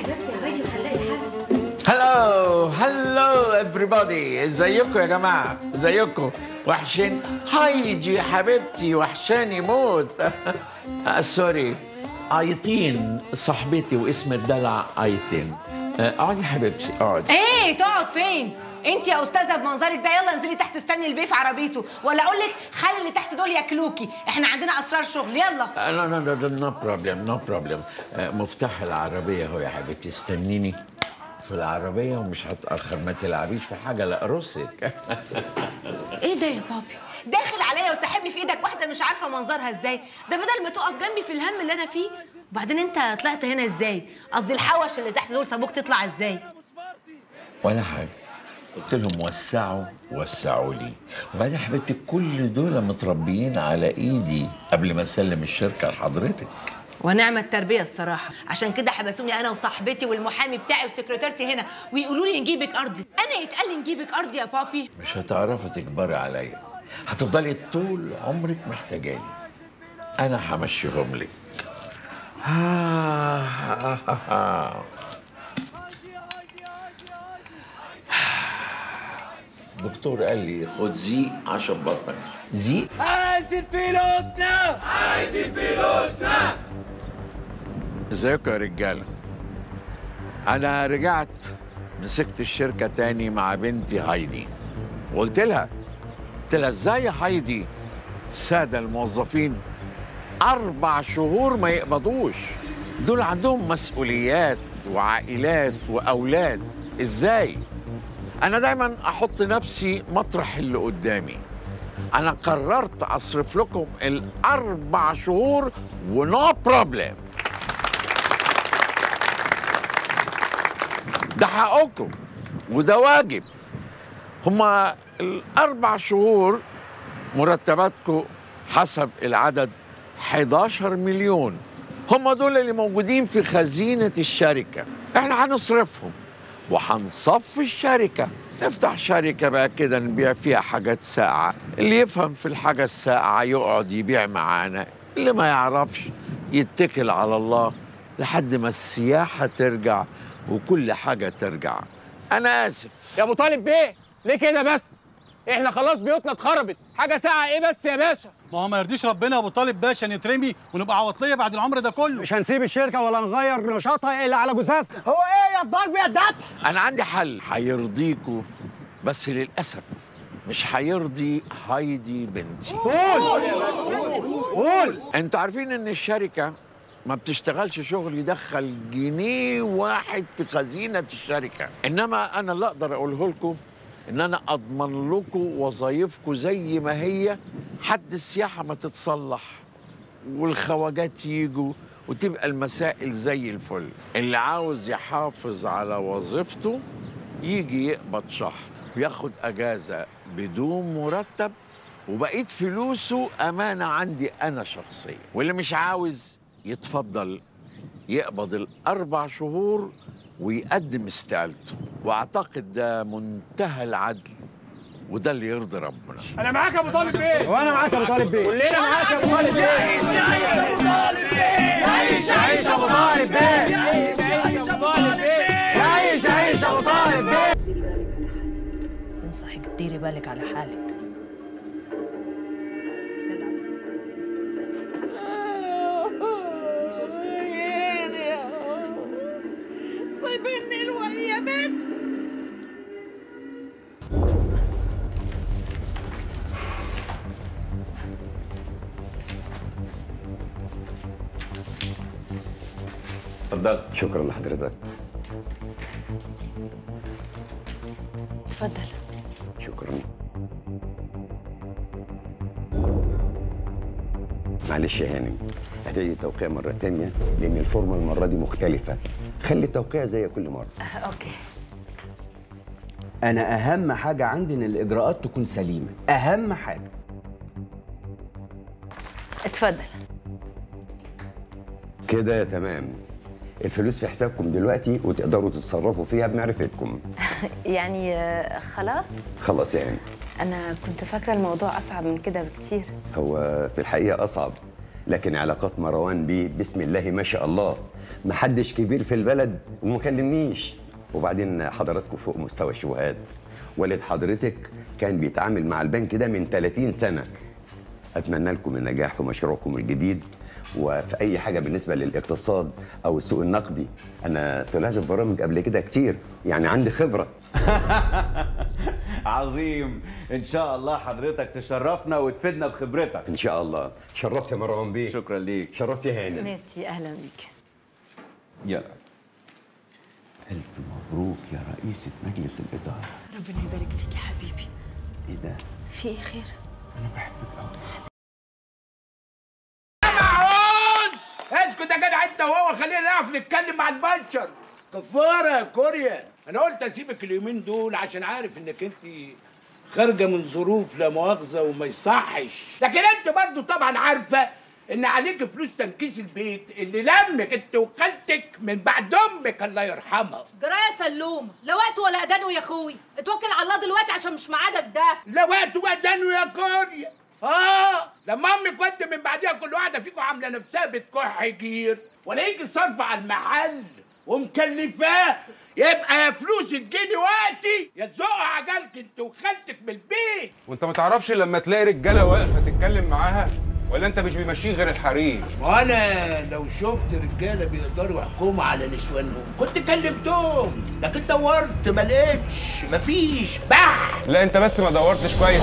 بس يا هايدي وهنلاقي حل هلو هلو everybody ازيكم يا جماعه ازيكم وحشين هايدي حبيبتي وحشاني موت آه، سوري ايتين صاحبتي واسم الدلع ايتين آه، اقعدي حبيبتي اقعدي ايه تقعد فين انت يا استاذه بمنظرك ده يلا انزلي تحت استني البيه في عربيته ولا اقول لك خلي اللي تحت دول ياكلوكي احنا عندنا اسرار شغل يلا لا لا لا نو بروبلم نو بروبلم مفتاح العربيه اهو يا حبيبتي استنيني في العربيه ومش هتاخر ما تلعبيش في حاجه لا ارصك ايه ده يا بابي داخل عليا وساحبني في ايدك واحده مش عارفه منظرها ازاي ده بدل ما تقف جنبي في الهم اللي انا فيه وبعدين انت طلعت هنا ازاي قصدي الحوش اللي تحت دول سابوك تطلع ازاي ولا حاجه قلت لهم وسعوا وسعوا لي وبعدين يا حبيبتي كل دول متربيين على ايدي قبل ما اسلم الشركه لحضرتك ونعم التربيه الصراحه عشان كده حبسوني انا وصاحبتي والمحامي بتاعي وسكرتيرتي هنا ويقولوا لي نجيبك ارضي انا يتقال لي نجيبك ارضي يا بابي مش هتعرفي تكبري عليا هتفضلي طول عمرك محتاجاني انا همشيهم لك دكتور قال لي خد زيق عشان بطنك زيق عايزين فلوسنا ازيكم يا رجاله انا رجعت مسكت الشركه تاني مع بنتي هايدي وقلت لها قلت لها ازاي يا هايدي الساده الموظفين اربع شهور ما يقبضوش دول عندهم مسؤوليات وعائلات واولاد ازاي انا دايما احط نفسي مطرح اللي قدامي انا قررت اصرف لكم الاربع شهور ونو بروبلم ده حقكم وده واجب هما الأربع شهور مرتباتكم حسب العدد 11 مليون هما دول اللي موجودين في خزينة الشركة احنا هنصرفهم وهنصفي الشركة نفتح شركة بقى كده نبيع فيها حاجات ساقعة اللي يفهم في الحاجة الساقعة يقعد يبيع معانا اللي ما يعرفش يتكل على الله لحد ما السياحة ترجع وكل حاجة ترجع أنا آسف يا ابو طالب بيه ليه كده بس احنا خلاص بيوتنا اتخربت حاجه ساعه ايه بس يا باشا ما هو ما يرضيش ربنا يا ابو طالب باشا نترمي ونبقى عواطليه بعد العمر ده كله مش هنسيب الشركه ولا نغير نشاطها الا على جثثنا هو ايه يا الضرب يا الذبح أنا عندي حل هيرضيكوا بس للأسف مش هيرضي هايدي بنتي قول انتوا عارفين ان الشركة ما بتشتغلش شغل يدخل جنيه واحد في خزينة الشركة انما انا اللي اقدر اقوله لكم ان انا اضمن لكم وظايفكم زي ما هي حد السياحة ما تتصلح والخواجات يجوا وتبقى المسائل زي الفل اللي عاوز يحافظ على وظيفته يجي يقبض شهر وياخد اجازة بدون مرتب وبقيت فلوسه أمانة عندي أنا شخصيا واللي مش عاوز يتفضل يقبض الأربع شهور ويقدم استقالته وأعتقد ده منتهى العدل وده اللي يرضي ربنا انا معاك يا ابو طالب بيه وانا معاك يا ابو طالب بيه كلنا معاك يا ابو طالب بيه عيش عيش ابو طالب بيه عيش عيش ابو طالب بيه عيش ابو طالب بيه عيش عيش ابو طالب بيه انصحك تديري بالك على حالك سيبني الوقت يا بنت اتفضل شكرا لحضرتك اتفضل شكرا معلش يا هانم هتعيدي التوقيع مرة تانية لأن الفورمة المرة دي مختلفة خلي التوقيع زي كل مرة اوكي انا اهم حاجه عندي ان الاجراءات تكون سليمه اهم حاجه اتفضل كده تمام الفلوس في حسابكم دلوقتي وتقدروا تتصرفوا فيها بمعرفتكم يعني آه، خلاص خلاص يعني انا كنت فاكره الموضوع اصعب من كده بكتير هو في الحقيقة أصعب لكن علاقات مروان بيه بسم الله ما شاء الله محدش كبير في البلد وما كلمنيش وبعدين حضراتكم فوق مستوى الشبهات والد حضرتك كان بيتعامل مع البنك ده من 30 سنة أتمنى لكم النجاح في مشروعكم الجديد وفي أي حاجة بالنسبة للاقتصاد أو السوق النقدي أنا طلعت في برامج قبل كده كتير يعني عندي خبرة عظيم ان شاء الله حضرتك تشرفنا وتفيدنا بخبرتك إن شاء الله شرفت يا مروان بيه شكرا ليك شرفت يا هانم ميرسي اهلا بيك يلا الف مبروك يا رئيسة مجلس الإدارة ربنا يبارك فيك يا حبيبي ايه ده في ايه خير انا بحبك قوي معوز اسكت يا جدع انت وهو خلينا نعرف نتكلم مع البشر كفاره يا كوريا انا قلت اسيبك اليومين دول عشان عارف انك انت خارجه من ظروف لا مؤاخذه وما يصحش لكن انت برضو طبعا عارفه ان عليك فلوس تنكيس البيت اللي لمك انت وخالتك من بعد امك الله يرحمها جرايه سلوم لا وقت ولا اذانه يا اخوي اتوكل على الله دلوقتي عشان مش ميعادك ده لا وقت ودانه يا كوريا اه لما امك وانت من بعديها كل واحده فيكم عامله نفسها بتكح جير ولا يجي صرف على المحل ومكلفاه يبقى يا فلوس تجيني وقتي يا تزقوا عجلك انت وخالتك من البيت وانت ما تعرفش لما تلاقي رجاله واقفه تتكلم معاها ولا انت مش بيمشيه غير الحريم وانا لو شفت رجاله بيقدروا يحكموا على نسوانهم كنت كلمتهم لكن دورت ما لقيتش مفيش بح لا انت بس ما دورتش كويس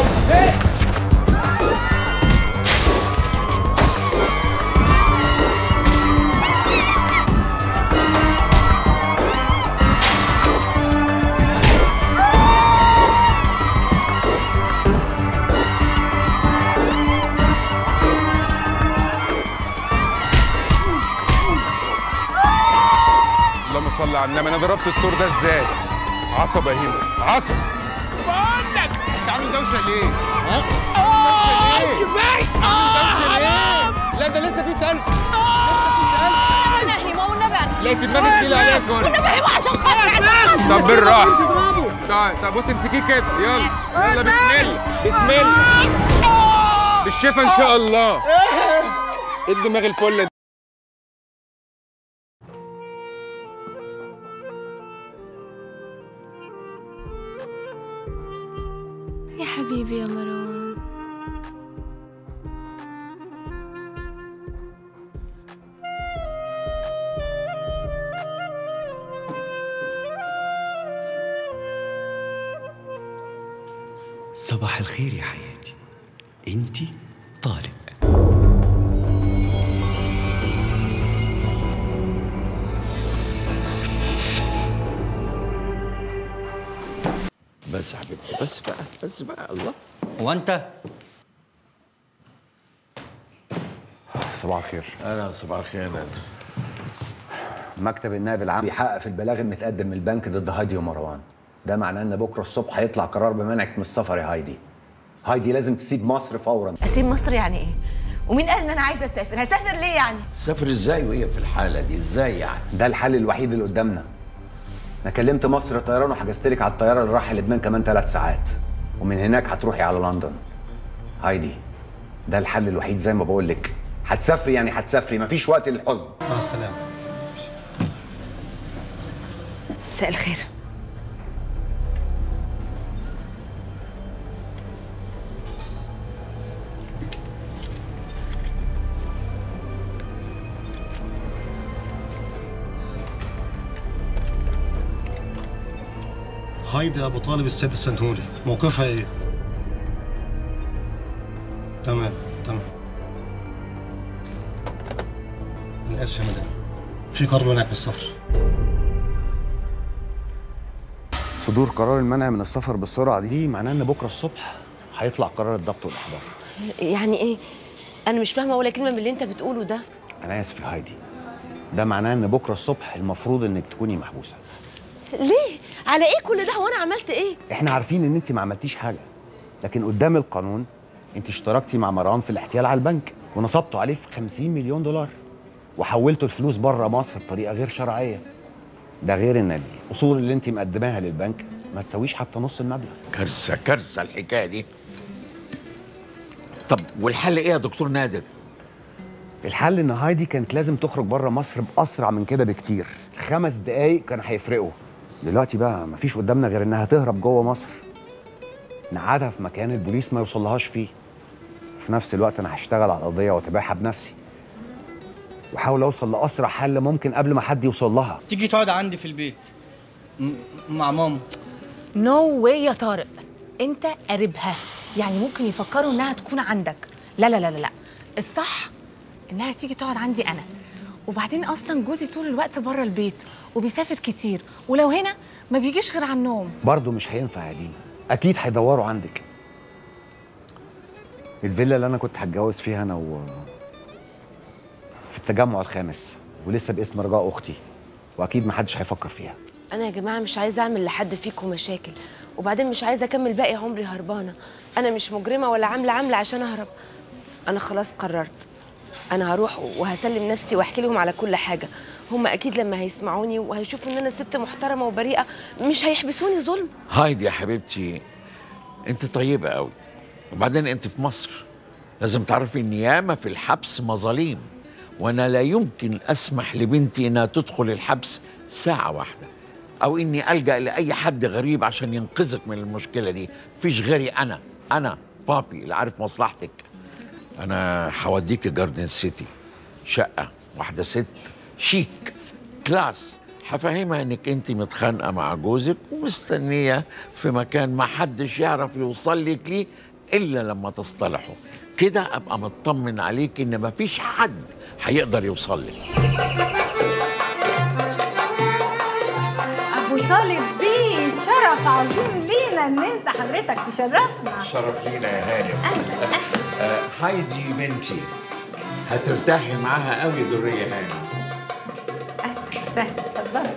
اللهم صل على النبي انا ضربت الطور ده ازاي عصب يا هيما عصب بقول لك انت عامل دوشه ليه ها اه ليه؟ كفايه دوشه ليه لا ده لسه في تلج انا هيما والنبي انا لا في دماغك تقيل عليك كل والنبي هيما عشان خاطري عشان خاطري طب بالراحه طيب طب بص امسكيه كده يلا يلا بسم الله بسم الله بالشفا ان شاء الله ايه الدماغ الفله دي يا حبيبي يا مروان صباح الخير يا حياتي انتي طارق بس يا حبيبتي بس بقى بس بقى الله هو انت صباح الخير انا صباح الخير انا مكتب النائب العام بيحقق في البلاغ المتقدم من البنك ضد هايدي ومروان ده معناه ان بكره الصبح هيطلع قرار بمنعك من السفر يا هايدي هايدي لازم تسيب مصر فورا اسيب مصر يعني ايه ومين قال ان انا عايزه اسافر هسافر ليه يعني سافر ازاي وهي في الحاله دي ازاي يعني ده الحل الوحيد اللي قدامنا انا كلمت مصر الطيران وحجزت لك على الطياره اللي رايحه لبنان كمان ثلاث ساعات ومن هناك هتروحي على لندن هايدي ده الحل الوحيد زي ما بقول لك هتسافري يعني هتسافري مفيش وقت للحزن مع السلامه مساء الخير هايدي ابو طالب السيد السنتوري موقفها ايه تمام تمام انا اسف يا مدام في قرار منعك من السفر صدور قرار المنع من السفر بالسرعه دي معناه ان بكره الصبح هيطلع قرار الضبط والاحضار يعني ايه انا مش فاهمه ولا كلمه من اللي انت بتقوله ده انا اسف يا هايدي ده معناه ان بكره الصبح المفروض انك تكوني محبوسه ليه على ايه كل ده هو انا عملت ايه احنا عارفين ان انت ما عملتيش حاجه لكن قدام القانون انت اشتركتي مع مروان في الاحتيال على البنك ونصبتوا عليه في 50 مليون دولار وحولتوا الفلوس بره مصر بطريقه غير شرعيه ده غير ان الاصول اللي انت مقدماها للبنك ما تساويش حتى نص المبلغ كارثه كارثه الحكايه دي طب والحل ايه يا دكتور نادر الحل ان هايدي كانت لازم تخرج بره مصر باسرع من كده بكتير خمس دقايق كان هيفرقوا دلوقتي بقى مفيش قدامنا غير انها تهرب جوه مصر نقعدها في مكان البوليس ما يوصلهاش فيه في نفس الوقت انا هشتغل على القضيه واتابعها بنفسي واحاول اوصل لاسرع حل ممكن قبل ما حد يوصل لها تيجي تقعد عندي في البيت م- مع ماما نو واي يا طارق انت قريبها يعني ممكن يفكروا انها تكون عندك لا لا لا لا لا الصح انها تيجي تقعد عندي انا وبعدين اصلا جوزي طول الوقت بره البيت وبيسافر كتير ولو هنا ما بيجيش غير على النوم برضه مش هينفع يا دينا اكيد هيدوروا عندك الفيلا اللي انا كنت هتجوز فيها انا و في التجمع الخامس ولسه باسم رجاء اختي واكيد محدش هيفكر فيها انا يا جماعه مش عايزه اعمل لحد فيكم مشاكل وبعدين مش عايزه اكمل باقي عمري هربانه انا مش مجرمه ولا عامله عامله عشان اهرب انا خلاص قررت انا هروح وهسلم نفسي واحكي لهم على كل حاجه هم اكيد لما هيسمعوني وهيشوفوا ان انا ست محترمه وبريئه مش هيحبسوني ظلم هايدي يا حبيبتي انت طيبه قوي وبعدين انت في مصر لازم تعرفي ان ياما في الحبس مظاليم وانا لا يمكن اسمح لبنتي انها تدخل الحبس ساعه واحده او اني الجا لاي حد غريب عشان ينقذك من المشكله دي مفيش غيري انا انا بابي اللي عارف مصلحتك انا هوديك جاردن سيتي شقه واحده ست شيك كلاس هفهمها انك انت متخانقه مع جوزك ومستنيه في مكان ما حدش يعرف يوصل لك ليه الا لما تصطلحوا كده ابقى مطمن عليك ان مفيش حد هيقدر يوصل لك ابو طالب بيه شرف عظيم لينا ان انت حضرتك تشرفنا شرف لينا يا هانم آه، هايدي بنتي هترتاحي معاها قوي درية هانم سهل اتفضل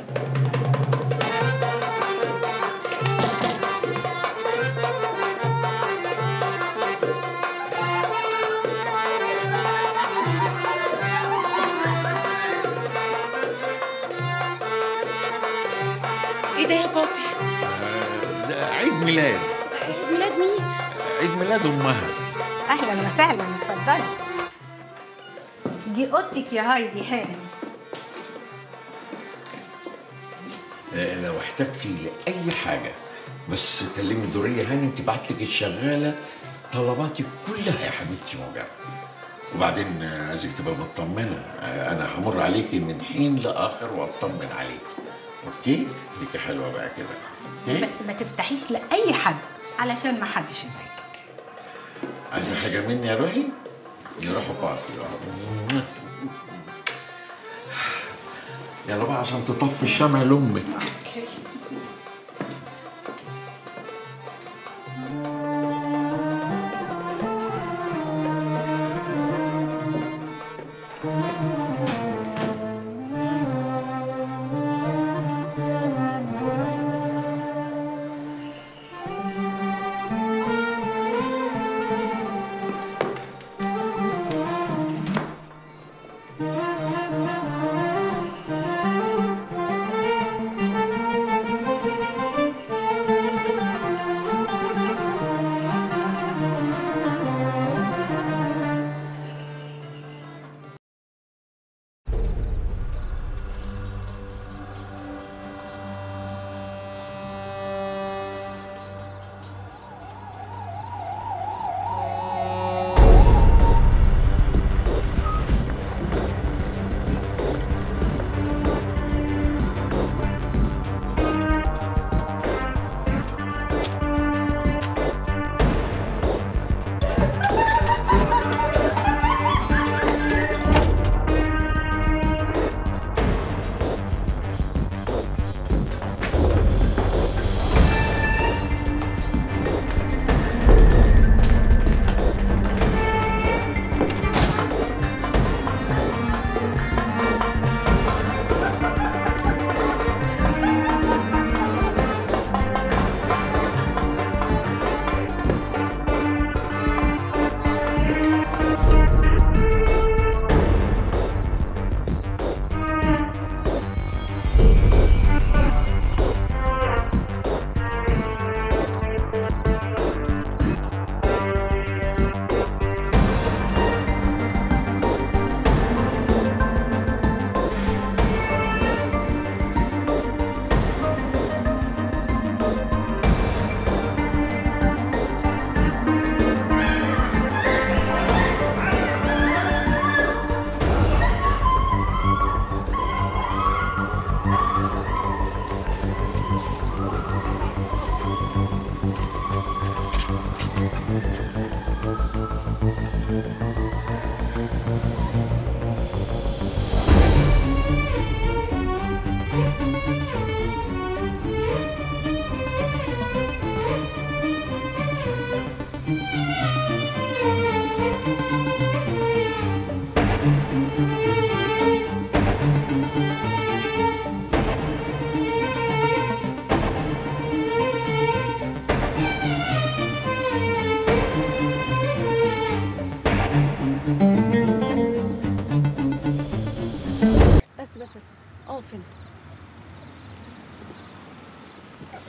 ايه ده يا بابي ده عيد ميلاد عيد ميلاد مين عيد ميلاد امها اهلا وسهلا اتفضلي دي اوضتك يا هايدي هانم آه، لو احتجتي لاي حاجه بس كلمي دوريه هانم تبعت لك الشغاله طلباتك كلها يا حبيبتي مجابه وبعدين آه، عايزك تبقى مطمنه آه، انا همر عليكي من حين لاخر واطمن عليك اوكي ليكي حلوه بقى كده اوكي بس ما تفتحيش لاي حد علشان ما حدش يزعجك عايزه حاجه مني يا روحي نروح باص يلا بقى عشان تطفي الشمع لامك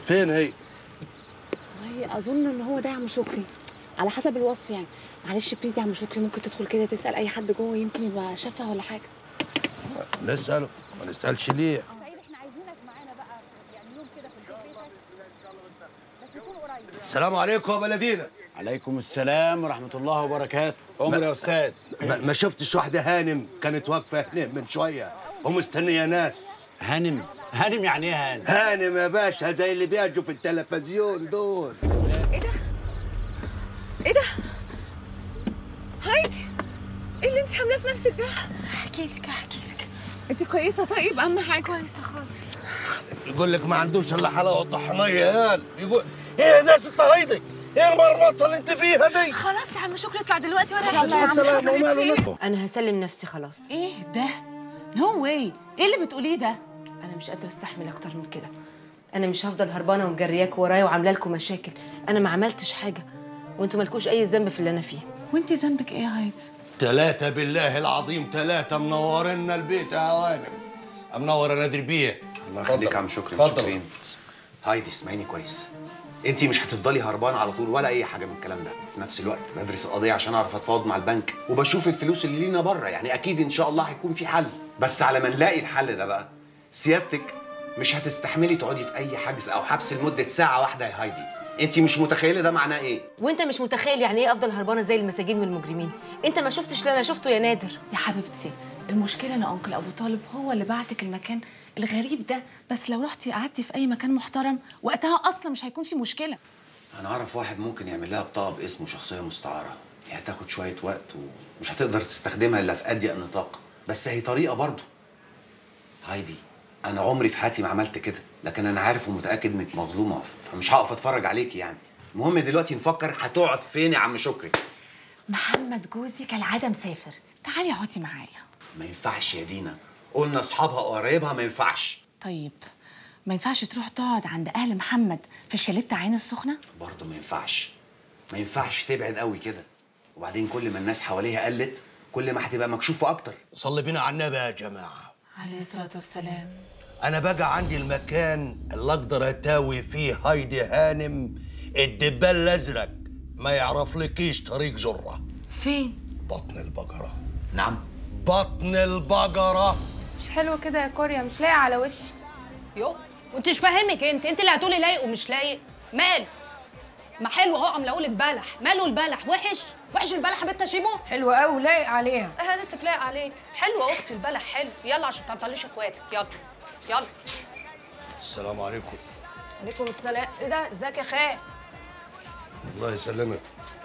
فين هي والله اظن ان هو ده يا عم شكري على حسب الوصف يعني معلش بليز يا عم شكري ممكن تدخل كده تسال اي حد جوه يمكن يبقى شافها ولا حاجه نساله ما نسالش ليه السلام عليكم يا بلدينا عليكم السلام ورحمة الله وبركاته عمر يا أستاذ ما, ما شفتش واحده هانم كانت واقفه هنا من شويه ومستنيه ناس هانم هانم يعني ايه هانم؟ هانم يا باشا زي اللي بيجوا في التلفزيون دول ايه ده هايدي ايه اللي انت عاملاه في نفسك ده احكي لك احكي لك انت كويسه طيب اهم حاجه كويسه خالص يقول لك ما عندوش الا حلاوه طحنيه يا قال يقول ايه يا ناس ست هايدي ايه المرمطه اللي انت فيها دي خلاص يا عم شكري اطلع دلوقتي وانا يلا يا عم السلام حضرتك وماله إيه؟ نكو. انا هسلم نفسي خلاص ايه ده نو واي ايه اللي بتقوليه ده انا مش قادره استحمل اكتر من كده انا مش هفضل هربانه ومجرياك ورايا وعامله لكم مشاكل انا ما عملتش حاجه وانتوا مالكوش اي ذنب في اللي انا فيه وانت ذنبك ايه يا هايدي ثلاثة بالله العظيم ثلاثة منورنا البيت يا هوانم منور انا ادري بيه الله يخليك يا عم شكري اتفضل. متشكرين هايدي اسمعيني كويس انت مش هتفضلي هربانه على طول ولا اي حاجه من الكلام ده في نفس الوقت بدرس القضيه عشان اعرف اتفاوض مع البنك وبشوف الفلوس اللي لينا بره يعني اكيد ان شاء الله هيكون في حل بس على ما نلاقي الحل ده بقى سيادتك مش هتستحملي تقعدي في اي حجز او حبس لمده ساعه واحده يا هايدي انت مش متخيله ده معناه ايه وانت مش متخيل يعني ايه افضل هربانه زي المساجين والمجرمين انت ما شفتش اللي انا شفته يا نادر يا حبيبتي المشكله ان انكل ابو طالب هو اللي بعتك المكان الغريب ده بس لو رحتي قعدتي في اي مكان محترم وقتها اصلا مش هيكون في مشكله انا اعرف واحد ممكن يعمل لها بطاقه باسمه شخصيه مستعاره هي هتاخد شويه وقت ومش هتقدر تستخدمها الا في اضيق نطاق بس هي طريقه برضه هايدي انا عمري في حياتي ما عملت كده لكن انا عارف ومتاكد انك مظلومه فمش هقف اتفرج عليكي يعني المهم دلوقتي نفكر هتقعد فين يا عم شكري محمد جوزي كالعاده مسافر تعالي اقعدي معايا ما ينفعش يا دينا قلنا اصحابها وقرايبها ما ينفعش طيب ما ينفعش تروح تقعد عند اهل محمد في الشاليه بتاع عين السخنه برضه ما ينفعش ما ينفعش تبعد قوي كده وبعدين كل ما الناس حواليها قلت كل ما هتبقى مكشوفه اكتر صلي بينا على النبي يا جماعة عليه الصلاه والسلام أنا بقى عندي المكان اللي أقدر أتاوي فيه هايدي هانم الدبال الأزرق ما يعرفلكيش طريق جرة فين؟ بطن البقرة نعم بطن البقرة مش حلو كده يا كوريا مش لايق على وشي يو وانت مش فاهمك انت انت اللي هتقولي لايق ومش لايق مال ما حلو اهو عم اقول لك بلح ماله البلح وحش وحش البلح يا بنت شيبو حلوة قوي لايق عليها ايه هانتك لايق عليك حلوه اختي البلح حلو يلا عشان ما تعطليش اخواتك يلا يلا السلام عليكم عليكم السلام ايه ده ازيك يا خال الله يسلمك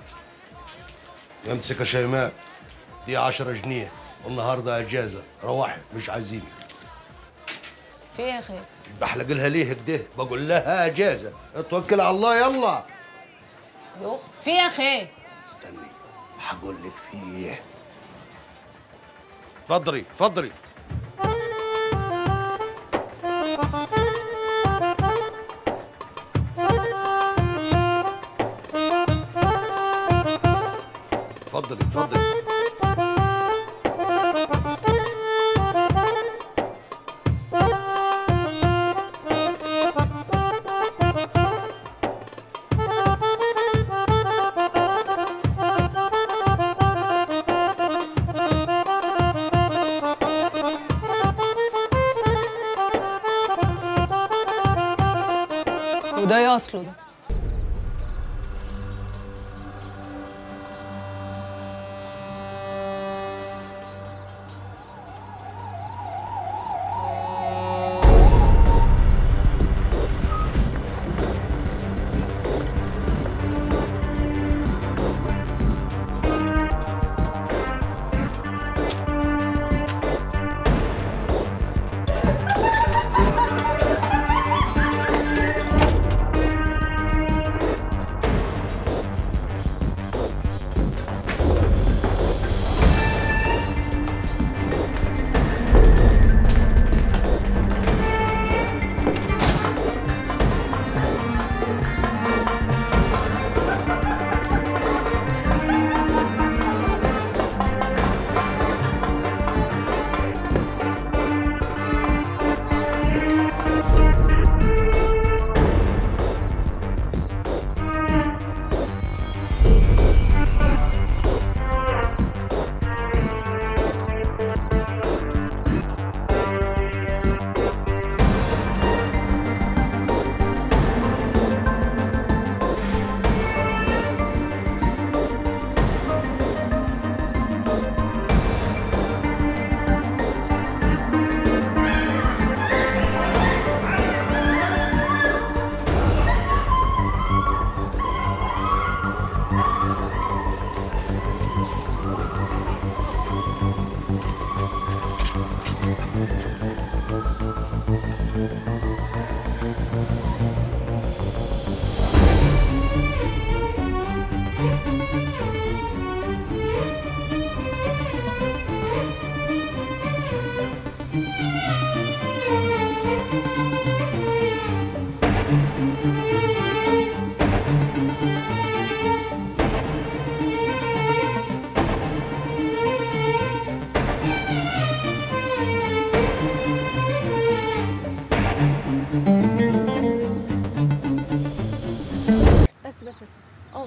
امسك يا شيماء دي 10 جنيه والنهارده اجازه روحي مش عايزيني في ايه يا خال بحلق لها ليه كده بقول لها اجازه اتوكل على الله يلا يو في ايه يا خال استني هقول لك فيه اتفضلي اتفضلي اتفضلي اتفضلي وده ايه اصله ده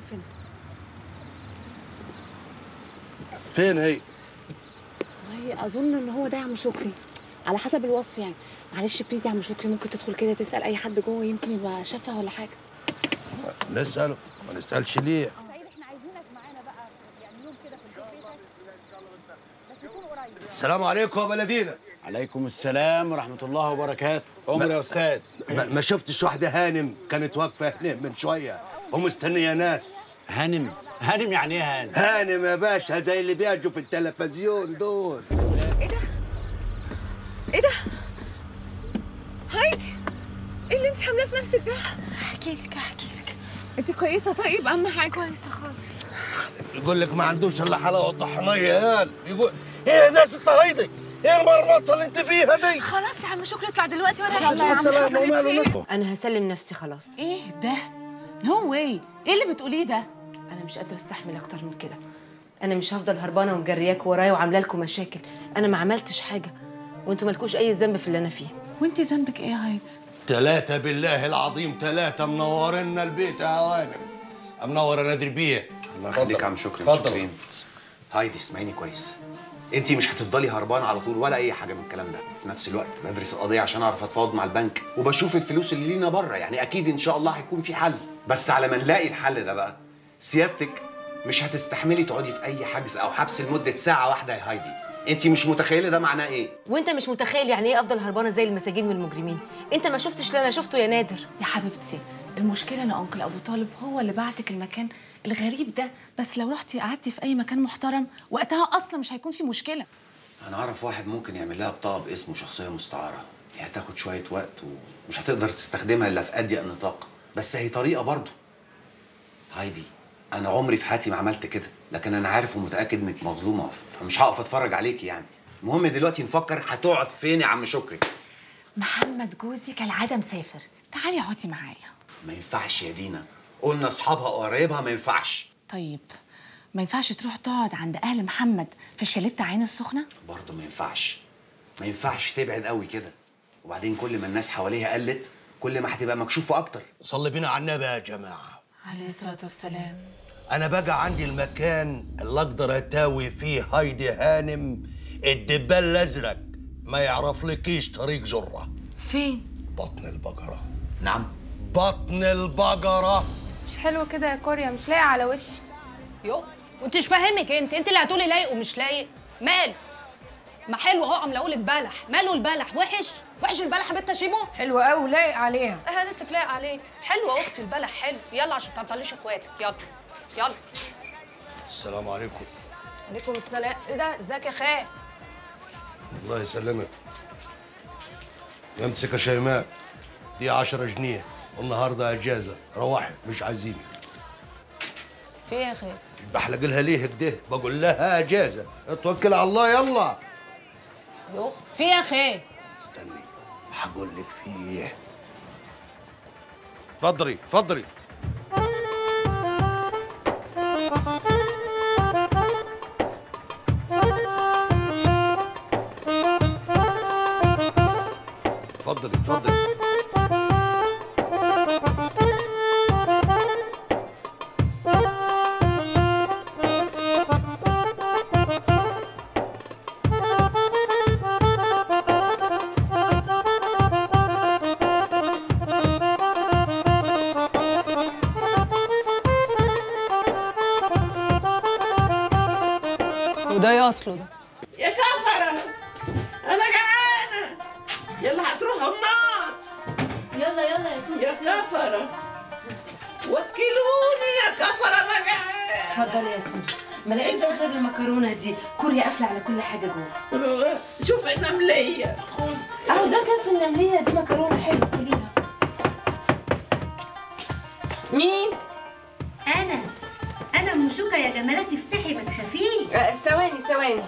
فين فين هي والله اظن ان هو ده يا عم شكري على حسب الوصف يعني معلش بليز يا عم شكري ممكن تدخل كده تسال اي حد جوه يمكن يبقى شافها ولا حاجه نسأله ما نسألش ليه السلام عليكم يا بلدينا عليكم السلام ورحمة الله وبركاته عمر يا أستاذ ما, ما شفتش واحدة هانم كانت واقفة هنا من شوية ومستنية ناس هانم هانم يعني ايه هانم؟ هانم يا باشا زي اللي بيجوا في التلفزيون دول ايه ده هايدي ايه اللي انت عاملاه في نفسك ده احكي لك احكي لك انت كويسه طيب اهم حاجه كويسه خالص يقول لك ما عندوش الا حلاوة طحنية يا قال يقول ايه يا ناس الطهيدي ايه المرمطة اللي انت فيها دي خلاص يا عم شكري اطلع دلوقتي وانا يلا يا عم السلام شكري، وماله في إيه؟ نكو. انا هسلم نفسي خلاص ايه ده نو واي ايه اللي بتقوليه ده انا مش قادره استحمل اكتر من كده انا مش هفضل هربانه ومجرياك ورايا وعامله لكم مشاكل انا ما عملتش حاجه وانتوا مالكوش اي ذنب في اللي انا فيه وانت ذنبك ايه يا هايدي ثلاثة بالله العظيم ثلاثة منورنا البيت يا هوانم منور انا ادري بيه الله يخليك يا عم شكري اتفضل. متشكرين هايدي اسمعيني كويس انت مش هتفضلي هربانه على طول ولا اي حاجه من الكلام ده في نفس الوقت بدرس القضيه عشان اعرف اتفاوض مع البنك وبشوف الفلوس اللي لينا بره يعني اكيد ان شاء الله هيكون في حل بس على ما نلاقي الحل ده بقى سيادتك مش هتستحملي تقعدي في اي حجز او حبس لمده ساعه واحده يا هايدي انت مش متخيله ده معناه ايه وانت مش متخيل يعني ايه افضل هربانه زي المساجين والمجرمين انت ما شفتش اللي انا شفته يا نادر يا حبيبتي المشكله ان انكل ابو طالب هو اللي بعتك المكان الغريب ده بس لو رحتي قعدتي في اي مكان محترم وقتها اصلا مش هيكون في مشكله انا اعرف واحد ممكن يعمل لها بطاقه باسمه شخصيه مستعاره هي هتاخد شويه وقت ومش هتقدر تستخدمها الا في اضيق نطاق بس هي طريقه برضه هايدي انا عمري في حياتي ما عملت كده لكن انا عارف ومتاكد انك مظلومه فمش هقف اتفرج عليكي يعني المهم دلوقتي نفكر هتقعد فين يا عم شكري محمد جوزي كالعاده مسافر تعالي اقعدي معايا ما ينفعش يا دينا قلنا اصحابها وقرايبها ما ينفعش طيب ما ينفعش تروح تقعد عند اهل محمد في الشاليه بتاع عين السخنه برضه ما ينفعش ما ينفعش تبعد قوي كده وبعدين كل ما الناس حواليها قلت كل ما هتبقى مكشوفه اكتر صلي بينا على النبي يا جماعة عليه الصلاه والسلام انا بقى عندي المكان اللي اقدر اتاوي فيه هايدي هانم الدبال الازرق ما يعرفلكيش طريق جره فين بطن البقره نعم بطن البقره مش حلو كده يا كوريا مش لايق على وشي يو وانت مش فاهمك انت انت اللي هتقولي لايق ومش لايق مال ما حلو اهو عم اقول لك بلح ماله البلح وحش وحش البلح يا بنت شيبو حلوة قوي لايق عليها ايه قالت لك لايق عليك حلوه اختي البلح حلو يلا عشان ما تعطليش اخواتك يلا يلا السلام عليكم عليكم السلام ايه ده ازيك يا خال الله يسلمك امسك يا شيماء دي 10 جنيه والنهارده اجازه روحي مش عايزيني في ايه يا خال بحلق لها ليه كده بقول لها اجازه اتوكل على الله يلا يو في ايه يا خال استني هقول لك فيه اتفضلي اتفضلي اتفضلي اتفضلي وده ايه اصله ده يا كفرة أنا جعانة يلا هتروحوا النار يلا يلا يا سوسو يا كفرة وكلوني يا كفرة أنا جعانة اتفضلي يا سوسو ما لقيتش غير المكرونه دي كوريا قافله على كل حاجه جوه شوف النملية خد اهو ده كان في النمليه دي مكرونه حلوه كليها مين انا انا موسوكه يا جمالات افتحي ما تخافيش آه، ثواني ثواني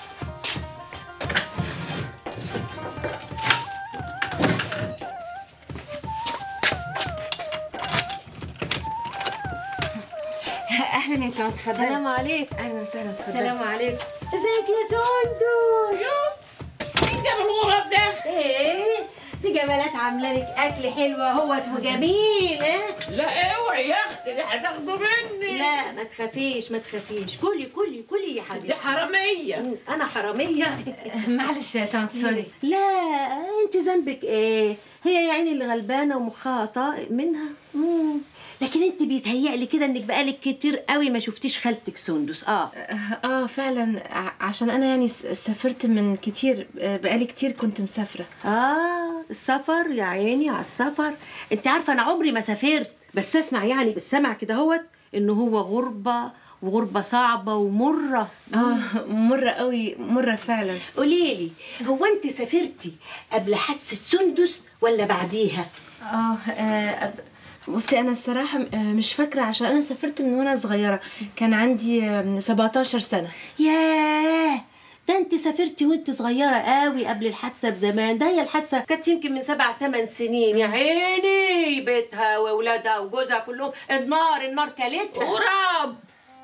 اهلا يا طنط اتفضلي السلام عليكم اهلا وسهلا اتفضلي السلام عليكم ازيك يا سندس مين جاب الغراب ده؟ ايه دي جمالات عامله لك اكل حلو اهوت وجميل اه لا اوعي يا اختي دي هتاخده مني لا ما تخافيش ما تخافيش كلي كلي كلي يا حبيبتي دي حراميه انا حراميه معلش يا طنط سوري لا انت ذنبك ايه هي يا عيني اللي غلبانه ومخها طائق منها مم. لكن انت بيتهيألي كده انك بقالك كتير قوي ما شفتيش خالتك سندس اه اه فعلا ع- عشان انا يعني س- سافرت من كتير آه، بقالي كتير كنت مسافره اه السفر يا عيني على السفر انت عارفه انا عمري ما سافرت بس اسمع يعني بالسمع كده هوت ان هو غربه وغربه صعبه ومره اه مره قوي مره فعلا قولي لي هو انت سافرتي قبل حادثه سندس ولا بعديها اه آه، أب- بصي انا الصراحه م- آه، مش فاكره عشان انا سافرت من وانا صغيره كان عندي آه، 17 سنه ياه ده انت سافرتي وانت صغيره قوي قبل الحادثه بزمان ده هي الحادثه كانت يمكن من سبع ثمان سنين يا عيني بيتها واولادها وجوزها كلهم النار النار كلتها غراب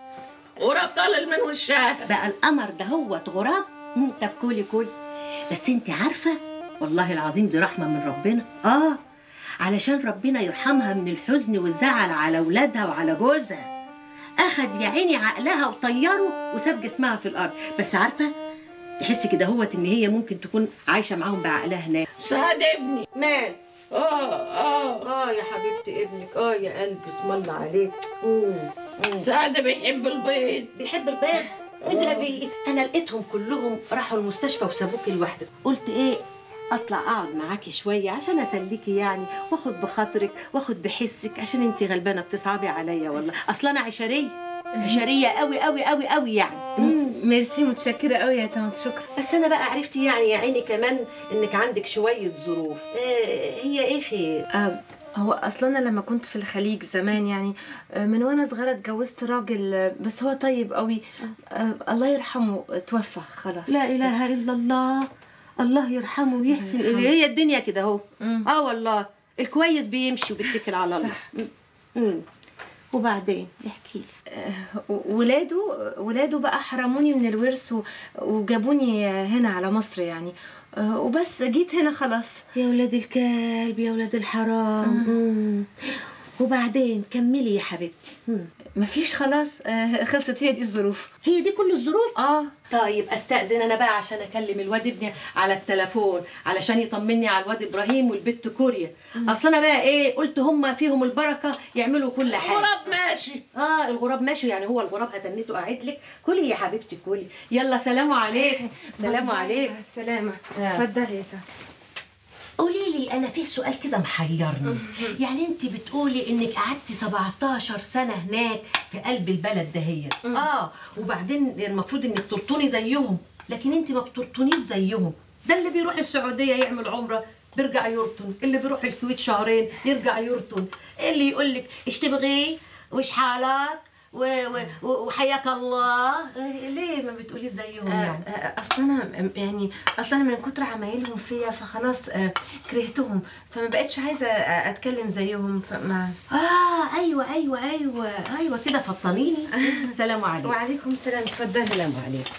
غراب طالع من وشها بقى القمر ده هو غراب مم، طب كولي كولي بس انت عارفه والله العظيم دي رحمه من ربنا اه علشان ربنا يرحمها من الحزن والزعل على اولادها وعلى جوزها اخد يا عيني عقلها وطيره وساب جسمها في الارض بس عارفه تحسي كده هوت ان هي ممكن تكون عايشه معاهم بعقلها هناك سعد ابني مال اه اه اه يا حبيبتي ابنك اه يا قلبي اسم الله عليك مم. مم. سعد بيحب البيض بيحب البيض والنبي انا لقيتهم كلهم راحوا المستشفى وسابوكي لوحدك قلت ايه اطلع اقعد معاكي شويه عشان اسليكي يعني واخد بخاطرك واخد بحسك عشان انت غلبانه بتصعبي عليا والله اصلا انا عشريه عشريه قوي قوي قوي قوي يعني ميرسي متشكره قوي يا طنط شكرا بس انا بقى عرفتي يعني يا عيني كمان انك عندك شويه ظروف آه هي ايه خير آه هو اصلا انا لما كنت في الخليج زمان يعني آه، من وانا صغيره اتجوزت راجل آه، بس هو طيب قوي آه الله يرحمه آه، توفى خلاص لا اله الا الله الله يرحمه ويحسن يرحمه. اليه هي الدنيا كده اهو اه والله الكويس بيمشي وبيتكل على الله م- م. وبعدين احكي لي ولاده ولاده بقى حرموني من الورث و- وجابوني هنا على مصر يعني آه، وبس جيت هنا خلاص يا ولاد الكلب يا ولاد الحرام مم. وبعدين كملي يا حبيبتي مم. مفيش خلاص آه، خلصت هي دي الظروف هي دي كل الظروف اه طيب استاذن انا بقى عشان اكلم الواد ابني على التليفون علشان يطمني على الواد ابراهيم والبت كوريا اصل انا بقى ايه قلت هم فيهم البركه يعملوا كل حاجه غراب ماشي اه الغراب ماشي يعني هو الغراب هتنيته قاعد لك كلي يا حبيبتي كلي يلا سلام عليكم سلام عليكم السلامه آه. اتفضلي يا طنط قولي لي انا في سؤال كده محيرني يعني انت بتقولي انك قعدتي 17 سنه هناك في قلب البلد دهيت اه وبعدين المفروض انك ترطوني زيهم لكن انت ما بترطونيش زيهم ده اللي بيروح السعوديه يعمل عمره بيرجع يرطن اللي بيروح الكويت شهرين يرجع يرطن اللي يقول لك ايش تبغي وايش حالك و- و- وحياك الله آه، ليه ما بتقولي زيهم يعني آه، اصل انا م- يعني اصل انا من كتر عمايلهم فيا فخلاص آه، كرهتهم فما بقتش عايزه آه، اتكلم زيهم فما اه ايوه ايوه ايوه ايوه كده فطنيني سلام عليكم وعليكم السلام اتفضلي سلام عليكم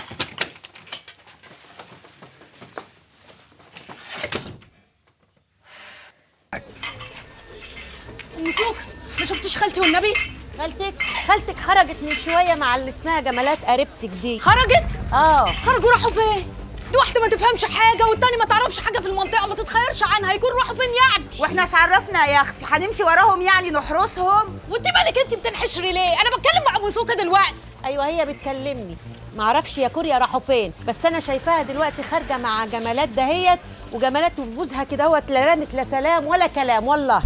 ام سوق ما شفتيش خالتي والنبي خالتك خالتك خرجت من شويه مع اللي اسمها جمالات قريبتك دي خرجت اه خرجوا راحوا فين دي واحده ما تفهمش حاجه والتاني ما تعرفش حاجه في المنطقه ما تتخيرش عنها يكون راحوا فين يعني واحنا مش عرفنا يا اختي هنمشي وراهم يعني نحرسهم وانت مالك انت بتنحشري ليه انا بتكلم مع ابو سوكه دلوقتي ايوه هي بتكلمني معرفش يا كوريا راحوا فين بس انا شايفاها دلوقتي خارجه مع جمالات دهيت وجمالات وجوزها كده هوت لا رامت لا سلام ولا كلام والله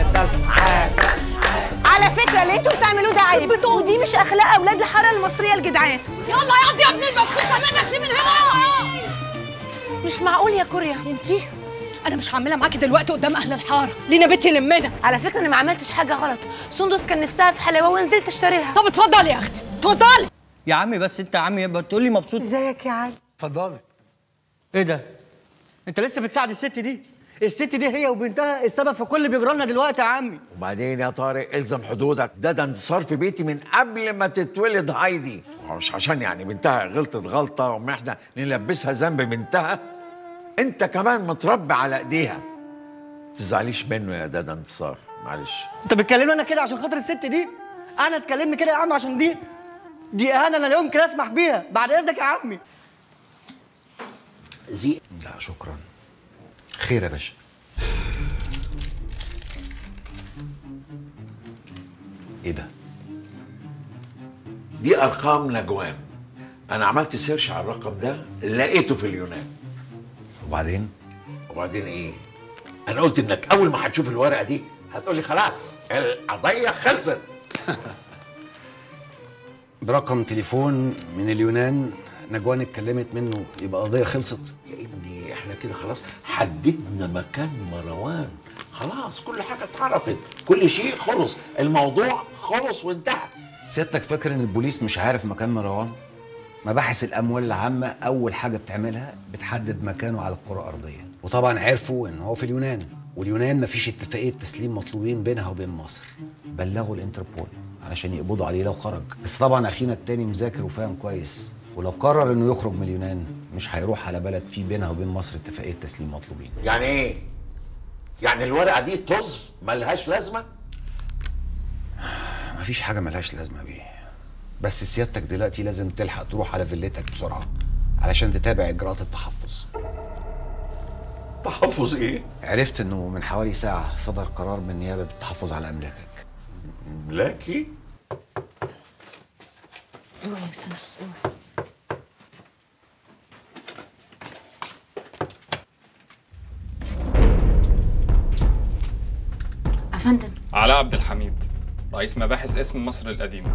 على فكره اللي انتوا بتعملوه ده عيب ودي مش اخلاق اولاد الحاره المصريه الجدعان يلا يا قضي يا ابني المفتوحه منك دي من هنا مش معقول يا كوريا انتي انا مش هعملها معاكي دلوقتي قدام اهل الحاره لينا بيت يلمنا على فكره انا ما عملتش حاجه غلط سندس كان نفسها في حلاوه ونزلت اشتري لها طب اتفضلي يا اختي اتفضلي يا عمي بس انت يا عمي بتقول لي مبسوط ازيك يا علي اتفضلي ايه ده انت لسه بتساعد الست دي الست دي هي وبنتها السبب في كل اللي بيجرى لنا دلوقتي يا عمي وبعدين يا طارق الزم حدودك ده ده انتصار في بيتي من قبل ما تتولد هايدي هو مش عشان يعني بنتها غلطت غلطه وما احنا نلبسها ذنب بنتها انت كمان متربي على ايديها تزعليش منه يا دادا انتصار معلش انت بتكلمني انا كده عشان خاطر الست دي انا تكلمني كده يا عم عشان دي دي اهانه انا لا يمكن اسمح بيها بعد اذنك يا عمي زي لا شكرا خير يا باشا ايه ده دي ارقام نجوان انا عملت سيرش على الرقم ده لقيته في اليونان وبعدين وبعدين ايه انا قلت انك اول ما هتشوف الورقه دي هتقول لي خلاص القضيه خلصت برقم تليفون من اليونان نجوان اتكلمت منه يبقى قضيه خلصت يا ابني احنا كده خلاص حددنا مكان مروان خلاص كل حاجه اتعرفت كل شيء خلص الموضوع خلص وانتهى سيادتك فاكر ان البوليس مش عارف مكان مروان مباحث الاموال العامه اول حاجه بتعملها بتحدد مكانه على الكره الارضيه وطبعا عرفوا ان هو في اليونان واليونان مفيش اتفاقيه تسليم مطلوبين بينها وبين مصر بلغوا الانتربول علشان يقبضوا عليه لو خرج بس طبعا اخينا التاني مذاكر وفاهم كويس ولو قرر انه يخرج من اليونان مش هيروح على بلد في بينها وبين مصر اتفاقيه تسليم مطلوبين يعني ايه يعني الورقه دي طز ملهاش لازمه مفيش حاجه ملهاش لازمه بيه بس سيادتك دلوقتي لازم تلحق تروح على فيلتك بسرعه علشان تتابع اجراءات التحفظ تحفظ ايه عرفت انه من حوالي ساعه صدر قرار من النيابه بالتحفظ على املاكك املاكي اوعي يا سندس اوعي افندم علاء عبد الحميد رئيس مباحث اسم مصر القديمة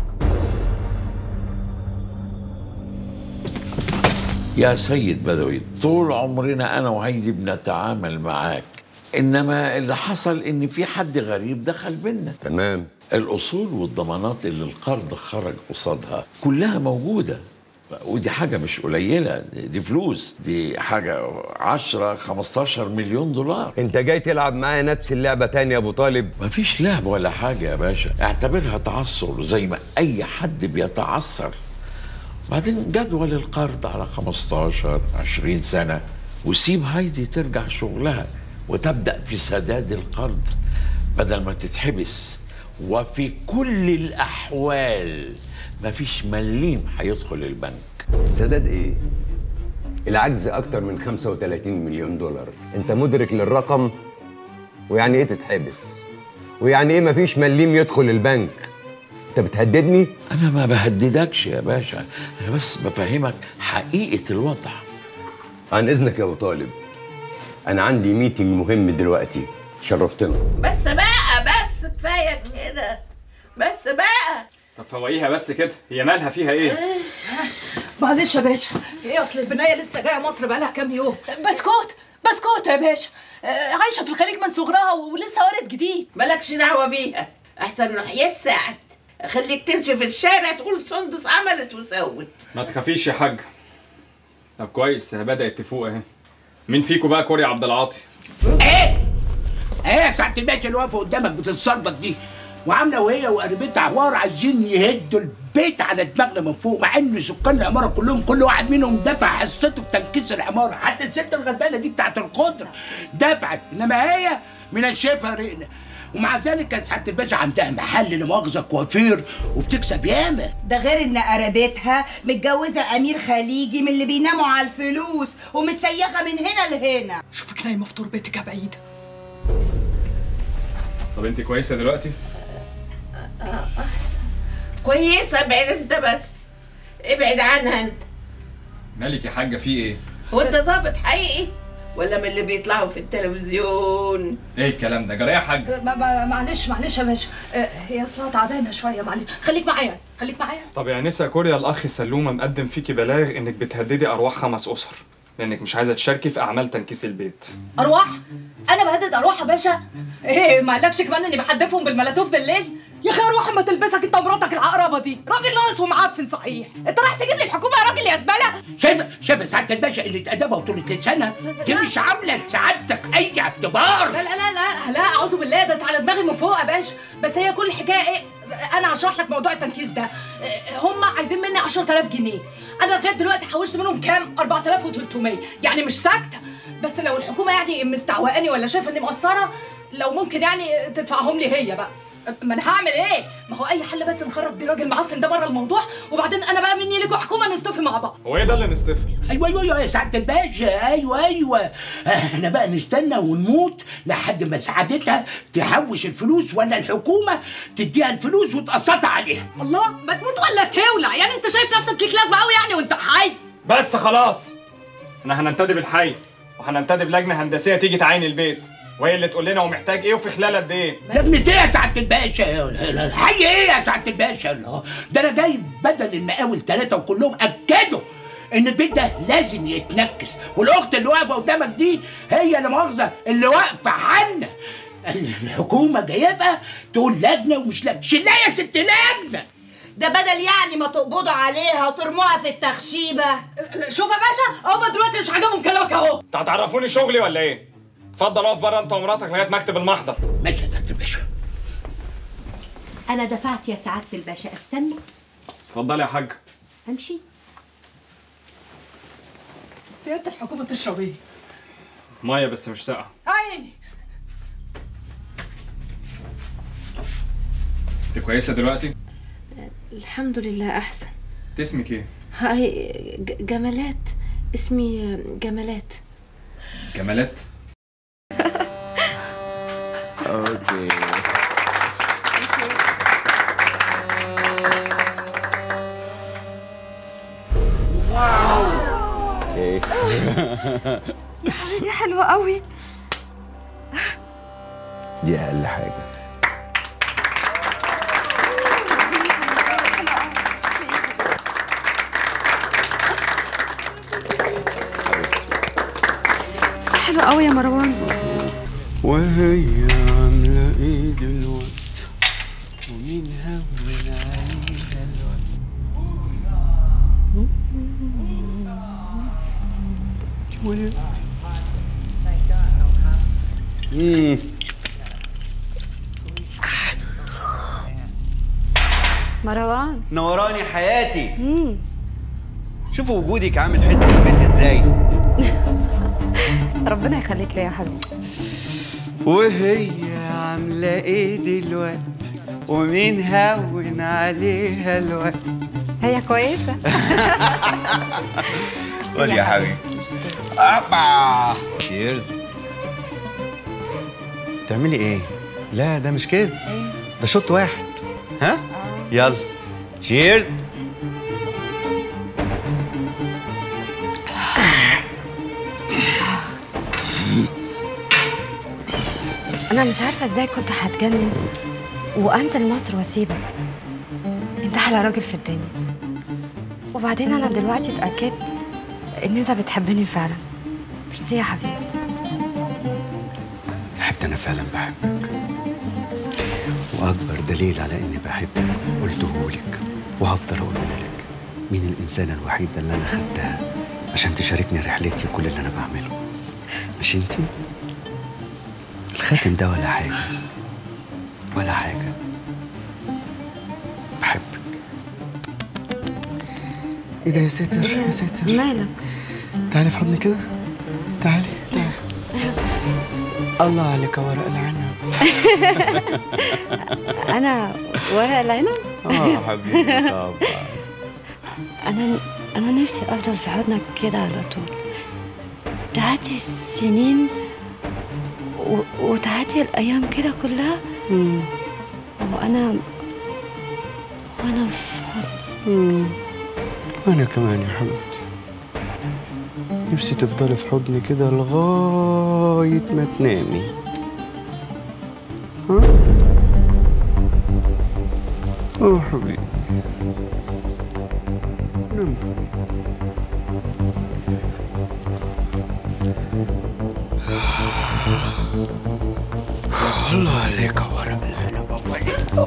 يا سيد بدوي طول عمرنا انا وهيدي بنتعامل معاك انما اللي حصل ان في حد غريب دخل بينا تمام الاصول والضمانات اللي القرض خرج قصادها كلها موجوده ودي حاجة مش قليلة دي فلوس دي حاجة 10 15 مليون دولار انت جاي تلعب معايا نفس اللعبة تاني يا ابو طالب مفيش لعب ولا حاجة يا باشا اعتبرها تعثر زي ما أي حد بيتعثر بعدين جدول القرض على 15 20 سنة وسيب هايدي ترجع شغلها وتبدأ في سداد القرض بدل ما تتحبس وفي كل الأحوال مفيش مليم هيدخل البنك سداد ايه العجز اكتر من 35 مليون دولار انت مدرك للرقم ويعني ايه تتحبس ويعني ايه مفيش مليم يدخل البنك انت بتهددني أنا ما بهددكش يا باشا أنا بس بفهمك حقيقة الوضع عن اذنك يا ابو طالب انا عندي ميتنج مهم دلوقتي شرفتنا بس بقى بس كفايه كده بس بقى طب فوقيها بس كده هي مالها فيها ايه؟ معلش يا باشا ايه اصل البنايه لسه جايه مصر بقالها كام يوم بسكوت بسكوت يا باشا آه، عايشه في الخليج من صغرها ولسه وارد جديد مالكش دعوه بيها احسن نحيات ساعد خليك تمشي في الشارع تقول سندس عملت وسوت ما تخافيش يا حاج طب كويس هي بدأت تفوق اهي مين فيكم بقى كوري عبد العاطي؟ ايه ايه يا ساعة الباشا اللي واقفه قدامك بتتصلبط دي وعامله وهي وقريبتها حوار عايزين يهدوا البيت على دماغنا من فوق مع ان سكان العماره كلهم كل واحد منهم دفع حصته في تنكيس العماره حتى الست الغلبانه دي بتاعت الخضر دفعت انما هي من الشفا رقنا ومع ذلك كانت سعاده الباشا عندها محل لمؤاخذه كوافير وبتكسب ياما ده غير ان قرابتها متجوزه امير خليجي من اللي بيناموا على الفلوس ومتسيخه من هنا لهنا شوفك نايمه في تربتك يا بعيده طب انت كويسه دلوقتي؟ كويسه ابعد انت بس ابعد عنها انت مالك يا حاجه في ايه؟ هو انت ظابط حقيقي ولا من اللي بيطلعوا في التلفزيون ايه الكلام ده؟ جرى إيه يا حاج؟ ما- ما- معلش معلش يا باشا آه، هي اصلها تعبانه شويه معلش خليك معايا خليك معايا طب يا نسا كوريا الاخ سلومه مقدم فيكي بلاغ انك بتهددي ارواح خمس اسر لانك مش عايزه تشاركي في اعمال تنكيس البيت ارواح انا بهدد ارواح يا باشا ايه ما قالكش كمان اني بحدفهم بالملاتوف بالليل يا اخي ارواح ما تلبسك انت ومراتك العقربه دي راجل ناقص ومعفن صحيح انت رايح تجيب لي الحكومه يا راجل يا زباله شايف شايف سعاده الباشا اللي ادبها وطولة لسانها دي مش عامله لسعادتك اي اعتبار لا لا لا لا لا اعوذ بالله ده انت على دماغي من فوق يا باشا بس هي كل الحكايه ايه انا هشرح لك موضوع التنكيس ده إيه، هم عايزين مني 10000 جنيه انا لغايه دلوقتي حوشت منهم كام 4300 يعني مش ساكته بس لو الحكومه يعني مستعوقاني ولا شايفه اني مقصره لو ممكن يعني تدفعهم لي هي بقى ما انا هعمل ايه ما هو اي حل بس نخرج بيه راجل معفن ده بره الموضوع وبعدين انا بقى مني ليكوا حكومه نصطفي مع بعض هو ايه ده اللي نستفل ايوه ايوه ايوه يا سعاده الباشا ايوه ايوه احنا بقى نستنى ونموت لحد ما سعادتها تحوش الفلوس ولا الحكومه تديها الفلوس وتقسطها عليها الله ما تموت ولا تولع يعني انت شايف نفسك ليك لازمه قوي يعني وانت حي بس خلاص احنا هننتدب الحي وهننتدب لجنه هندسيه تيجي تعاين البيت وهي اللي تقول لنا هو محتاج ايه وفي خلال قد ايه لجنة ايه يا سعادة الباشا؟ الحي ايه يا سعادة الباشا؟ الله ده انا جاي بدل المقاول ثلاثة وكلهم اكدوا ان البيت ده لازم يتنكس والاخت اللي واقفة قدامك دي هي اللي مؤاخذة اللي واقفة حالنا الحكومة جايبها تقول لجنة ومش لجنة شلها يا ست لجنة ده بدل يعني ما تقبضوا عليها وترموها في التخشيبه شوف يا باشا هما دلوقتي مش عاجبهم كلامك اهو انت هتعرفوني شغلي ولا ايه اتفضل اقف بره انت ومراتك لغايه مكتب المحضر ماشي يا سعادة الباشا انا دفعت يا سعاده الباشا استنى اتفضل يا حاج امشي سياده الحكومه تشرب ايه ميه بس مش ساقعه عيني انت كويسه دلوقتي الحمد لله احسن انت اسمك ايه هاي ج- جمالات اسمي جمالات جمالات اوكي ايه دي حلوة قوي دي اقل حاجه بس حلوة قوي يا مروان وهي عاملة ايه دلوقت ومين هون عليها الوقت مم. مروان نوراني حياتي شوفوا وجودك عامل حس البيت ازاي ربنا يخليك ليا يا حبيبي وهي عاملة ايه دلوقت ومين هون عليها الوقت هي كويسة قول يا حبيبي أبا تشيرز تعملي ايه؟ لا ده مش كده ده شوط واحد ها؟ يلا تشيرز أنا مش عارفة إزاي كنت هتجنن وأنزل مصر وأسيبك أنت أحلى راجل في الدنيا وبعدين أنا دلوقتي اتأكدت إن أنت بتحبني فعلا ميرسي يا حبيبي حتى انا فعلا بحبك واكبر دليل على اني بحبك قلته لك وهفضل اقوله لك مين الانسانه الوحيده اللي انا خدتها عشان تشاركني رحلتي وكل اللي انا بعمله مش انتي الخاتم ده ولا حاجه ولا حاجه بحبك ايه ده يا ساتر يا ساتر مالك تعالي في حضني كده تعالي تعالي الله عليك يا ورق العنب أنا ورق العنب اه حبيبي طبعا أنا أنا نفسي أفضل في حضنك كده على طول تعدي السنين و... وتعدي الأيام كده كلها وأنا وأنا في حضن وانا كمان يا حبيبتي نفسي تفضلي في حضني كده لغاية ما تنامي ها؟ اه حبيبي نام الله عليك يا ورق العنب أبوي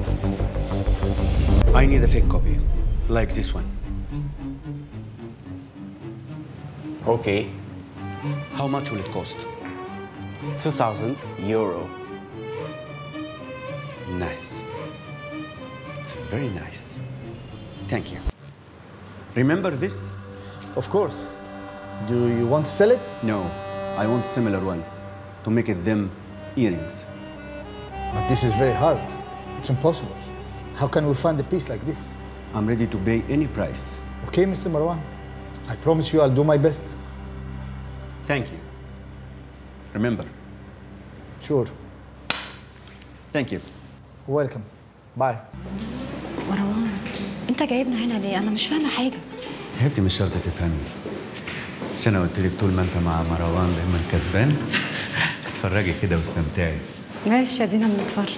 I need a fake copy, like this one. Okay, How much will it cost? 2000 euro. Nice. It's very nice. Thank you. Remember this? Of course. Do you want to sell it? No. I want similar one to make it them earrings. But this is very hard. It's impossible. How can we find a piece like this? I'm ready to pay any price. Okay, Mr. Marwan. I promise you I'll do my best. Thank you. Remember. Sure. Thank you. Welcome. Bye. مروان انت جايبنا هنا ليه انا مش فاهمه حاجه حبيبتي مش شرط تفهمي مش انا قلت لك طول ما انت مع مروان دايما كسبان اتفرجي كده واستمتعي ماشي ادينا بنتفرج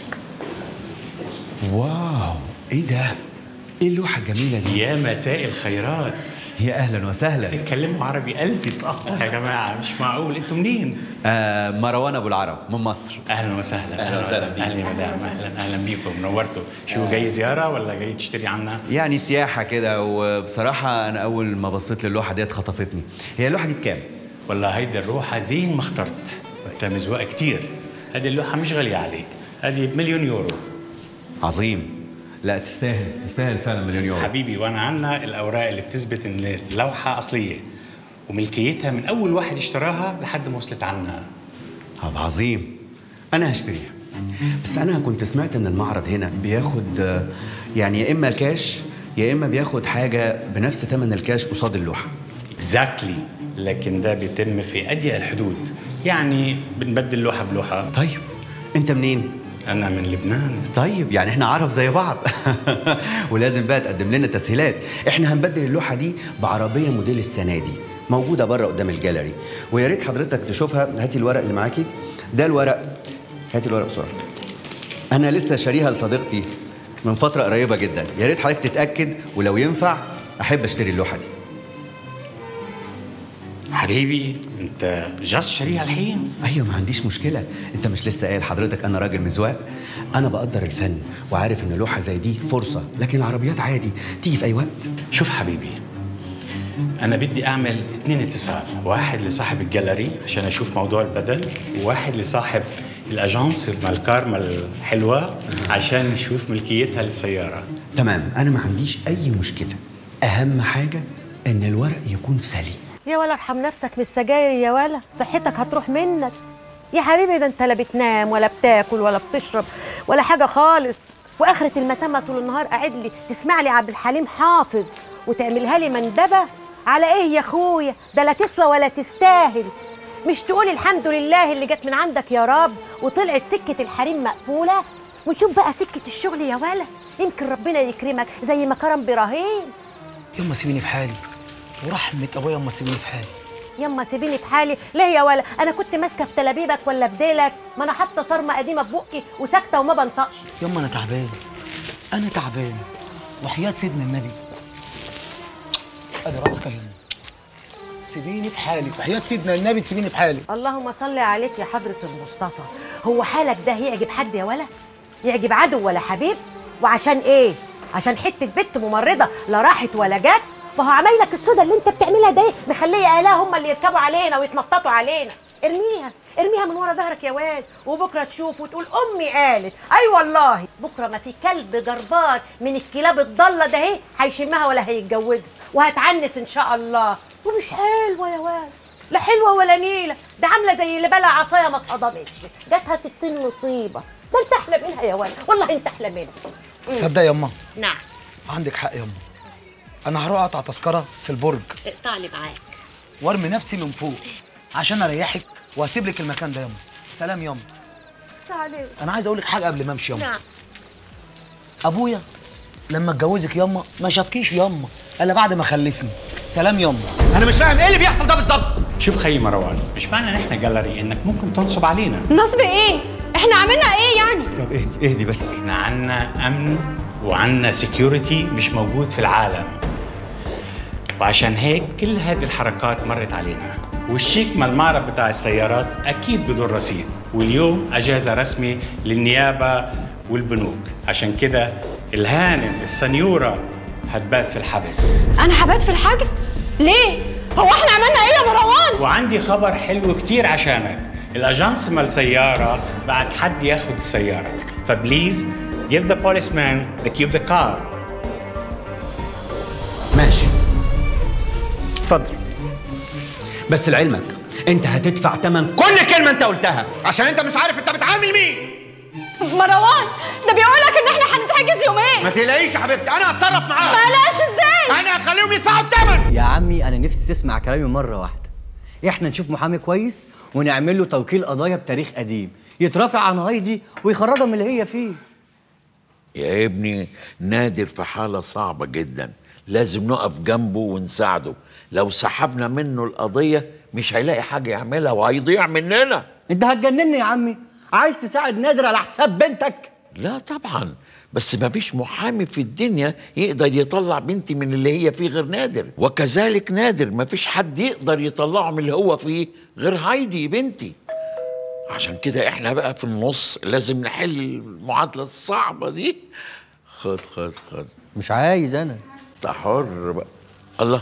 واو ايه ده؟ ايه اللوحة الجميلة دي؟ يا مساء الخيرات يا اهلا وسهلا تتكلموا عربي قلبي اتقطع يا جماعه مش معقول انتوا منين؟ آه مروان ابو العرب من مصر اهلا وسهلا أهلا وسهلا بيك. اهلا يا مدام اهلا اهلا بيكم نورتوا شو جاي زياره ولا جاي تشتري عنا؟ يعني سياحة كده وبصراحة أنا أول ما بصيت للوحة ديت خطفتني هي اللوحة دي بكام؟ والله هيدي الروحه زين ما اخترت انت مزواق كتير هذه اللوحه مش غاليه عليك هذه بمليون يورو عظيم لا تستاهل تستاهل فعلا مليون يورو حبيبي وانا عنا الاوراق اللي بتثبت ان اللوحه اصليه وملكيتها من اول واحد اشتراها لحد ما وصلت عنا هذا عظيم أنا هشتريها بس أنا كنت سمعت إن المعرض هنا بياخد آه، يعني يا إما الكاش يا إما بياخد حاجة بنفس ثمن الكاش قصاد اللوحة اكزاكتلي لكن ده بيتم في اضيق الحدود يعني بنبدل لوحه بلوحه طيب انت منين انا من لبنان طيب يعني احنا عرب زي بعض ولازم بقى تقدم لنا تسهيلات احنا هنبدل اللوحه دي بعربيه موديل السنه دي موجوده بره قدام الجاليري ويا ريت حضرتك تشوفها هاتي الورق اللي معاكي ده الورق هاتي الورق بسرعه انا لسه شاريها لصديقتي من فتره قريبه جدا يا ريت حضرتك تتاكد ولو ينفع احب اشتري اللوحه دي حبيبي انت جاست شاريها الحين ايوه ما عنديش مشكله انت مش لسه قايل حضرتك انا راجل مزواق انا بقدر الفن وعارف ان لوحه زي دي فرصه لكن العربيات عادي تيجي في اي وقت شوف حبيبي انا بدي اعمل اتنين اتصال واحد لصاحب الجاليري عشان اشوف موضوع البدل وواحد لصاحب الاجانس مال كارما الحلوه عشان نشوف ملكيتها للسياره تمام انا ما عنديش اي مشكله اهم حاجه ان الورق يكون سليم يا ولا ارحم نفسك من السجاير يا ولا صحتك هتروح منك يا حبيبي ده انت لا بتنام ولا بتاكل ولا بتشرب ولا حاجه خالص واخره المتامه طول النهار قاعد لي تسمع لي عبد الحليم حافظ وتعملها لي مندبه على ايه يا اخويا ده لا تسوى ولا تستاهل مش تقول الحمد لله اللي جت من عندك يا رب وطلعت سكه الحريم مقفوله ونشوف بقى سكه الشغل يا ولا يمكن ربنا يكرمك زي ما كرم ابراهيم يما سيبيني في حالي ورحمة ابويا يما سيبيني في حالي يما سيبيني في حالي ليه يا ولا انا كنت ماسكه في تلابيبك ولا في ديلك ما انا حاطه صرمه قديمه في بقي وساكته وما بنطقش يما انا تعبان انا تعبان وحياة سيدنا النبي ادي راسك يا يما سيبيني في حالي وحياة سيدنا النبي تسيبيني في حالي اللهم صل عليك يا حضرة المصطفى هو حالك ده يعجب حد يا ولا يعجب عدو ولا حبيب وعشان ايه عشان حتة بنت ممرضة لا راحت ولا جت ما هو عمايلك السودا اللي انت بتعملها ده مخليه اهلها هم اللي يركبوا علينا ويتنططوا علينا ارميها ارميها من ورا ظهرك يا واد وبكره تشوف وتقول امي قالت اي والله بكره ما في كلب جربان من الكلاب الضاله ده اهي هيشمها ولا هيتجوزها وهتعنس ان شاء الله ومش حلوه يا واد لا حلوه ولا نيله ده عامله زي اللي بلا عصايه ما اتقضمتش جاتها ستين مصيبه ده انت احلى منها يا واد والله انت احلى منها مم. صدق يما نعم عندك حق يما انا هروح اقطع تذكره في البرج اقطع لي معاك وارمي نفسي من فوق عشان اريحك واسيب لك المكان ده يما سلام يما عليك انا عايز اقول لك حاجه قبل ما امشي يما نعم ابويا لما اتجوزك يما ما شافكيش يما الا بعد ما خلفني سلام يما انا مش فاهم ايه اللي بيحصل ده بالظبط شوف خي مروان مش معنى ان احنا جاليري انك ممكن تنصب علينا نصب ايه احنا عملنا ايه يعني طب اهدي اهدي بس احنا عنا امن وعنا سكيورتي مش موجود في العالم وعشان هيك كل هذه الحركات مرت علينا والشيك مال المعرض بتاع السيارات اكيد بدون رصيد واليوم اجازه رسمي للنيابه والبنوك عشان كده الهانم السنيوره هتبات في الحبس انا هبات في الحجز ليه هو احنا عملنا ايه يا مروان وعندي خبر حلو كتير عشانك الاجانس مال سياره بعت حد ياخد السياره فبليز give the policeman the key of the car ماشي اتفضل بس لعلمك انت هتدفع تمن كل كلمه انت قلتها عشان انت مش عارف انت بتعامل مين مروان ده بيقول لك ان احنا هنتحجز يومين ما تقلقيش يا حبيبتي انا هتصرف معاهم بلاش ازاي انا هخليهم يدفعوا الثمن يا عمي انا نفسي تسمع كلامي مره واحده احنا نشوف محامي كويس ونعمل له توكيل قضايا بتاريخ قديم يترافع عن هايدي ويخرجها من اللي هي فيه يا ابني نادر في حالة صعبة جدا لازم نقف جنبه ونساعده لو سحبنا منه القضية مش هيلاقي حاجة يعملها وهيضيع مننا انت هتجنني يا عمي عايز تساعد نادر على حساب بنتك لا طبعا بس ما فيش محامي في الدنيا يقدر يطلع بنتي من اللي هي فيه غير نادر وكذلك نادر ما فيش حد يقدر يطلعه من اللي هو فيه غير هايدي بنتي عشان كده احنا بقى في النص لازم نحل المعادلة الصعبة دي خد خد خد مش عايز انا انت حر بقى الله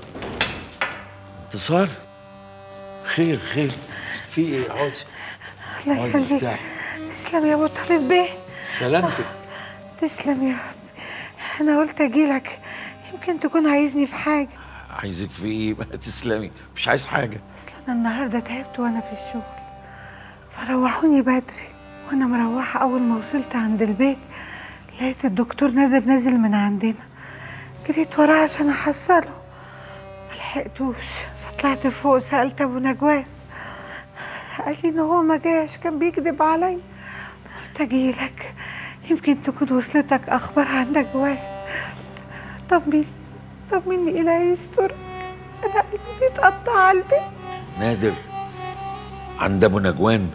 انتصار خير خير في ايه اقعدي الله اقعدي يخليك ارتاحي. تسلم يا ابو طالب بيه سلامتك تسلم يا رب انا قلت اجيلك يمكن تكون عايزني في حاجه عايزك في ايه بقى تسلمي مش عايز حاجة انا النهارده تعبت وانا في الشغل فروحوني بدري وانا مروحه اول ما وصلت عند البيت لقيت الدكتور نادر نازل من عندنا جريت وراه عشان احصله ملحقتوش فطلعت فوق سالت ابو نجوان قال لي ان هو ما جاش كان بيكذب عليا قلت اجيلك يمكن تكون وصلتك اخبار عن نجوان طمني طمني الى يسترك انا قلبي بيتقطع على البيت نادر عند ابو نجوان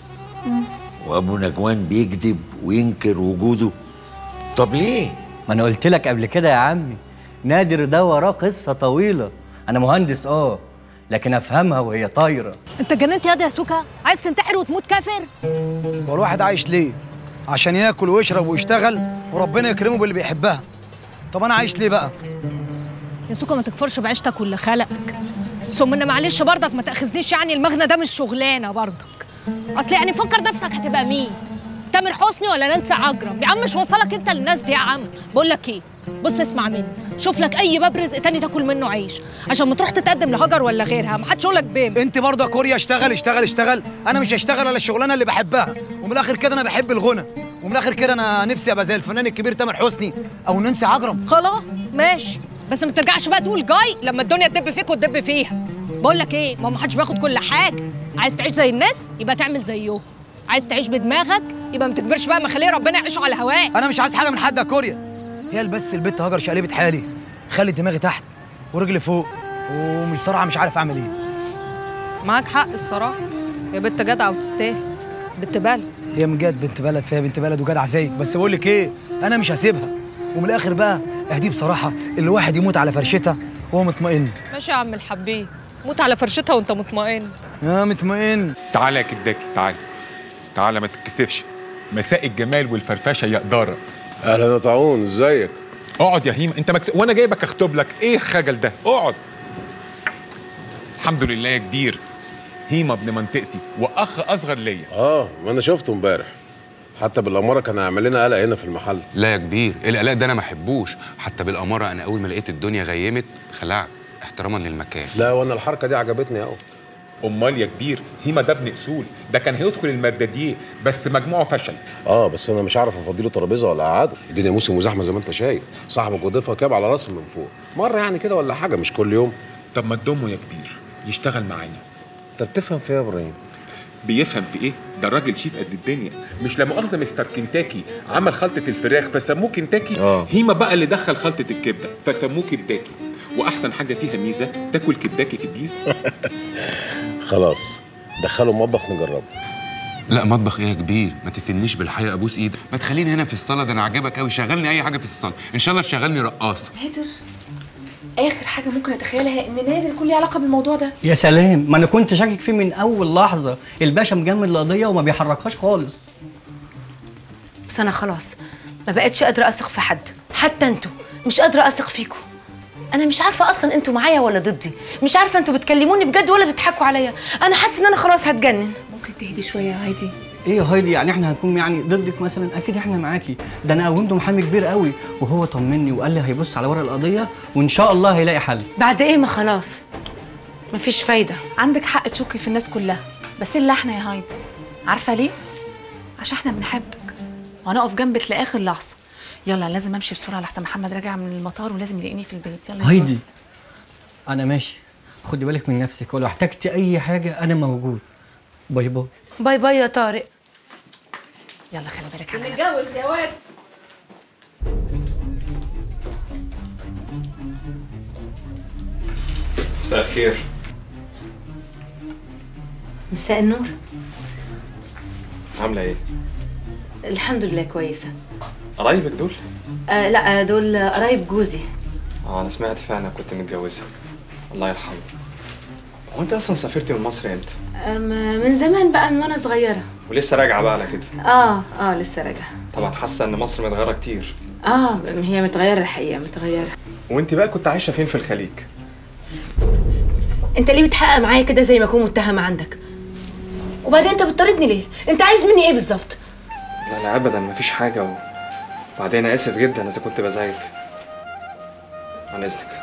وابو نجوان بيكذب وينكر وجوده طب ليه ما انا قلت لك قبل كده يا عمي نادر ده وراه قصه طويله انا مهندس اه لكن افهمها وهي طايره انت جننت ياض يا سوكا عايز تنتحر وتموت كافر هو الواحد عايش ليه؟ عشان ياكل ويشرب ويشتغل وربنا يكرمه باللي بيحبها طب انا عايش ليه بقى؟ يا سوكا ما تكفرش بعيشتك واللي خلقك ثم ان معلش برضك ما تاخذنيش يعني المغنى ده مش شغلانه برضك اصل يعني فكر نفسك هتبقى مين تامر حسني ولا نانسي عجرم يا عم مش وصلك انت للناس دي يا عم بقول لك ايه بص اسمع مني شوف لك اي باب رزق تاني تاكل منه عيش عشان ما تروح تتقدم لهجر ولا غيرها ما حدش يقول لك بيم انت برضه يا كوريا اشتغل اشتغل اشتغل انا مش هشتغل على الشغلانه اللي بحبها ومن الاخر كده انا بحب الغنى ومن الاخر كده انا نفسي ابقى زي الفنان الكبير تامر حسني او نانسي عجرم خلاص ماشي بس ما ترجعش بقى تقول جاي لما الدنيا تدب فيك وتدب فيها بقول لك ايه ما هو ما حدش بياخد كل حاجه عايز تعيش زي الناس يبقى تعمل زيهم عايز تعيش بدماغك يبقى ما تكبرش بقى ما خليه ربنا يعيشه على هواه انا مش عايز حاجه من حد يا كوريا هي بس البت هاجر شقلبت حالي خلت دماغي تحت ورجلي فوق ومش بصراحه مش عارف اعمل ايه معاك حق الصراحه يا بنت جدعه وتستاهل بنت بلد هي من جد بنت بلد فيها بنت بلد وجدع زيك بس بقول لك ايه انا مش هسيبها ومن الاخر بقى اهدي بصراحه اللي واحد يموت على فرشتها وهو مطمئن ماشي يا عم الحبيب موت على فرشتها وانت مطمئن يا مطمئن تعالى يا كداكي تعالى تعالى ما تتكسفش مساء الجمال والفرفشه يا قداره اهلا يا طاعون ازيك اقعد يا هيما انت مكت... وانا جايبك اخطب لك ايه الخجل ده اقعد الحمد لله يا كبير هيما ابن منطقتي واخ اصغر ليا اه ما انا شفته امبارح حتى بالاماره كان هيعمل لنا قلق هنا في المحل لا يا كبير القلق ده انا ما احبوش حتى بالاماره انا اول ما لقيت الدنيا غيمت خلعت احتراما للمكان لا وانا الحركه دي عجبتني قوي امال يا كبير هيما ده ابن اصول ده كان هيدخل المرداديه بس مجموعه فشل اه بس انا مش عارف افضيله ترابيزه ولا اقعده الدنيا موسم وزحمه زي ما انت شايف صاحبك وضيفها كاب على راسي من فوق مره يعني كده ولا حاجه مش كل يوم طب ما تضمه يا كبير يشتغل معانا انت بتفهم في ايه يا ابراهيم بيفهم في ايه؟ ده الراجل شيف قد الدنيا مش لا مؤاخذه مستر كنتاكي عمل خلطه الفراخ فسموه كنتاكي آه. هيما بقى اللي دخل خلطه الكبده فسموه كبداكي واحسن حاجه فيها ميزه تاكل كبداكي في الجيزه خلاص دخله المطبخ نجربه لا مطبخ ايه يا كبير ما تتنيش بالحقيقه ابوس ايدك ما تخليني هنا في الصاله ده انا عاجبك قوي شغلني اي حاجه في الصاله ان شاء الله تشغلني رقاصه نادر اخر حاجه ممكن اتخيلها ان نادر يكون ليه علاقه بالموضوع ده يا سلام ما انا كنت شاكك فيه من اول لحظه الباشا مجمد القضيه وما بيحركهاش خالص بس انا خلاص ما بقتش قادره اثق في حد حتى انتوا مش قادره اثق فيكم انا مش عارفه اصلا انتوا معايا ولا ضدي مش عارفه انتوا بتكلموني بجد ولا بتضحكوا عليا انا حاسه ان انا خلاص هتجنن ممكن تهدي شويه يا هايدي ايه يا هايدي يعني احنا هنكون يعني ضدك مثلا اكيد احنا معاكي ده انا قومته محامي كبير قوي وهو طمني وقال لي هيبص على ورق القضيه وان شاء الله هيلاقي حل بعد ايه ما خلاص مفيش فايده عندك حق تشكي في الناس كلها بس الا احنا يا هايدي عارفه ليه عشان احنا بنحبك وهنقف جنبك لاخر لحظه يلا لازم امشي بسرعه لحسن محمد راجع من المطار ولازم يلاقيني في البيت يلا يا هايدي انا ماشي خدي بالك من نفسك ولو احتجتي اي حاجه انا موجود باي باي باي باي يا طارق يلا خلي بالك على نتجوز يا واد مساء الخير مساء النور عامله ايه الحمد لله كويسه قرايبك دول آه لا آه، دول قرايب جوزي اه انا سمعت فعلا كنت متجوزه الله يرحمه هو انت اصلا سافرتي من مصر امتى آم، من زمان بقى من وانا صغيره ولسه راجعه بقى على كده اه اه لسه راجعه طبعا حاسه ان مصر متغيره كتير اه هي متغيره الحقيقه متغيره وانت بقى كنت عايشه فين في الخليج انت ليه بتحقق معايا كده زي ما اكون متهمه عندك وبعدين انت بتطاردني ليه انت عايز مني ايه بالظبط لا لا ابدا مفيش حاجه و... بعدين انا اسف جدا اذا كنت بزعجك عن اذنك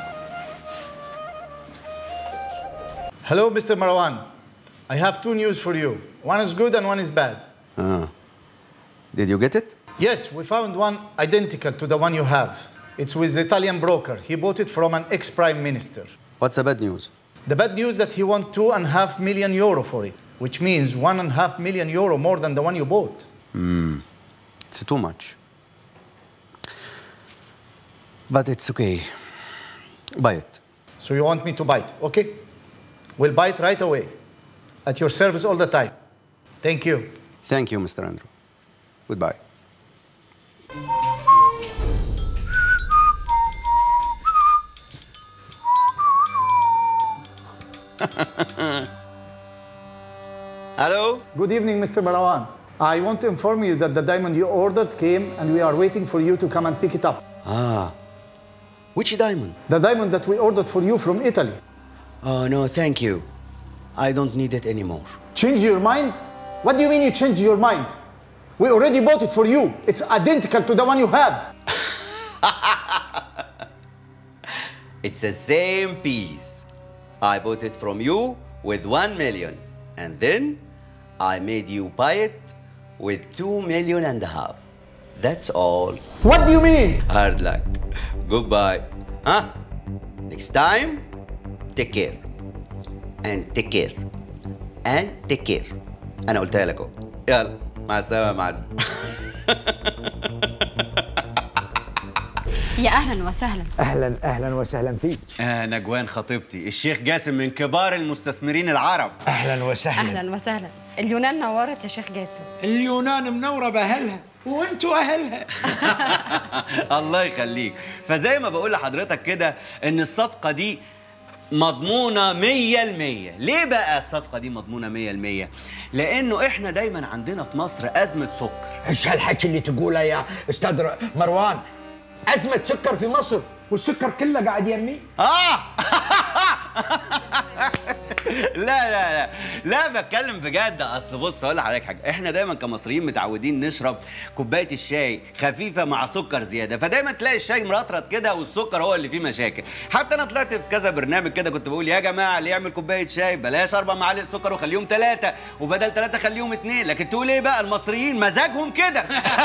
Hello, Mr. Marwan. I have two news for you. One is good and one is bad. Ah. Did you get it? Yes, we found one identical to the one you have. It's with the Italian broker. He bought it from an ex-prime minister. What's the bad news? The bad news that he wants two and a half million euro for it, which means one and a half million euro more than the one you bought. Hmm. It's too much. But it's okay. Buy it. So you want me to buy it, okay? We'll buy it right away. At your service all the time. Thank you. Thank you, Mr. Andrew. Goodbye. Hello? Good evening, Mr. Marwan. I want to inform you that the diamond you ordered came and we are waiting for you to come and pick it up. Ah. Which diamond? The diamond that we ordered for you from Italy. Oh, no, thank you. I don't need it anymore. Change your mind? What do you mean you change your mind? We already bought it for you. It's identical to the one you have. It's the same piece. I bought it from you with one million. And then I made you buy it with two million and a half. That's all. What do you mean? Hard luck. Goodbye. Huh? Next time, take care. And take care. And take care. أنا قلتها لك أهو. يلا مع السلامة يا معلم. يا اهلا وسهلا اهلا اهلا وسهلا فيك آه نجوان خطيبتي الشيخ جاسم من كبار المستثمرين العرب اهلا وسهلا اهلا وسهلا اليونان نورت يا شيخ جاسم اليونان منوره باهلها وانتوا اهلها الله يخليك فزي ما بقول لحضرتك كده ان الصفقة دي مضمونة مية المية ليه بقى الصفقة دي مضمونة مية المية لانه احنا دايما عندنا في مصر ازمة سكر ايش هالحكي اللي تقوله يا استاذ ر- مروان ازمه سكر في مصر والسكر كله قاعد يمي اه لا لا لا لا بتكلم بجد اصل بص اقول لحضرتك حاجه احنا دايما كمصريين متعودين نشرب كوبايه الشاي خفيفه مع سكر زياده فدايما تلاقي الشاي مرطرط كده والسكر هو اللي فيه مشاكل حتى انا طلعت في كذا برنامج كده كنت بقول يا جماعه اللي يعمل كوبايه شاي بلاش اربع معالق سكر وخليهم ثلاثه وبدل ثلاثه خليهم اثنين لكن تقول ايه بقى المصريين مزاجهم كده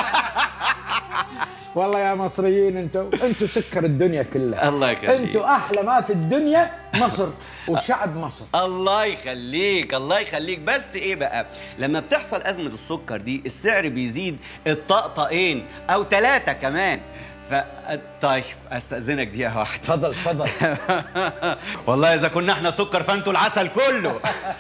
والله يا مصريين انتوا انتوا سكر الدنيا كلها الله يخليك انتوا احلى ما في الدنيا مصر وشعب مصر الله يخليك الله يخليك بس ايه بقى لما بتحصل ازمه السكر دي السعر بيزيد الطقطقين او ثلاثه كمان ف طيب استاذنك دقيقه واحده اتفضل اتفضل والله اذا كنا احنا سكر فانتوا العسل كله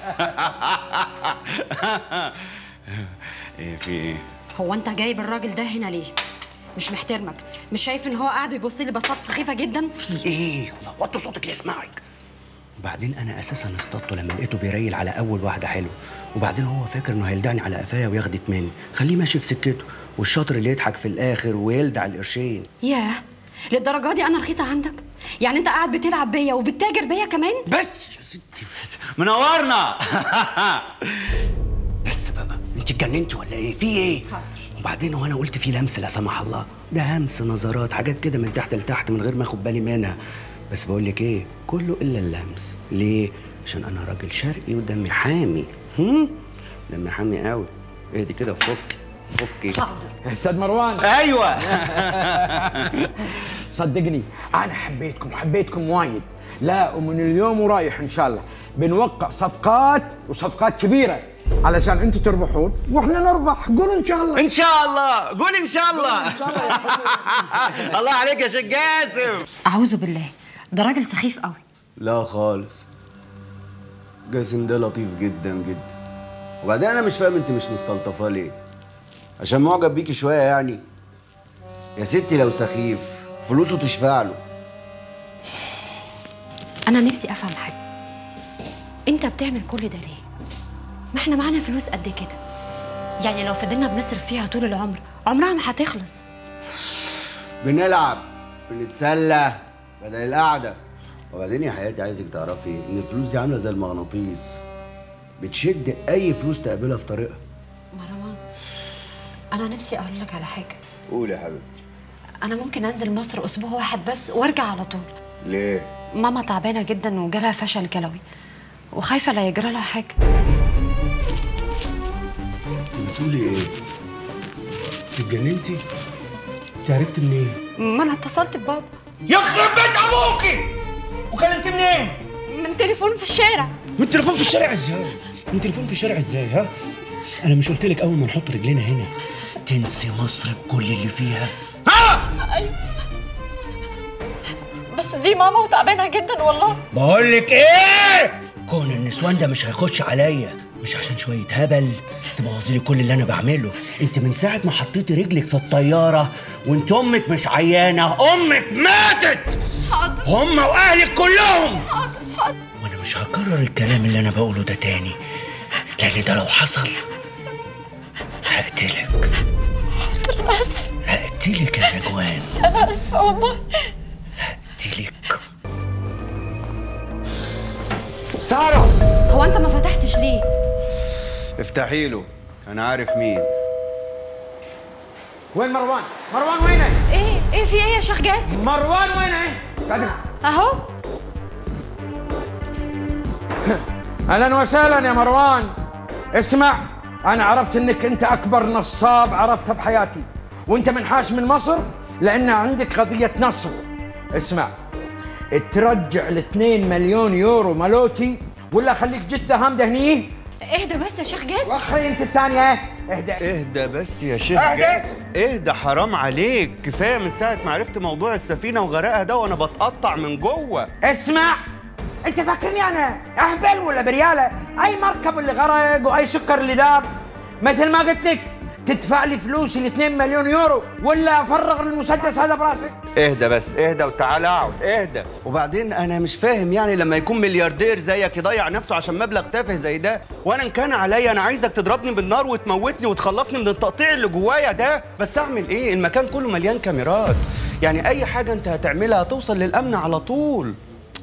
ايه في ايه هو انت جايب الراجل ده هنا ليه مش محترمك مش شايف ان هو قاعد بيبص لي بصات سخيفه جدا في ايه وطي صوتك يسمعك وبعدين انا اساسا اصطدته لما لقيته بيريل على اول واحده حلوه وبعدين هو فاكر انه هيلدعني على قفايا وياخدت مني خليه ماشي في سكته والشاطر اللي يضحك في الاخر ويلدع القرشين ياه للدرجه دي انا رخيصه عندك يعني انت قاعد بتلعب بيا وبتتاجر بيا كمان بس منورنا بس بقى انت اتجننتي ولا ايه في ايه وبعدين هو انا قلت في لمس لا سمح الله ده همس نظرات حاجات كده من تحت لتحت من غير ما اخد بالي منها بس بقول لك ايه كله الا اللمس ليه عشان انا راجل شرقي ودمي حامي هم؟ دمي حامي قوي اهدي كده وفك فكي استاذ مروان ايوه صدقني انا حبيتكم حبيتكم وايد لا ومن اليوم ورايح ان شاء الله بنوقع صفقات وصفقات كبيره علشان انتم تربحون واحنا نربح قولوا ان شاء الله ان شاء الله قول ان شاء الله الله عليك يا شيخ جاسم اعوذ بالله ده راجل سخيف قوي لا خالص جاسم ده لطيف جدا جدا وبعدين انا مش فاهم انت مش مستلطفاه ليه عشان معجب بيكي شويه يعني يا ستي لو سخيف فلوسه تشفع له انا نفسي افهم حاجه انت بتعمل كل ده ليه ما احنا معانا فلوس قد كده يعني لو فضلنا بنصرف فيها طول العمر عمرها ما هتخلص بنلعب بنتسلى بدل القعده وبعدين يا حياتي عايزك تعرفي ان الفلوس دي عامله زي المغناطيس بتشد اي فلوس تقابلها في طريقها مروان انا نفسي اقول لك على حاجه قولي يا حبيبتي انا ممكن انزل مصر اسبوع واحد بس وارجع على طول ليه ماما تعبانه جدا وجالها فشل كلوي وخايفه لا يجرى لها حاجه انت بتقولي ايه اتجننتي انت عرفت منين ما انا اتصلت ببابا يخرب بيت ابوكي وكلمت منين من تليفون في الشارع من التليفون في الشارع ازاي؟ من التليفون في الشارع ازاي ها؟ انا مش قلت لك اول ما نحط رجلينا هنا تنسي مصر بكل اللي فيها ايوه بس دي ماما وتعبانه جدا والله بقول لك ايه؟ كون النسوان ده مش هيخش عليا مش عشان شويه هبل تبوظي لي كل اللي انا بعمله انت من ساعه ما حطيتي رجلك في الطياره وانت امك مش عيانه امك ماتت حاضر هم واهلك كلهم حاضر حاضر وانا مش هكرر الكلام اللي انا بقوله ده تاني لان ده لو حصل هقتلك حاضر انا اسفه هقتلك يا نجوان انا اسفه والله هقتلك ساره هو انت ما فتحتش ليه افتحي له انا عارف مين وين مروان مروان وينه ايه ايه في ايه يا شيخ جاسم مروان وينه قاعد اهو اهلا وسهلا يا مروان اسمع انا عرفت انك انت اكبر نصاب عرفته بحياتي وانت منحاش من مصر لان عندك قضيه نصب اسمع ترجع ال 2 مليون يورو مالوتي ولا خليك جده هامده هني اهدى بس يا شيخ جاسم واخري انت الثانيه اهدى اهدى بس يا شيخ اهدى. جاسم اهدى حرام عليك كفايه من ساعه ما عرفت موضوع السفينه وغرقها ده وانا بتقطع من جوه اسمع انت فاكرني انا اهبل ولا برياله اي مركب اللي غرق واي سكر اللي ذاب مثل ما قلت لك تدفع لي فلوس ال 2 مليون يورو ولا افرغ المسدس هذا براسك اهدى بس اهدى وتعالى اقعد اهدى وبعدين انا مش فاهم يعني لما يكون ملياردير زيك يضيع نفسه عشان مبلغ تافه زي ده وانا ان كان عليا انا عايزك تضربني بالنار وتموتني وتخلصني من التقطيع اللي جوايا ده بس اعمل ايه المكان كله مليان كاميرات يعني اي حاجه انت هتعملها هتوصل للامن على طول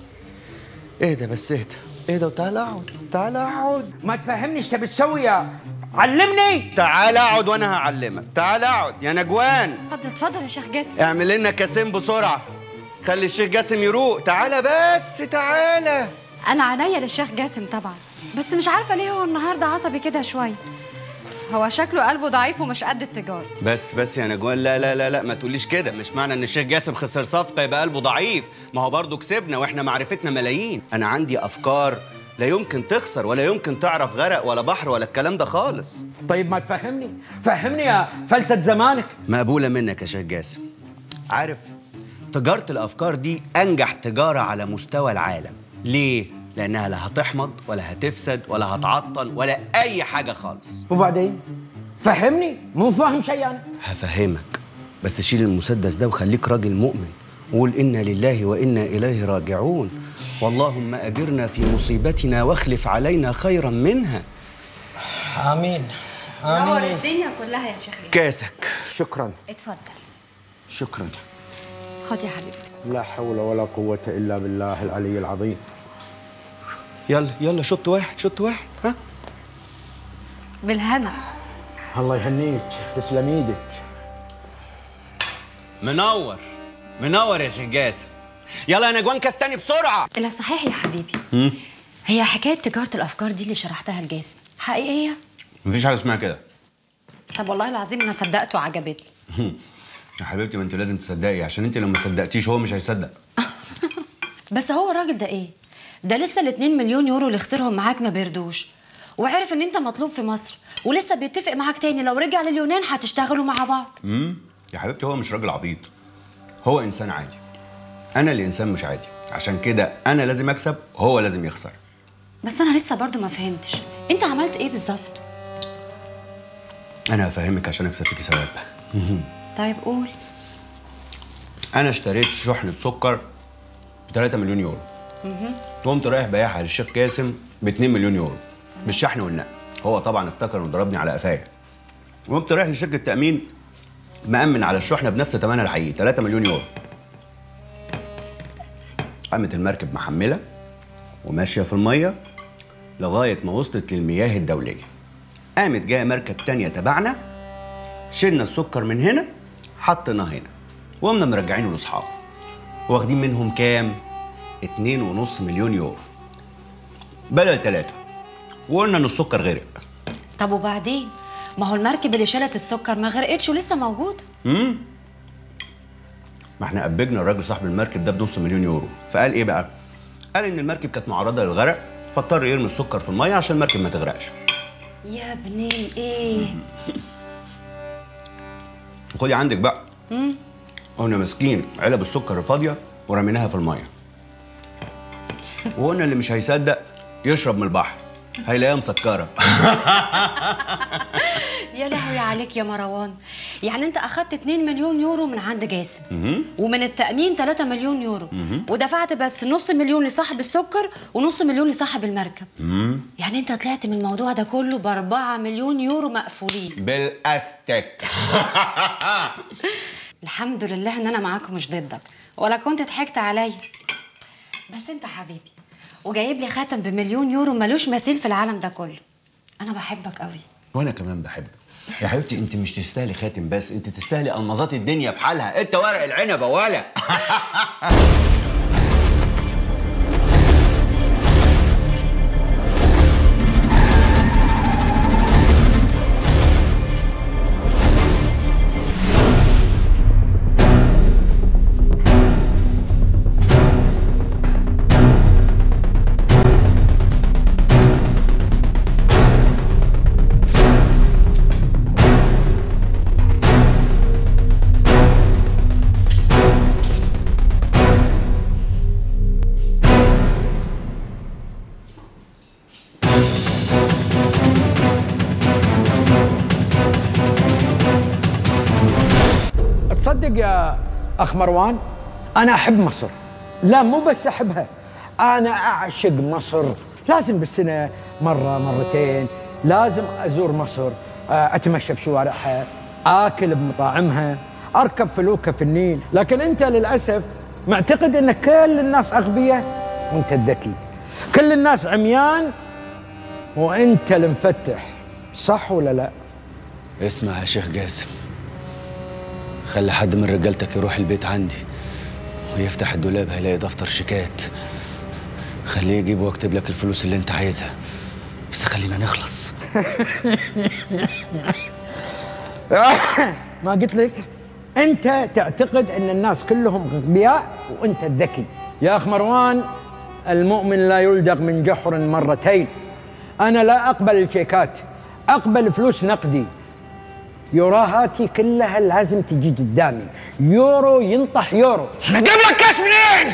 اهدى بس اهدى اهدى وتعالى اقعد تعالى اقعد ما تفهمني ايش تبي تسوي يا علمني تعالى اقعد وانا هعلمك تعالى اقعد يا نجوان اتفضل اتفضل يا شيخ جاسم اعمل لنا كاسين بسرعه خلي الشيخ جاسم يروق تعالى بس تعالى انا عينيا للشيخ جاسم طبعا بس مش عارفه ليه هو النهارده عصبي كده شويه هو شكله قلبه ضعيف ومش قد التجاره بس بس يا نجوان لا لا لا لا ما تقوليش كده مش معنى ان الشيخ جاسم خسر صفقه يبقى قلبه ضعيف ما هو برضه كسبنا واحنا معرفتنا ملايين انا عندي افكار لا يمكن تخسر ولا يمكن تعرف غرق ولا بحر ولا الكلام ده خالص طيب ما تفهمني فهمني يا فلتة زمانك مقبوله منك يا شيخ جاسم عارف تجاره الافكار دي انجح تجاره على مستوى العالم ليه لانها لا هتحمض ولا هتفسد ولا هتعطل ولا اي حاجه خالص وبعدين فهمني مو فاهم شيء انا هفهمك بس شيل المسدس ده وخليك راجل مؤمن وقول إنا لله وإنا إليه راجعون واللهم أجرنا في مصيبتنا واخلف علينا خيرا منها امين نور الدنيا كلها يا شيخ كاسك شكرا اتفضل شكرا خد يا حبيبتي لا حول ولا قوة إلا بالله العلي العظيم يلا يلا شط واحد شط واحد ها بالهنا الله يهنيك تسلم ايدك منور منور يا شيخ جاسم يلا يا نجوان كاس تاني بسرعة لا صحيح يا حبيبي مم. هي حكايه تجاره الافكار دي اللي شرحتها لجاسم حقيقيه مفيش حاجه اسمها كده طب والله العظيم انا صدقت وعجبتني يا حبيبتي ما انت لازم تصدقي عشان انت لو ما صدقتيش هو مش هيصدق بس هو الراجل ده ايه ده لسه ال 2 مليون يورو اللي خسرهم معاك ما بيردوش وعرف ان انت مطلوب في مصر ولسه بيتفق معاك تاني لو رجع لليونان هتشتغلوا مع بعض امم يا حبيبتي هو مش راجل عبيط هو انسان عادي انا اللي انسان مش عادي عشان كده انا لازم اكسب وهو لازم يخسر بس انا لسه برضو ما فهمتش انت عملت ايه بالظبط انا هفهمك عشان اكسب فيكي ثواب طيب قول انا اشتريت شحنه سكر ب 3 مليون يورو مهم. قمت رايح بايعها للشيخ قاسم ب 2 مليون يورو بالشحن والنقل هو طبعا افتكر انه ضربني على قفايا وقمت رايح لشركه تامين مأمن على الشحنه بنفس ثمنها الحقيقي 3 مليون يورو قامت المركب محمله وماشيه في الميه لغايه ما وصلت للمياه الدوليه قامت جايه مركب تانية تبعنا شلنا السكر من هنا حطيناه هنا وقمنا مرجعينه لاصحابه واخدين منهم كام؟ اتنين ونص مليون يورو بدل تلاتة وقلنا ان السكر غرق طب وبعدين ما هو المركب اللي شالت السكر ما غرقتش ولسه موجوده امم ما احنا قبجنا الراجل صاحب المركب ده بنص مليون يورو فقال ايه بقى؟ قال ان المركب كانت معرضه للغرق فاضطر يرمي السكر في الميه عشان المركب ما تغرقش يا ابني ايه خدي عندك بقى مم. قلنا ماسكين علب السكر الفاضيه ورميناها في الميه وقلنا اللي مش هيصدق يشرب من البحر هيلاقيها مسكره يا لهوي عليك يا مروان يعني انت اخدت 2 مليون يورو من عند جاسم مهم. ومن التأمين 3 مليون يورو مهم. ودفعت بس نص مليون لصاحب السكر ونص مليون لصاحب المركب مم. يعني انت طلعت من الموضوع ده كله ب 4 مليون يورو مقفولين بالاستك الحمد لله ان انا معاك ومش ضدك ولا كنت ضحكت عليا بس انت حبيبي وجايب لي خاتم بمليون يورو ملوش مثيل في العالم ده كله انا بحبك قوي وانا كمان بحبك يا حبيبتي انت مش تستاهلي خاتم بس انت تستاهلي المظات الدنيا بحالها انت ورق العنب ولا تصدق يا اخ مروان انا احب مصر لا مو بس احبها انا اعشق مصر لازم بالسنه مره مرتين لازم ازور مصر آه، اتمشى بشوارعها اكل بمطاعمها اركب فلوكه في النيل لكن انت للاسف معتقد ان كل الناس اغبياء وانت الذكي كل الناس عميان وانت المفتح صح ولا لا اسمع يا شيخ جاسم خلي حد من رجالتك يروح البيت عندي ويفتح الدولاب هيلاقي دفتر شيكات خليه يجيب واكتب لك الفلوس اللي انت عايزها بس خلينا نخلص ما قلت لك انت تعتقد ان الناس كلهم اغبياء وانت الذكي يا اخ مروان المؤمن لا يلدغ من جحر مرتين انا لا اقبل الشيكات اقبل فلوس نقدي يوراهاتي كلها لازم تجي قدامي يورو ينطح يورو نجيب لك كاش منين؟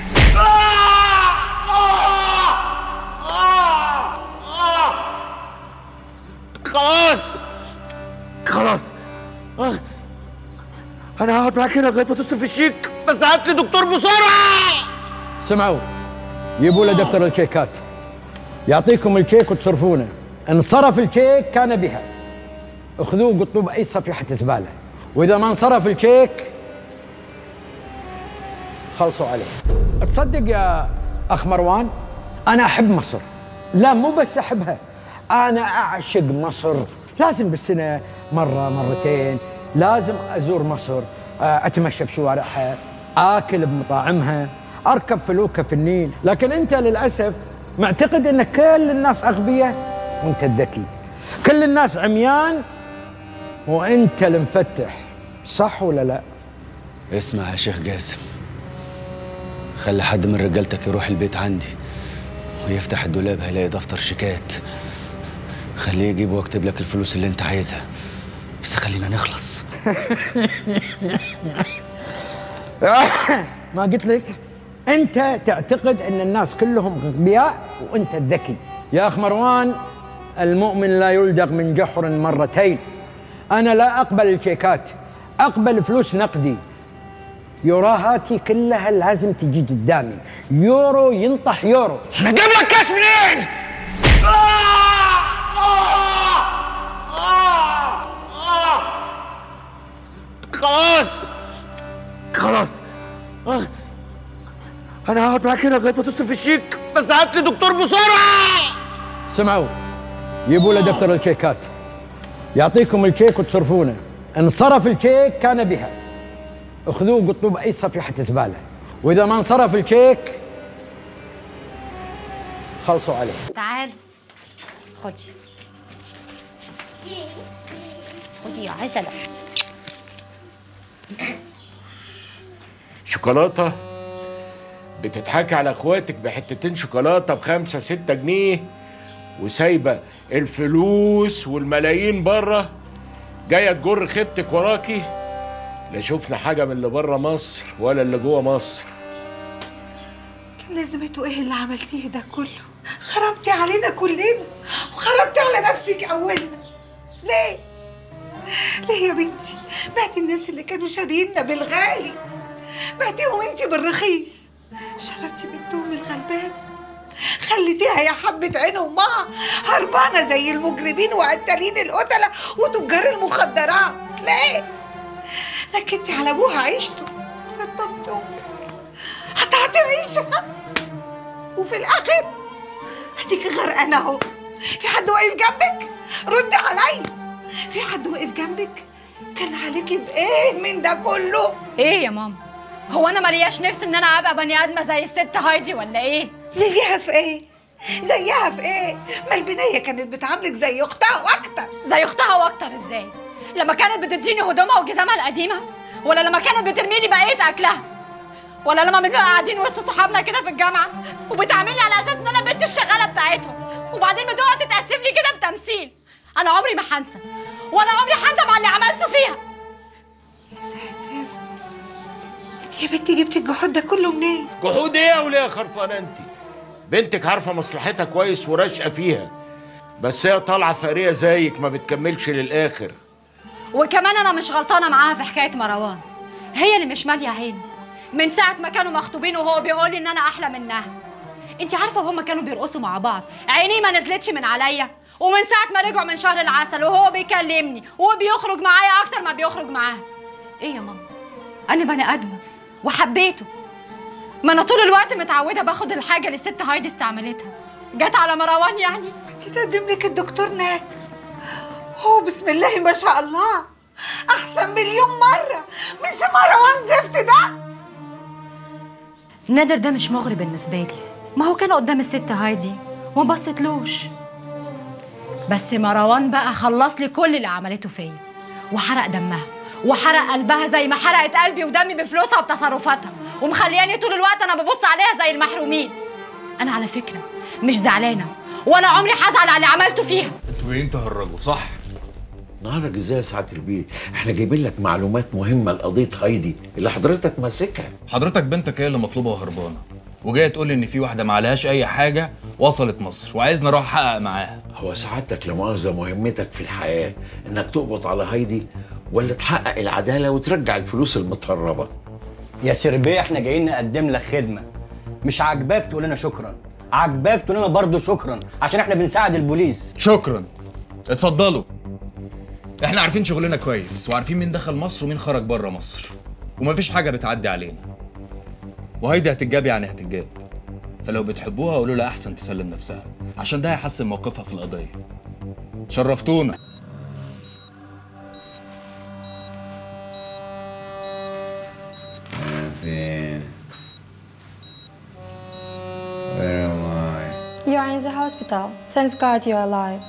خلاص خلاص آه. انا هقعد معاك هنا لغايه ما تصرف الشيك بس هات لي دكتور بسرعه سمعوا جيبوا له دفتر الشيكات يعطيكم الشيك وتصرفونه انصرف الشيك كان بها اخذوه قطوه باي صفيحه زباله واذا ما انصرف الشيك خلصوا عليه تصدق يا اخ مروان انا احب مصر لا مو بس احبها انا اعشق مصر لازم بالسنه مره مرتين لازم ازور مصر آه، اتمشى بشوارعها اكل بمطاعمها اركب فلوكه في النيل لكن انت للاسف معتقد ان كل الناس اغبياء وانت الذكي كل الناس عميان وانت المفتح صح ولا لا اسمع يا شيخ جاسم خلي حد من رجالتك يروح البيت عندي ويفتح الدولاب هيلاقي دفتر شيكات خليه يجيب واكتب لك الفلوس اللي انت عايزها بس خلينا نخلص ما قلت لك انت تعتقد ان الناس كلهم اغبياء وانت الذكي يا اخ مروان المؤمن لا يلدغ من جحر مرتين انا لا اقبل الشيكات اقبل فلوس نقدي يوراهاتي كلها لازم تجي قدامي يورو ينطح يورو نجيب لك كاش منين؟ خلاص خلاص آه. انا هقعد معاك هنا لغايه ما تصرف الشيك بس هات لي دكتور بسرعه سمعوا جيبوا له دفتر الشيكات يعطيكم الشيك وتصرفونه ان صرف الشيك كان بها اخذوه قطوه باي صفيحه زباله واذا ما انصرف الشيك خلصوا عليه تعال خدي خدي يا عجلة شوكولاتة بتضحكي على اخواتك بحتتين شوكولاتة بخمسة ستة جنيه وسايبة الفلوس والملايين بره جاية تجر خيبتك وراكي لا شفنا حاجة من اللي بره مصر ولا اللي جوه مصر كان لازمته ايه اللي عملتيه ده كله خربتي علينا كلنا وخربتي على نفسك اولنا ليه ليه يا بنتي بعتي الناس اللي كانوا شارينا بالغالي بعتيهم انت بالرخيص شردتي بنتهم الغلبانه خليتيها يا حبة عين أمها هربانة زي المجرمين وقتالين القتلة وتجار المخدرات ليه؟ نكدتي على أبوها عيشته قطمت أمك قطعتي عيشها وفي الآخر هديك غرقانة أهو في حد واقف جنبك؟ ردي عليا في حد واقف جنبك؟ كان عليكي بإيه من ده كله؟ ايه يا ماما هو انا ملياش نفس ان انا ابقى بني ادمه زي الست هايدي ولا ايه زيها في ايه زيها في ايه ما البنيه كانت بتعاملك زي اختها واكتر زي اختها واكتر ازاي لما كانت بتديني هدومها وجزامها القديمه ولا لما كانت بترميلي بقيه اكلها ولا لما بنبقى قاعدين وسط صحابنا كده في الجامعه وبتعاملني على اساس ان انا بنت الشغاله بتاعتهم وبعدين بتقعد تتاسف لي كده بتمثيل انا عمري ما هنسى ولا عمري هندم على اللي عملته فيها يا ساتر يا بنتي جبتي الجحود ده كله منين جحود ايه يا وليه خرفانه انت بنتك عارفه مصلحتها كويس وراشقه فيها بس هي طالعه فقريه زيك ما بتكملش للاخر وكمان انا مش غلطانه معاها في حكايه مروان هي اللي مش ماليه عيني من ساعه ما كانوا مخطوبين وهو بيقول لي ان انا احلى منها انت عارفه وهما كانوا بيرقصوا مع بعض عينيه ما نزلتش من عليا ومن ساعه ما رجعوا من شهر العسل وهو بيكلمني وبيخرج معايا اكتر ما بيخرج معاها ايه يا ماما انا بني ادمه وحبيته ما انا طول الوقت متعوده باخد الحاجه اللي الست هايدي استعملتها جت على مروان يعني تقدم لك الدكتور ناك هو بسم الله ما شاء الله احسن مليون مره من مروان زفت ده نادر ده مش مغري بالنسبه لي ما هو كان قدام الست هايدي وما بصيتلوش بس مروان بقى خلص لي كل اللي عملته فيا وحرق دمها وحرق قلبها زي ما حرقت قلبي ودمي بفلوسها وبتصرفاتها ومخلياني طول الوقت انا ببص عليها زي المحرومين انا على فكره مش زعلانه ولا عمري هزعل على اللي عملته فيها انتوا جايين تهرجوا صح؟ نهارك ازاي يا سعاده البيه؟ احنا جايبين لك معلومات مهمه لقضيه هايدي اللي حضرتك ماسكها حضرتك بنتك هي اللي مطلوبه وهربانه وجايه تقول لي ان في واحده ما عليهاش اي حاجه وصلت مصر وعايزني اروح احقق معاها هو سعادتك لا مؤاخذه مهمتك في الحياه انك تقبض على هايدي ولا تحقق العداله وترجع الفلوس المتهربه يا سربيه احنا جايين نقدم لك خدمه مش عاجباك تقول لنا شكرا عاجباك تقول لنا برضه شكرا عشان احنا بنساعد البوليس شكرا اتفضلوا احنا عارفين شغلنا كويس وعارفين مين دخل مصر ومين خرج بره مصر ومفيش حاجه بتعدي علينا وهيدي هتتجاب يعني هتتجاب فلو بتحبوها قولوا لها احسن تسلم نفسها عشان ده هيحسن موقفها في القضيه شرفتونا فين؟ Where am I? يا in the hospital. Thanks God you're alive.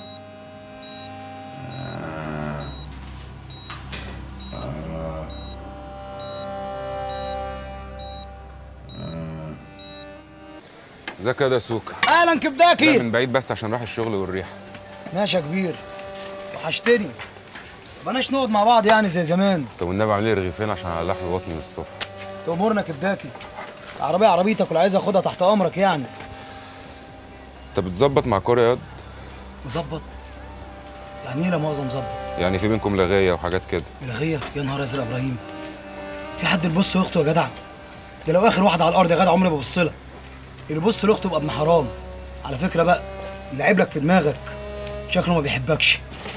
ازيك يا دسوكة اهلا كبداكي لا من بعيد بس عشان راح الشغل والريحة ماشي يا كبير وحشتني بلاش نقعد مع بعض يعني زي زمان طب والنبي عامل لي رغيفين عشان على لحم بطني من الصبح تأمرنا كبداكي العربية عربيتك واللي عايز اخدها تحت امرك يعني انت بتظبط مع كوريا ياض مظبط يعني ايه لا مؤاخذة مظبط يعني في بينكم لغاية وحاجات كده ملغية يا نهار ازرق ابراهيم في حد يبص لاخته يا جدع ده لو اخر واحد على الارض يا جدع عمري ما ببص لها اللي يبص لاخته يبقى ابن حرام على فكرة بقى اللي عيب لك في دماغك شكله ما بيحبكش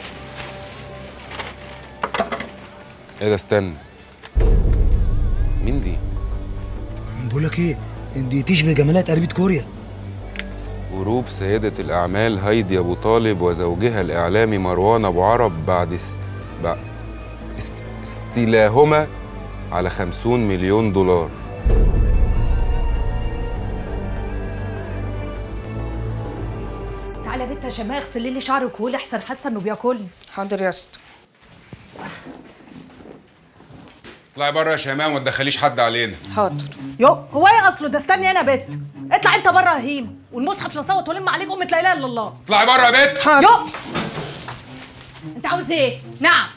ايه ده استنى مين دي؟ بقول لك ايه دي تشبه جمالات قريبة كوريا غروب سيدة الأعمال هايدي أبو طالب وزوجها الإعلامي مروان أبو عرب بعد اس... بعد است... استيلاهما على خمسون مليون دولار تعالى يا بنت يا شماء اغسلي لي شعري وكولي احسن حاسه انه بياكلني حاضر يا اسطى اطلعي بره يا شيماء وما تدخليش حد علينا حاضر يو هو ايه اصله ده استني انا بت اطلع انت بره يا هيم والمصحف لصوت والم عليك امه لا اله الا الله اطلعي بره يا بت يو انت عاوز ايه نعم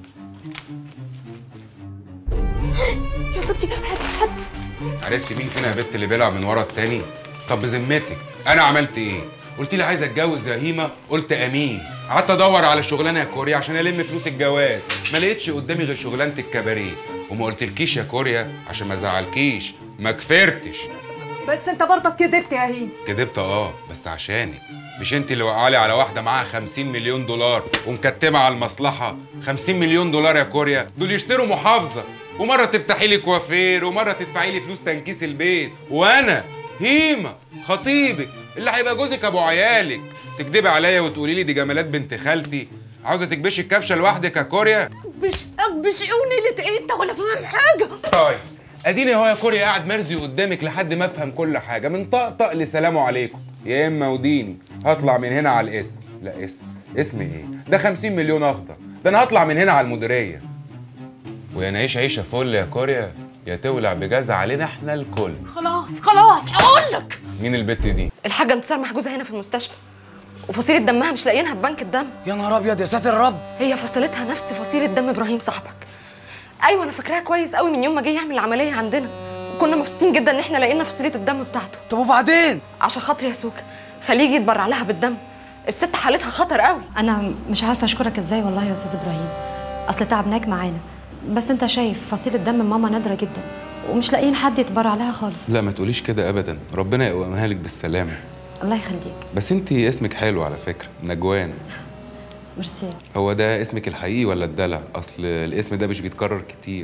يا ستي عرفت مين فينا يا بت اللي بيلعب من ورا التاني؟ طب بذمتك انا عملت ايه؟ قلت لي عايز اتجوز يا هيما قلت امين قعدت ادور على شغلانه يا كوريا عشان الم فلوس الجواز ما لقيتش قدامي غير شغلانه الكباريه وما قلتلكيش يا كوريا عشان ما ازعلكيش ما كفرتش بس انت برضك كدبت يا هيم كدبت اه بس عشانك مش انت اللي وقعالي على واحده معاها 50 مليون دولار ومكتمه على المصلحه 50 مليون دولار يا كوريا دول يشتروا محافظه ومره تفتحي لي كوافير ومره تدفعي لي فلوس تنكيس البيت وانا هيما خطيبك اللي هيبقى جوزك ابو عيالك تكدبي عليا وتقولي لي دي جمالات بنت خالتي عاوزه تكبشي الكبشه لوحدك يا كوريا بش بشقوني ليه انت ولا فاهم حاجه طيب اديني اهو يا كوريا قاعد مرزي قدامك لحد ما افهم كل حاجه من طقطق لسلام عليكم يا اما وديني هطلع من هنا على الاسم لا اسم اسم ايه ده 50 مليون اخضر ده انا هطلع من هنا على المديريه ويا نعيش عيشه فل يا كوريا يا تولع بجاز علينا احنا الكل خلاص خلاص هقول لك مين البت دي الحاجه انتصار محجوزه هنا في المستشفى وفصيله دمها مش لاقيينها في بنك الدم يا نهار ابيض يا ساتر يا رب هي فصيلتها نفس فصيله دم ابراهيم صاحبك ايوه انا فاكراها كويس قوي من يوم ما جه يعمل العمليه عندنا وكنا مبسوطين جدا ان احنا لقينا فصيله الدم بتاعته طب وبعدين عشان خاطري يا سوكا خليه يجي يتبرع لها بالدم الست حالتها خطر قوي انا مش عارفه اشكرك ازاي والله يا استاذ ابراهيم اصل تعبناك معانا بس انت شايف فصيله دم ماما نادره جدا ومش لاقيين حد يتبرع لها خالص لا ما تقوليش كده ابدا ربنا يقومها لك بالسلامه الله يخليك بس انت اسمك حلو على فكره نجوان ميرسي هو ده اسمك الحقيقي ولا الدلع اصل الاسم ده مش بيتكرر كتير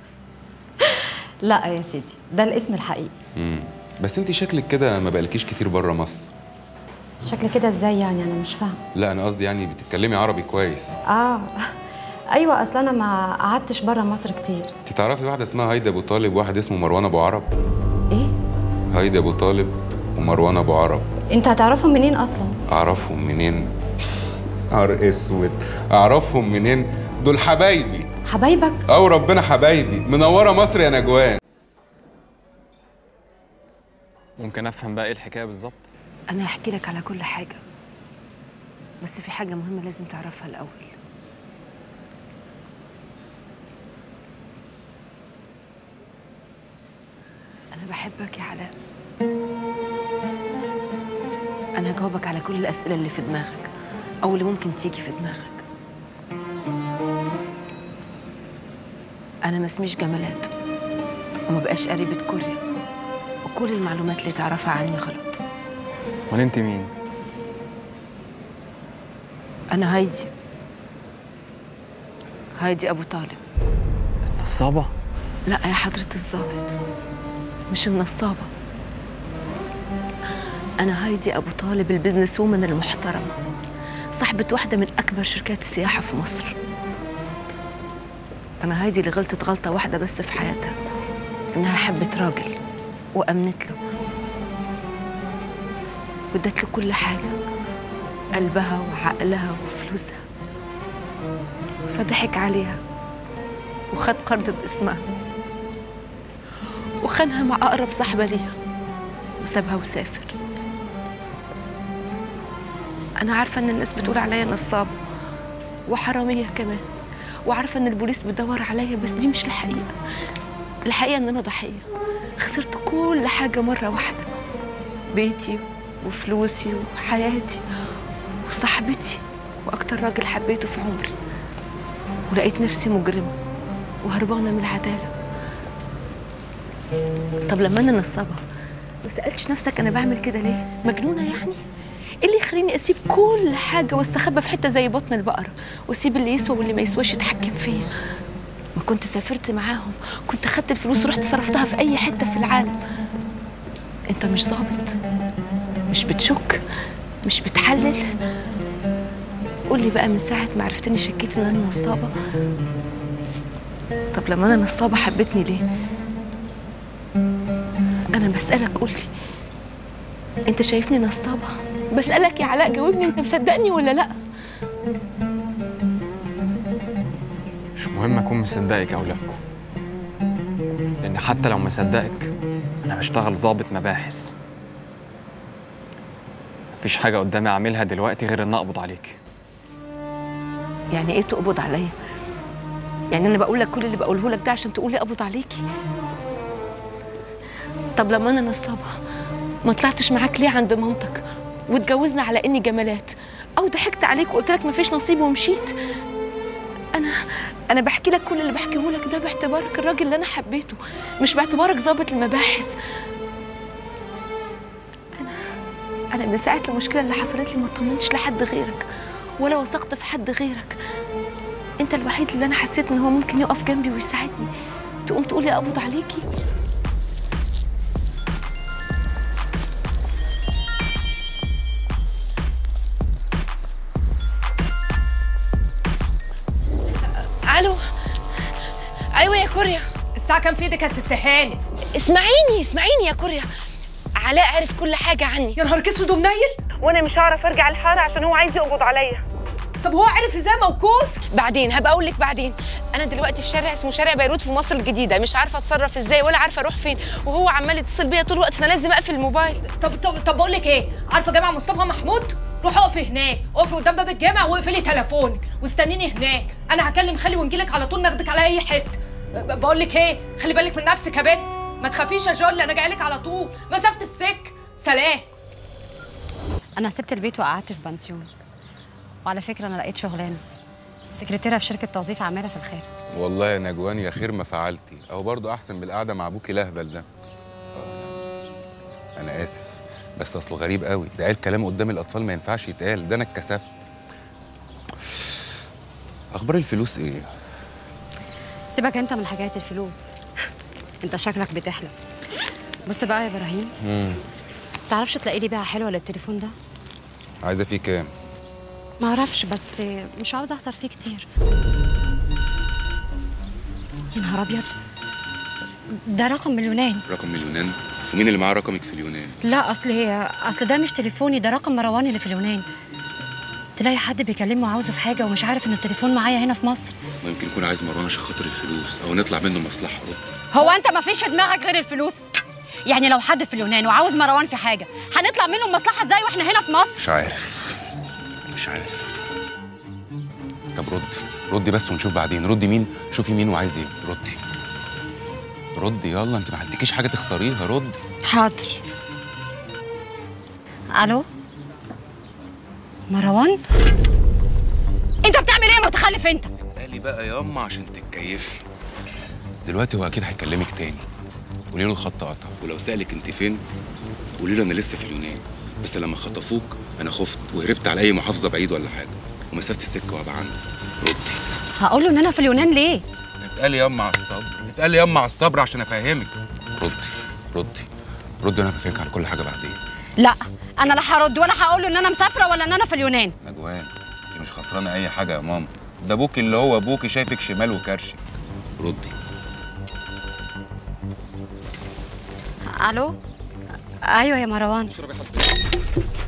لا يا سيدي ده الاسم الحقيقي امم بس انت شكلك كده ما بقالكيش كتير بره مصر شكل كده ازاي يعني انا مش فاهم لا انا قصدي يعني بتتكلمي عربي كويس اه ايوه اصل انا ما قعدتش بره مصر كتير انت تعرفي واحده اسمها هايدي ابو طالب وواحد اسمه مروان ابو عرب ايه هايدي ابو طالب ومروان ابو عرب انت هتعرفهم منين اصلا اعرفهم منين نهار اسود اعرفهم منين دول حبايبي حبايبك او ربنا حبايبي منوره مصر يا نجوان ممكن افهم بقى ايه الحكايه بالظبط انا هحكي لك على كل حاجه بس في حاجه مهمه لازم تعرفها الاول انا بحبك يا علاء انا هجاوبك على كل الاسئله اللي في دماغك او اللي ممكن تيجي في دماغك انا ما اسميش جمالات وما بقاش قريبه كوريا وكل المعلومات اللي تعرفها عني غلط امال انت مين انا هايدي هايدي ابو طالب نصابه لا يا حضرة الضابط مش النصابة أنا هايدي أبو طالب البزنس وومن المحترمة صاحبة واحدة من أكبر شركات السياحة في مصر أنا هايدي اللي غلطت غلطة واحدة بس في حياتها إنها حبت راجل وأمنت له وادت له كل حاجة قلبها وعقلها وفلوسها فضحك عليها وخد قرض باسمها وخانها مع أقرب صاحبة ليها وسابها وسافر أنا عارفة إن الناس بتقول عليا نصابة وحرامية كمان وعارفة إن البوليس بيدور عليا بس دي مش الحقيقة الحقيقة إن أنا ضحية خسرت كل حاجة مرة واحدة بيتي وفلوسي وحياتي وصاحبتي وأكتر راجل حبيته في عمري ولقيت نفسي مجرمة وهربانة من العدالة طب لما أنا نصابة ما سألتش نفسك أنا بعمل كده ليه؟ مجنونة يعني؟ ايه اللي يخليني اسيب كل حاجه واستخبى في حته زي بطن البقره واسيب اللي يسوى واللي ما يسواش يتحكم فيا ما كنت سافرت معاهم كنت خدت الفلوس ورحت صرفتها في اي حته في العالم انت مش ظابط مش بتشك مش بتحلل قولي بقى من ساعه ما عرفتني شكيت ان انا نصابه طب لما انا نصابه حبتني ليه انا بسالك قولي انت شايفني نصابه بسالك يا علاء جاوبني انت مصدقني ولا لا مش مهم اكون مصدقك او لا لان حتى لو مصدقك انا بشتغل ضابط مباحث مفيش حاجه قدامي اعملها دلوقتي غير ان اقبض عليك يعني ايه تقبض عليا يعني انا بقول لك كل اللي بقوله لك ده عشان تقول لي اقبض عليكي طب لما انا نصابه ما طلعتش معاك ليه عند مامتك واتجوزنا على اني جمالات او ضحكت عليك وقلت لك مفيش نصيب ومشيت انا انا بحكي لك كل اللي بحكيه لك ده باعتبارك الراجل اللي انا حبيته مش باعتبارك ضابط المباحث انا انا من ساعه المشكله اللي حصلت لي ما اطمنتش لحد غيرك ولا وثقت في حد غيرك انت الوحيد اللي انا حسيت ان هو ممكن يقف جنبي ويساعدني تقوم تقول لي اقبض عليكي الو ايوه يا كوريا الساعة كام في ايدك يا ست هاني؟ اسمعيني اسمعيني يا كوريا علاء عرف كل حاجه عني يا نهار اسود ومنيل وانا مش هعرف ارجع الحاره عشان هو عايز يقبض عليا طب هو عرف ازاي موكوس؟ بعدين هبقى اقول لك بعدين انا دلوقتي في شارع اسمه شارع بيروت في مصر الجديده مش عارفه اتصرف ازاي ولا عارفه اروح فين وهو عمال يتصل بيا طول الوقت فانا لازم اقفل الموبايل طب طب طب بقول لك ايه؟ عارفه جامع مصطفى محمود؟ روحي اقفي هناك، اقفي قدام باب الجامع واقفلي تليفونك واستنيني هناك، انا هكلم خالي ونجيلك على طول ناخدك على اي حته. ب- بقول لك ايه؟ خلي بالك من نفسك يا بت، ما تخافيش يا جول انا جايلك على طول، مسافه السك، سلام. انا سبت البيت وقعدت في بنسيون وعلى فكره انا لقيت شغلانه سكرتيره في شركه توظيف عماله في الخارج والله يا نجوان يا خير ما فعلتي او برضو احسن من القعده مع ابوكي الاهبل ده آه، يعني انا اسف بس اصله غريب قوي ده قال كلام قدام الاطفال ما ينفعش يتقال ده انا اتكسفت اخبار الفلوس ايه سيبك انت من حكايه الفلوس انت شكلك بتحلم بص بقى يا ابراهيم امم تعرفش تلاقي لي بيعه حلوه للتليفون ده عايزه فيه كام ما اعرفش بس مش عاوزه اخسر فيه كتير يا نهار ابيض ده رقم من اليونان رقم من اليونان ومين اللي معاه رقمك في اليونان لا اصل هي اصل ده مش تليفوني ده رقم مروان اللي في اليونان تلاقي حد بيكلمه وعاوزه في حاجه ومش عارف ان التليفون معايا هنا في مصر ما يمكن يكون عايز مروان عشان خاطر الفلوس او نطلع منه مصلحه رد هو انت ما فيش في دماغك غير الفلوس يعني لو حد في اليونان وعاوز مروان في حاجه هنطلع منه مصلحه ازاي واحنا هنا في مصر مش عارف مش عارف طب ردي ردي بس ونشوف بعدين ردي مين شوفي مين وعايز ايه ردي ردي يلا انت ما عندكيش حاجه تخسريها ردي حاضر الو مروان انت بتعمل ايه يا متخلف انت قالي بقى ياما عشان تتكيفي دلوقتي هو اكيد هيكلمك تاني قولي له الخط قطع ولو سالك انت فين قولي له انا لسه في اليونان بس لما خطفوك انا خفت وهربت على اي محافظه بعيد ولا حاجه ومسافه السكه وابقى عندك ردي هقول له ان انا في اليونان ليه اتقالي ياما على الصبر اتقالي ياما على الصبر عشان افهمك ردي ردي ردي وانا هفهمك على كل حاجه بعدين لا انا لا هرد ولا هقول له ان انا مسافره ولا ان انا في اليونان نجوان انت مش خسرانه اي حاجه يا ماما ده ابوكي اللي هو ابوكي شايفك شمال وكرشك ردي الو ايوه يا مروان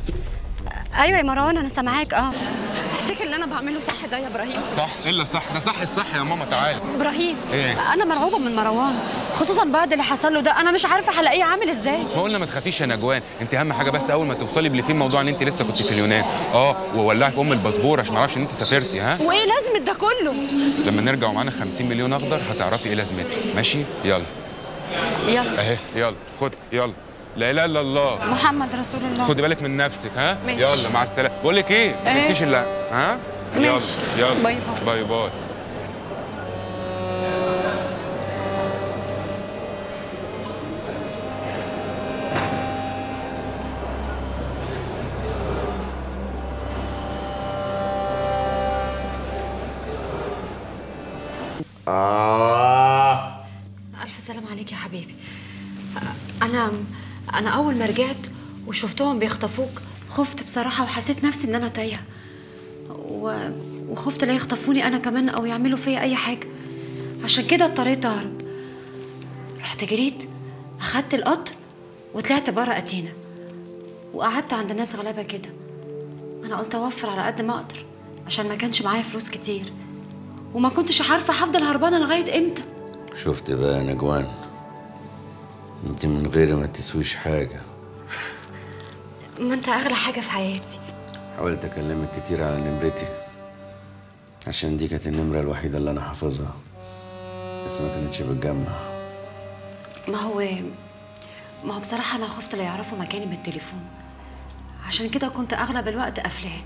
ايوه يا مروان انا سامعاك اه تفتكر اللي انا بعمله صح ده يا ابراهيم صح الا صح ده صح الصح يا ماما تعالي ابراهيم ايه انا مرعوبه من مروان خصوصا بعد اللي حصل له ده انا مش عارفه هلاقيه عامل ازاي ما قلنا ما تخافيش يا نجوان انت اهم حاجه بس اول ما توصلي بليفين موضوع ان انت لسه كنت في اليونان اه وولعي في ام الباسبور عشان ما اعرفش ان انت سافرتي ها وايه لازمه ده كله لما نرجع ومعانا 50 مليون اخضر هتعرفي ايه لازمته ماشي يلا يلا اهي يلا خد يلا لا اله الا الله محمد رسول الله خدي بالك من نفسك ها ماشي. يلا مع السلامه بقول لك ايه ما ايه؟ تنسيش الا ها ماشي. يلا يلا باي باي باي آه. ألف سلام عليك يا حبيبي أنا أنا أول ما رجعت وشفتهم بيخطفوك خفت بصراحة وحسيت نفسي إن أنا تايهة و... وخفت لا يخطفوني أنا كمان أو يعملوا فيا أي حاجة عشان كده اضطريت أهرب رحت جريت أخدت القطر وطلعت بره أتينا وقعدت عند ناس غلابة كده أنا قلت أوفر على قد ما أقدر عشان ما كانش معايا فلوس كتير وما كنتش عارفة هفضل هربانة لغاية إمتى شفت بقى يا نجوان انت من غيري ما تسويش حاجة ما أنت أغلى حاجة في حياتي حاولت اكلمك كتير على نمرتي عشان دي كانت النمرة الوحيدة اللي انا حافظها بس ما كانتش بتجمع ما هو ما هو بصراحة أنا خفت لا يعرفوا مكاني بالتليفون عشان كده كنت أغلب الوقت قافلاه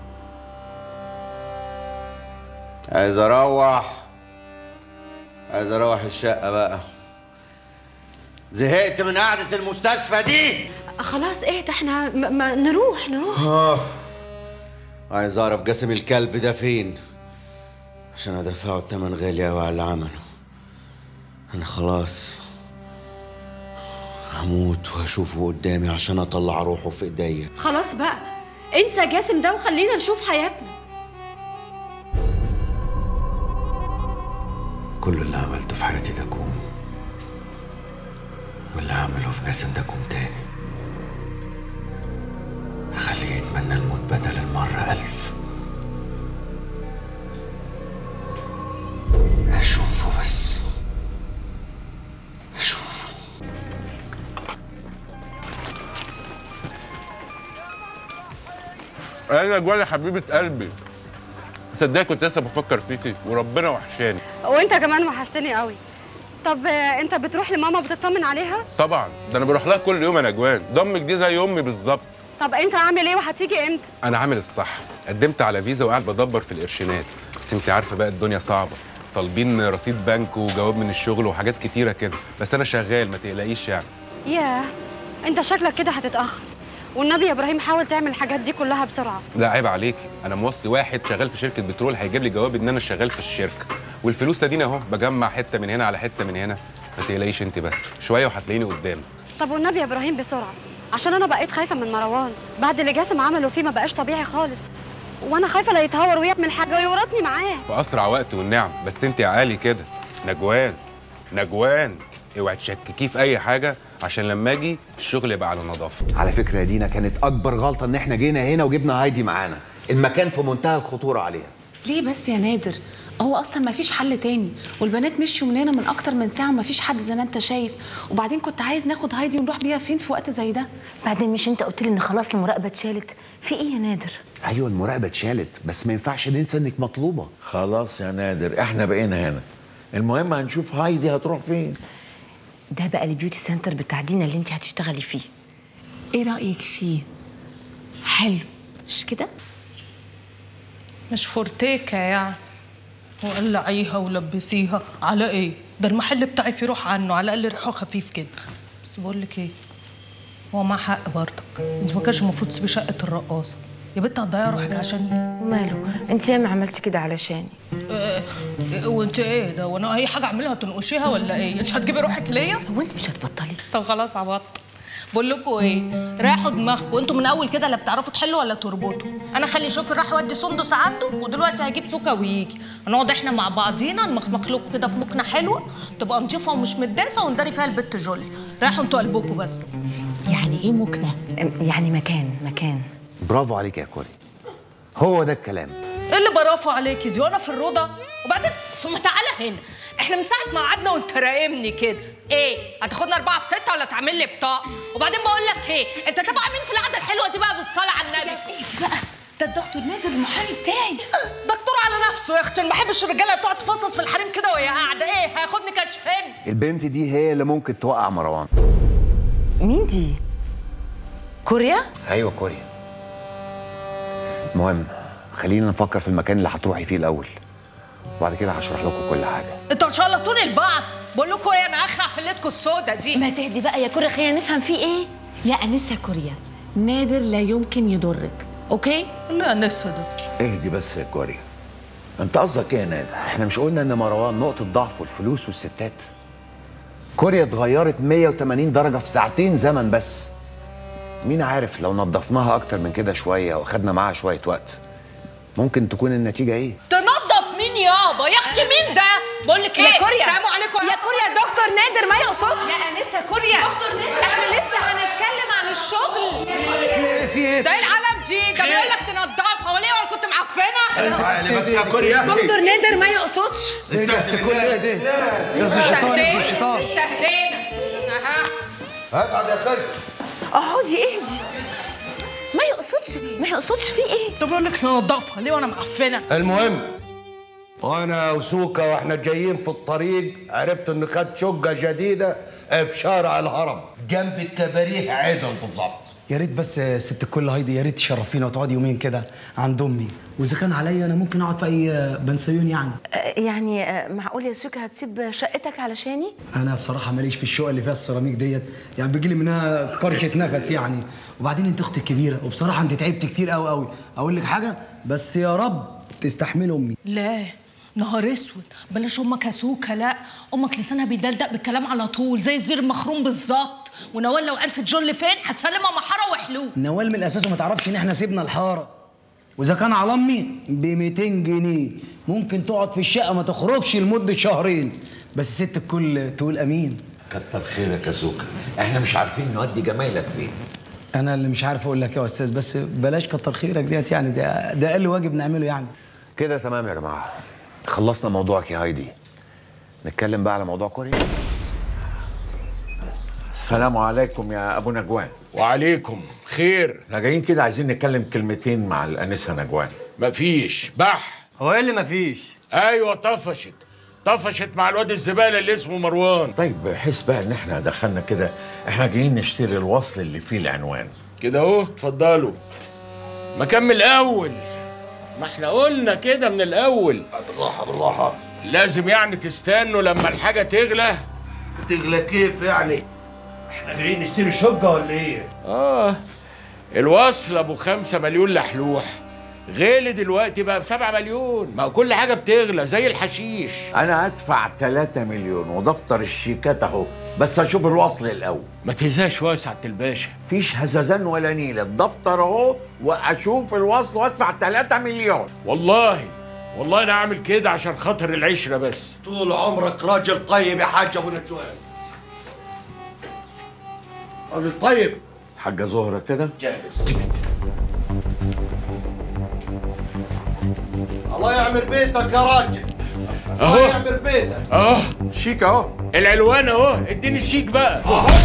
عايز اروح عايز اروح الشقة بقى زهقت من قعدة المستشفى دي خلاص إيه ده إحنا ما ما نروح نروح آه. عايز اعرف جاسم الكلب ده فين عشان ادفعه التمن غالي قوي على اللي عمله انا خلاص هموت وهشوفه قدامي عشان اطلع روحه في ايديا خلاص بقى انسى جاسم ده وخلينا نشوف حياتنا كل اللي عملته في حياتي ده كوم واللي هعمله في جاسم ده كوم تاني هخليه يتمنى الموت بدل المرة ألف أشوفه بس أشوفه انا جوالي حبيبه قلبي صدقني كنت لسه بفكر فيكي وربنا وحشاني وانت كمان وحشتني قوي طب آه، انت بتروح لماما بتطمن عليها طبعا ده انا بروح لها كل يوم يا نجوان ضمك دي زي امي بالظبط طب انت عامل ايه وهتيجي امتى انا عامل الصح قدمت على فيزا وقاعد بدبر في القرشينات بس انت عارفه بقى الدنيا صعبه طالبين رصيد بنك وجواب من الشغل وحاجات كتيره كده بس انا شغال ما تقلقيش يعني ياه انت شكلك كده هتتاخر والنبي يا ابراهيم حاول تعمل الحاجات دي كلها بسرعه لا عيب عليكي انا موصي واحد شغال في شركه بترول هيجيب لي جواب ان انا شغال في الشركه والفلوس ادينا اهو بجمع حته من هنا على حته من هنا ما تقلقيش انت بس شويه وهتلاقيني قدامك طب والنبي يا ابراهيم بسرعه عشان انا بقيت خايفه من مروان بعد اللي جاسم عمله فيه ما بقاش طبيعي خالص وانا خايفه لا يتهور ويعمل حاجه ويورطني معاه في اسرع وقت والنعم بس انت يا عالي كده نجوان نجوان اوعي تشككيه في اي حاجه عشان لما اجي الشغل يبقى على نظافه على فكرة يا دينا كانت أكبر غلطة إن إحنا جينا هنا وجبنا هايدي معانا المكان في منتهى الخطورة عليها ليه بس يا نادر هو اصلا ما فيش حل تاني والبنات مشيوا من هنا من اكتر من ساعه وما فيش حد زي ما انت شايف وبعدين كنت عايز ناخد هايدي ونروح بيها فين في وقت زي ده بعدين مش انت قلت لي ان خلاص المراقبه اتشالت في ايه يا نادر أيوة المراقبة اتشالت بس ما ينفعش ننسى إنك مطلوبة خلاص يا نادر احنا بقينا هنا المهم هنشوف هايدي هتروح فين ده بقى البيوتي سنتر بتاع دينا اللي انت هتشتغلي فيه ايه رايك فيه حلو مش كده مش فورتيكا يعني وقلعيها ولبسيها على ايه ده المحل بتاعي فيه روح عنه على الاقل ريحه خفيف كده بس بقول لك ايه هو معاه حق برضك انت ما كانش المفروض تسيبي شقه الرقاصه يا بنت هتضيعي روحك عشاني وماله انت ياما عملتي كده علشاني إيه إيه وانت ايه ده وانا اي حاجه اعملها تنقشيها ولا ايه انت هتجيبي روحك ليا هو انت مش هتبطلي طب خلاص عبطت بقول لكم ايه ريحوا دماغكم انتوا من اول كده لا بتعرفوا تحلوا ولا تربطوا انا خلي شكر راح يودي سندس عنده ودلوقتي هيجيب سوكا ويجي هنقعد احنا مع بعضينا نمخمخ لكم كده في مكنه حلوه تبقى نضيفه ومش متداسه ونداري فيها البت جولي رايحوا انتوا قلبكم بس يعني ايه مكنه يعني مكان مكان برافو عليك يا كوري هو ده الكلام ايه اللي برافو عليكي دي وانا في الروضه وبعدين ثم تعالى هنا احنا من ساعه ما قعدنا وانت راقمني كده ايه هتاخدنا اربعه في سته ولا تعمل لي بطاقه وبعدين بقول لك ايه انت تبع مين في القعده الحلوه دي بقى بالصلاه على النبي ايه بقى ده الدكتور نادر المحامي بتاعي دكتور على نفسه يا اختي أنا ما بحبش الرجاله تقعد تفصص في الحريم كده وهي قاعده ايه هياخدني كشفين البنت دي هي اللي ممكن توقع مروان مين دي؟ كوريا؟ ايوه كوريا المهم خلينا نفكر في المكان اللي هتروحي فيه الاول وبعد كده هشرح لكم كل حاجه انتوا ان شاء الله طول البعض بقول لكم ايه انا اخلع في ليلتكم السودا دي ما تهدي بقى يا كوريا خلينا نفهم فيه ايه يا انسه كوريا نادر لا يمكن يضرك اوكي لا انسه ده اهدي بس يا كوريا انت قصدك ايه يا نادر احنا مش قلنا ان مروان نقطه ضعفه الفلوس والستات كوريا اتغيرت 180 درجه في ساعتين زمن بس مين عارف لو نظفناها اكتر من كده شويه واخدنا معاها شويه وقت ممكن تكون النتيجه ايه تنظف مين يابا يا اختي مين ده بقول لك ايه يا كوريا. سلام عليكم يا كوريا دكتور نادر ما يقصدش يا انسه كوريا احنا لسه هنتكلم عن الشغل في ايه ده ايه العلم دي ده بيقول لك تنضفها وليه وانا كنت معفنه تعالي بس يا كوريا دكتور نادر ما يقصدش استهدي ايه ده يا أستاذ الشيطان يا أستاذ الشيطان استهدينا اها اقعد يا كوريا اقعدي اهدي ما يقصدش ما يقصدش فيه ايه طب بيقول لك ننضفها ليه وانا معفنه المهم وانا وسوكا واحنا جايين في الطريق عرفت انه خد شقه جديده في شارع الهرم جنب الكباريه عدل بالظبط يا ريت بس ست الكل هايدي يا ريت تشرفينا وتقعدي يومين كده عند امي واذا كان عليا انا ممكن اقعد في اي بنسيون يعني يعني آه، معقول يا سوكا هتسيب شقتك علشاني؟ انا بصراحه ماليش في الشقه اللي فيها السيراميك ديت يعني بيجي لي منها كرشه نفس يعني وبعدين انت اختي الكبيره وبصراحه انت تعبت كتير قوي قوي اقول لك حاجه بس يا رب تستحمل امي لا نهار اسود بلاش امك يا سوكا لا امك لسانها بيدلدق بالكلام على طول زي الزير المخروم بالظبط ونوال لو عرفت جول فين هتسلمها محاره وحلوب نوال من الاساس ما تعرفش ان احنا سيبنا الحاره واذا كان على امي ب 200 جنيه ممكن تقعد في الشقه ما تخرجش لمده شهرين بس ست الكل تقول امين كتر خيرك يا سوكا احنا مش عارفين نودي جمايلك فين انا اللي مش عارف اقول لك يا استاذ بس بلاش كتر خيرك ديت يعني ده ده اقل واجب نعمله يعني كده تمام يا جماعه خلصنا موضوعك يا هايدي نتكلم بقى على موضوع كوريا السلام عليكم يا ابو نجوان وعليكم خير احنا جايين كده عايزين نتكلم كلمتين مع الانسه نجوان مفيش بح هو ايه اللي مفيش ايوه طفشت طفشت مع الواد الزباله اللي اسمه مروان طيب بحيث بقى ان احنا دخلنا كده احنا جايين نشتري الوصل اللي فيه العنوان كده اهو اتفضلوا ما كمل الاول ما احنا قلنا كده من الاول بالراحه بالراحه لازم يعني تستنوا لما الحاجه تغلى تغلى كيف يعني احنا جايين نشتري شقه ولا ايه اه الوصل ابو خمسة مليون لحلوح غالي دلوقتي بقى بسبعة مليون ما هو كل حاجة بتغلى زي الحشيش انا هدفع 3 مليون ودفتر الشيكات اهو بس هشوف الوصل الاول ما تهزاش يا سعاده الباشا مفيش هزازان ولا نيله الدفتر اهو واشوف الوصل وادفع 3 مليون والله والله انا عامل كده عشان خاطر العشرة بس طول عمرك راجل طيب يا حاج ابو نجوان راجل طيب حاجه زهره كده جاهز الله يعمر بيتك يا راجل الله اهو يعمر بيتك اهو شيك اهو العلوان اهو اديني الشيك بقى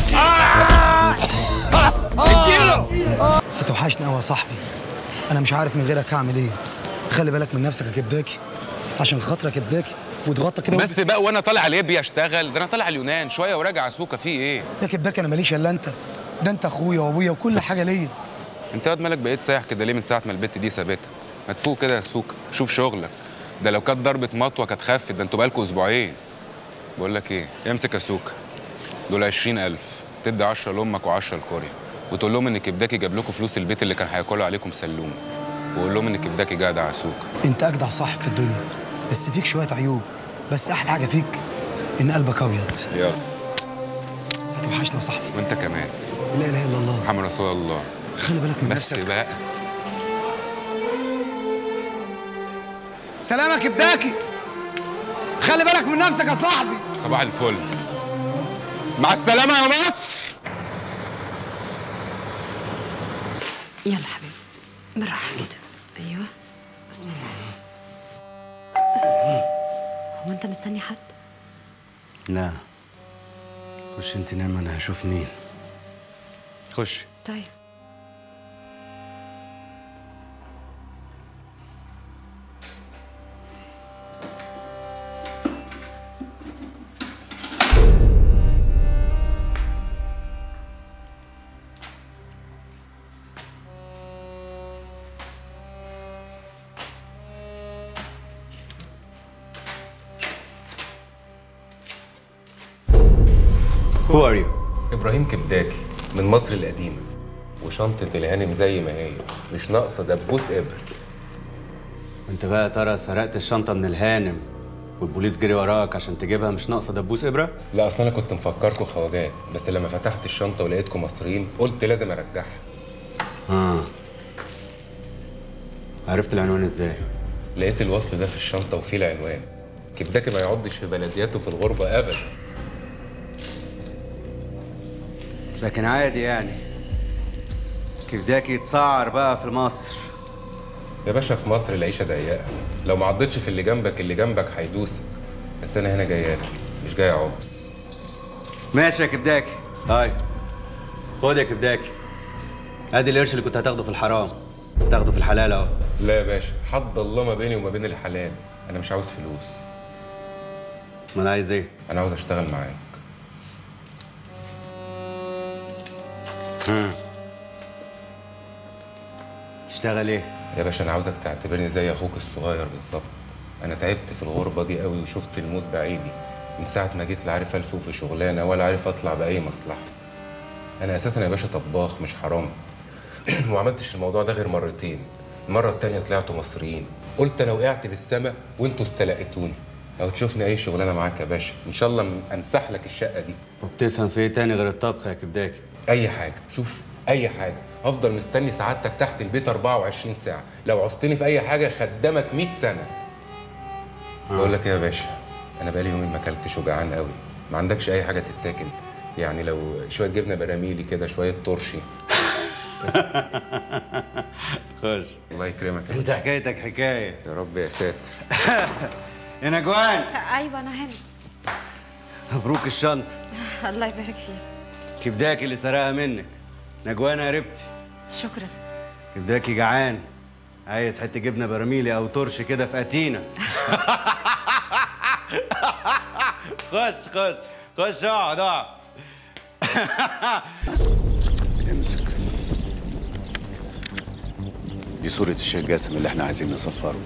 هتوحشني قوي يا صاحبي انا مش عارف من غيرك هعمل ايه خلي بالك من نفسك يا كبداكي عشان خاطرك يا كبداكي وتغطى كده بس بقى وانا طالع ليبيا اشتغل ده انا طالع اليونان شويه وراجع سوكا فيه ايه يا كبداكي انا ماليش الا انت ده انت اخويا وابويا وكل حاجه ليا انت واد مالك بقيت سايح كده ليه من ساعه ما البت دي سابتك ما تفوق كده يا سوكا شوف شغلك ده لو كانت ضربه مطوه كانت خفت ده انتوا بقالكوا اسبوعين بقول لك ايه امسك يا سوكا دول 20000 تدي 10 لامك و10 لكوريا وتقول لهم ان كبداكي جاب لكم فلوس البيت اللي كان هياكلوا عليكم سلوم وقول لهم ان كبداكي جدع يا سوكا انت اجدع صاحب في الدنيا بس فيك شويه عيوب بس احلى حاجه فيك ان قلبك ابيض يلا هتوحشنا يا صاحبي وانت كمان لا اله الا الله محمد رسول الله خلي بالك من بس نفسك بقى سلامك كبداكي خلي بالك من نفسك يا صاحبي صباح الفل مع السلامه يا مصر يلا حبيبي بالراحة كده أيوه بسم الله هو أنت مستني حد؟ لا خش انت نام انا هشوف مين خش طيب Who are you? ابراهيم كبداكي من مصر القديمه وشنطه الهانم زي ما هي مش ناقصه دبوس ابر انت بقى يا ترى سرقت الشنطه من الهانم والبوليس جري وراك عشان تجيبها مش ناقصه دبوس ابره لا اصل انا كنت مفكركم خواجات بس لما فتحت الشنطه ولقيتكم مصريين قلت لازم ارجعها اه عرفت العنوان ازاي لقيت الوصل ده في الشنطه وفيه العنوان كبداكي ما يعضش في بلدياته في الغربه ابدا لكن عادي يعني كبداكي يتسعر بقى في مصر يا باشا في مصر العيشه ضيقه لو ما عضتش في اللي جنبك اللي جنبك هيدوسك بس انا هنا جاي اكل مش جاي اعض ماشي يا كبداكي هاي خد يا كبداكي ادي القرش اللي كنت هتاخده في الحرام هتاخده في الحلال اهو لا يا باشا حد الله ما بيني وما بين الحلال انا مش عاوز فلوس امال عايز ايه انا عاوز اشتغل معاك ها تشتغل ايه يا باشا انا عاوزك تعتبرني زي اخوك الصغير بالظبط انا تعبت في الغربه دي قوي وشفت الموت بعيدي من ساعه ما جيت لا عارف الفوق في شغلانه ولا عارف اطلع باي مصلحه انا اساسا يا باشا طباخ مش حرام وما عملتش الموضوع ده غير مرتين المره التانية طلعتوا مصريين قلت انا وقعت بالسما وانتوا استلقيتوني لو تشوفني اي شغلانه معاك يا باشا ان شاء الله امسح لك الشقه دي وبتفهم في ايه تاني غير الطبخ يا كبداكي اي حاجه شوف اي حاجه هفضل مستني سعادتك تحت البيت 24 ساعه لو عوزتني في اي حاجه خدامك 100 سنه بقول لك ايه يا باشا انا بقالي يومين ما اكلتش وجعان قوي ما عندكش اي حاجه تتاكل يعني لو شويه جبنه براميلي كده شويه ترشي خش الله يكرمك يا انت باشا حكايتك حكايه يا رب يا ساتر يا نجوان أيوه أنا هنا مبروك الشنطه الله يبارك فيك كبداكي اللي سرقها منك نجوان قربتي شكرا كبداكي جعان عايز حته جبنه براميلي او ترش كده في اتينا خش خش خش اقعد اقعد امسك دي صورة الشيخ جاسم اللي احنا عايزين نصفره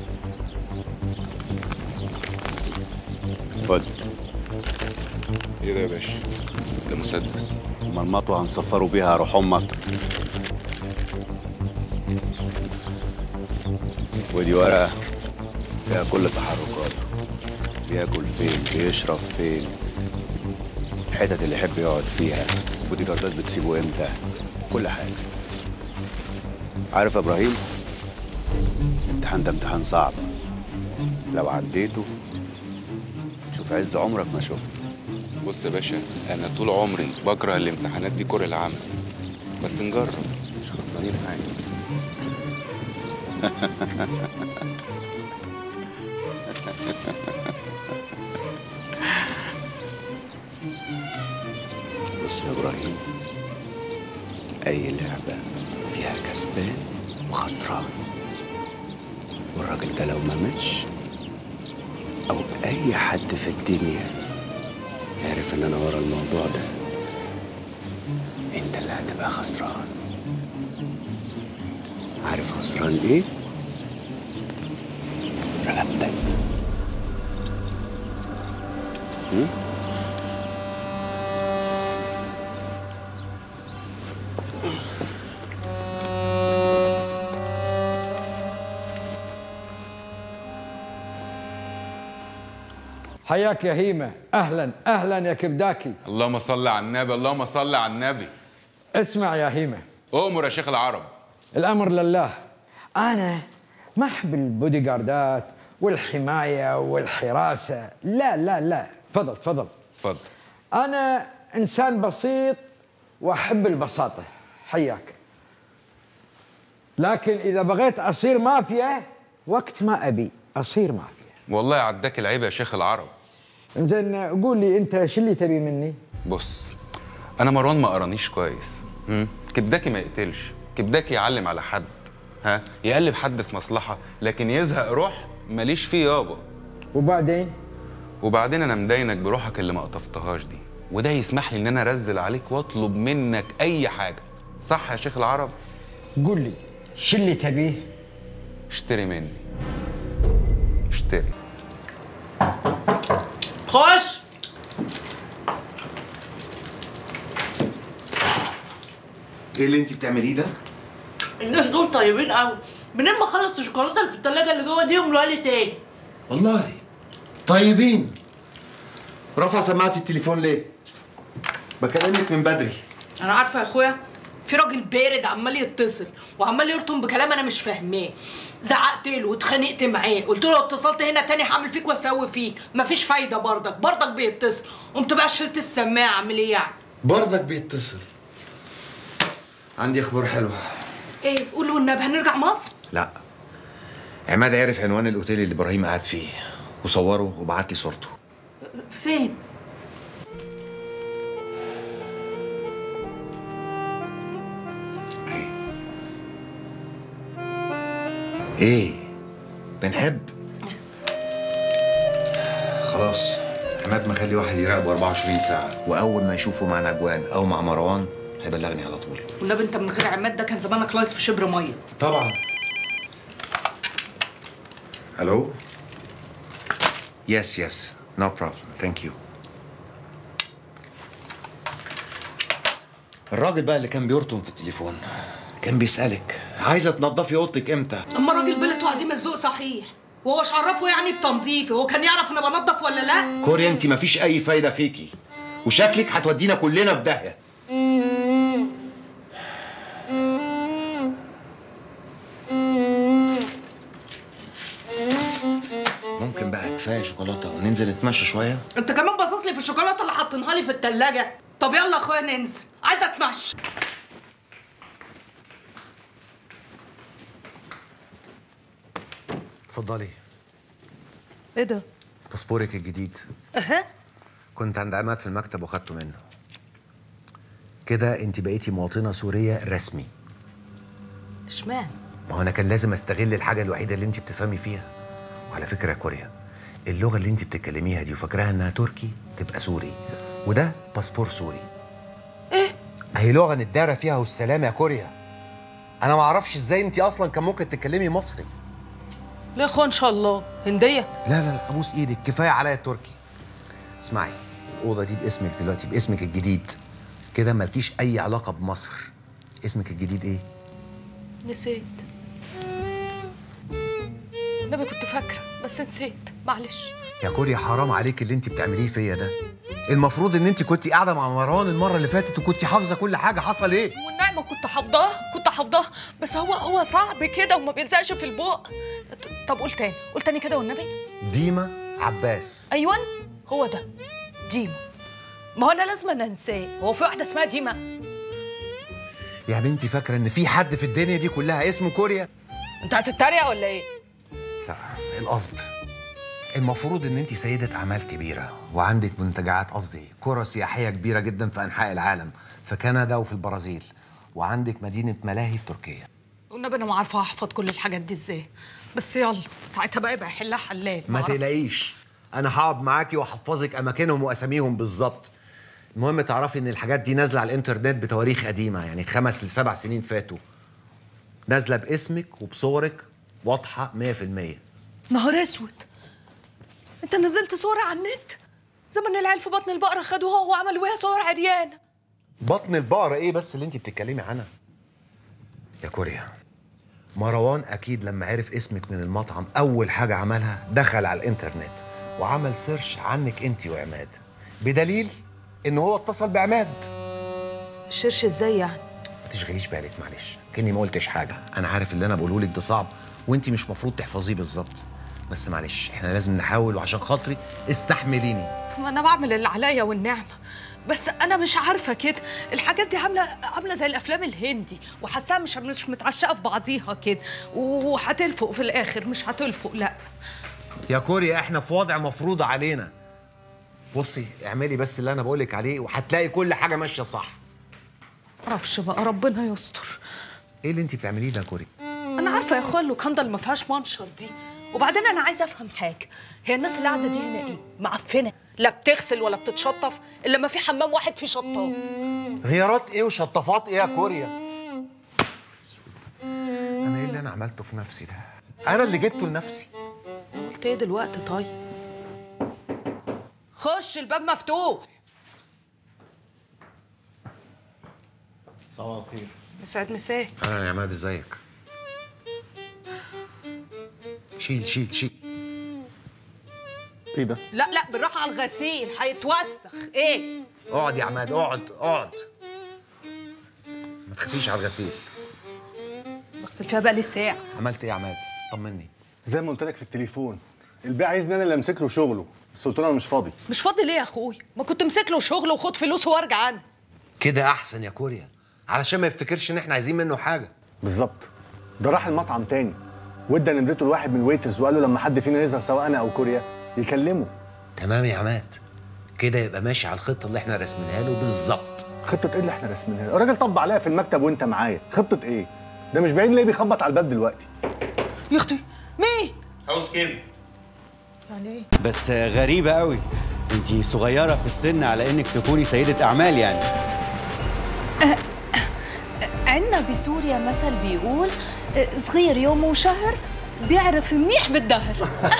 خد ايه ده يا باشا ده مسدس اما المطوة هنصفره بيها روح امك ودي ورقة فيها كل تحركاته بياكل فين بيشرب فين الحتت اللي يحب يقعد فيها بودي جاردات بتسيبه امتى كل حاجة عارف يا ابراهيم الامتحان ده امتحان صعب لو عديته تشوف عز عمرك ما شفت بص يا باشا انا طول عمري بكره الامتحانات دي كره العمل بس نجرب مش خسرانين حاجه بص يا ابراهيم اي لعبه فيها كسبان وخسران والراجل ده لو ما ماتش او اي حد في الدنيا عارف ان انا ورا الموضوع ده انت اللي هتبقى خسران عارف خسران ايه رقبتك هم؟ حياك يا هيمة أهلا أهلا يا كبداكي اللهم صل على النبي اللهم صل على النبي اسمع يا هيمة أؤمر يا شيخ العرب الأمر لله أنا ما أحب البودي جاردات والحماية والحراسة لا لا لا تفضل تفضل اتفضل أنا إنسان بسيط وأحب البساطة حياك لكن اذا بغيت اصير مافيا وقت ما ابي اصير مافيا والله عداك العيب يا شيخ العرب انزين قول لي انت شو اللي تبي مني بص انا مروان ما قرانيش كويس مم؟ كبداكي ما يقتلش كبداكي يعلم على حد ها يقلب حد في مصلحه لكن يزهق روح ماليش فيه يابا وبعدين وبعدين انا مداينك بروحك اللي ما قطفتهاش دي وده يسمح لي ان انا انزل عليك واطلب منك اي حاجه صح يا شيخ العرب قول لي شو اللي تبيه اشتري مني اشتري خش ايه اللي انت بتعمليه ده؟ الناس دول طيبين قوي منين ما خلص الشوكولاته اللي في الثلاجه اللي جوه دي يملوها لي تاني والله طيبين رفع سماعة التليفون ليه؟ بكلمك من بدري انا عارفه يا اخويا في راجل بارد عمال يتصل وعمال يرطم بكلام انا مش فاهماه زعقت له واتخانقت معاه قلت له لو اتصلت هنا تاني هعمل فيك واسوي فيك مفيش فايده برضك برضك بيتصل قمت بقى شلت السماعه اعمل ايه يعني برضك بيتصل عندي اخبار حلوه ايه قول له النبي هنرجع مصر لا عماد عرف عنوان الاوتيل اللي ابراهيم قاعد فيه وصوره وبعت لي صورته فين ايه بنحب خلاص عماد مخلي واحد يراقبه 24 ساعة وأول ما يشوفه مع نجوان أو مع مروان هيبلغني على طول والنبي انت من غير عماد ده كان زمانك لايص في شبر ميه طبعا الو يس يس نو بروبلم ثانك يو الراجل بقى اللي كان بيرطم في التليفون كان بيسألك عايزة تنضفي أوضتك إمتى؟ اما الراجل بلته عديم الذوق صحيح وهو مش عرفه يعني بتنظيفي هو كان يعرف انا بنضف ولا لا كوريا أنت مفيش أي فايدة فيكي وشكلك هتودينا كلنا في داهية ممكن بقى كفاية شوكولاتة وننزل نتمشى شوية؟ انت كمان باصص لي في الشوكولاته اللي حاطينها لي في التلاجة طب يلا يا اخويا ننزل عايزه اتمشى اتفضلي ايه ده باسبورك الجديد اها كنت عند عماد في المكتب وخدته منه كده انت بقيتي مواطنة سورية رسمي اشمعنى ما هو انا كان لازم استغل الحاجة الوحيدة اللي انت بتفهمي فيها وعلى فكرة يا كوريا اللغة اللي انت بتتكلميها دي وفاكراها انها تركي تبقى سوري وده باسبور سوري ايه اهي لغة نتدارى فيها والسلام يا كوريا انا ما اعرفش ازاي انت اصلا كان ممكن تتكلمي مصري ليه يا اخويا ان شاء الله هنديه لا لا لا ابوس ايدك كفايه عليا التركي اسمعي الاوضه دي باسمك دلوقتي باسمك الجديد كده مالكيش اي علاقه بمصر اسمك الجديد ايه نسيت النبي كنت فاكره بس نسيت معلش يا كوريا حرام عليك اللي انت بتعمليه فيا ده المفروض ان انت كنت قاعده مع مروان المره اللي فاتت وكنت حافظه كل حاجه حصل ايه والنعمه كنت حافظاه كنت حافظاه بس هو هو صعب كده وما بيلزقش في البق ط- طب قول تاني قول تاني كده والنبي ديما عباس ايوه هو ده ديما ما هو انا لازم أنا انساه هو في واحده اسمها ديما يا بنتي فاكره ان في حد في الدنيا دي كلها اسمه كوريا انت هتتريق ولا ايه لا القصد المفروض ان انت سيده اعمال كبيره وعندك منتجعات قصدي قرى سياحيه كبيره جدا في انحاء العالم في كندا وفي البرازيل وعندك مدينه ملاهي في تركيا والنبي انا ما عارفه احفظ كل الحاجات دي ازاي بس يلا ساعتها بقى يبقى يحلها حلال ما أعرف. تقلقيش انا هقعد معاكي واحفظك اماكنهم واساميهم بالظبط المهم تعرفي ان الحاجات دي نازله على الانترنت بتواريخ قديمه يعني خمس لسبع سنين فاتوا نازله باسمك وبصورك واضحه 100% نهار اسود انت نزلت صورة على النت زمن العيال في بطن البقرة خدوها وعملوا بيها صور عريانة بطن البقرة ايه بس اللي انت بتتكلمي عنها يا كوريا مروان اكيد لما عرف اسمك من المطعم اول حاجة عملها دخل على الانترنت وعمل سيرش عنك انت وعماد بدليل ان هو اتصل بعماد الشرش ازاي يعني ما تشغليش بالك معلش كاني ما قلتش حاجة انا عارف اللي انا بقوله لك ده صعب وانت مش مفروض تحفظيه بالظبط بس معلش احنا لازم نحاول وعشان خاطري استحمليني ما انا بعمل اللي عليا والنعمة بس انا مش عارفه كده الحاجات دي عامله عامله زي الافلام الهندي وحاساها مش مش متعشقه في بعضيها كده وهتلفق في الاخر مش هتلفق لا يا كوريا احنا في وضع مفروض علينا بصي اعملي بس اللي انا بقولك عليه وهتلاقي كل حاجه ماشيه صح معرفش بقى ربنا يستر ايه اللي انت بتعمليه ده يا كوريا انا عارفه يا اخويا اللوكاندا اللي ما فيهاش منشر دي وبعدين انا عايزه افهم حاجه هي الناس اللي قاعده دي هنا ايه معفنه لا بتغسل ولا بتتشطف الا ما في حمام واحد فيه شطاف غيارات ايه وشطافات ايه يا كوريا اسود انا ايه اللي انا عملته في نفسي ده انا اللي جبته لنفسي قلت ايه دلوقتي طيب خش الباب مفتوح صباح الخير مساعد مساء اهلا يا عماد ازيك شيل شيل شيل ايه ده لا لا بالراحه على الغسيل هيتوسخ ايه اقعد يا عماد اقعد اقعد ما تخافيش على الغسيل بغسل فيها بقى لي ساعه عملت ايه يا عماد طمني زي ما قلت لك في التليفون البيع عايزني انا اللي امسك له شغله بس قلت له انا مش فاضي مش فاضي ليه يا اخويا ما كنت امسك له شغل وخد فلوسه وارجع عنه كده احسن يا كوريا علشان ما يفتكرش ان احنا عايزين منه حاجه بالظبط ده راح المطعم تاني وادى نمرته لواحد من الويترز وقال له لما حد فينا يظهر سواء انا او كوريا يكلمه تمام يا عماد كده يبقى ماشي على الخطه اللي احنا راسمينها له بالظبط خطه ايه اللي احنا راسمينها له؟ الراجل طب عليها في المكتب وانت معايا خطه ايه ده مش باين ليه بيخبط على الباب دلوقتي يا اختي مين هاوس كيم يعني ايه بس غريبة قوي انتي صغيرة في السن على انك تكوني سيدة اعمال يعني عندنا بسوريا مثل بيقول آه، صغير يوم وشهر بيعرف منيح بالدهر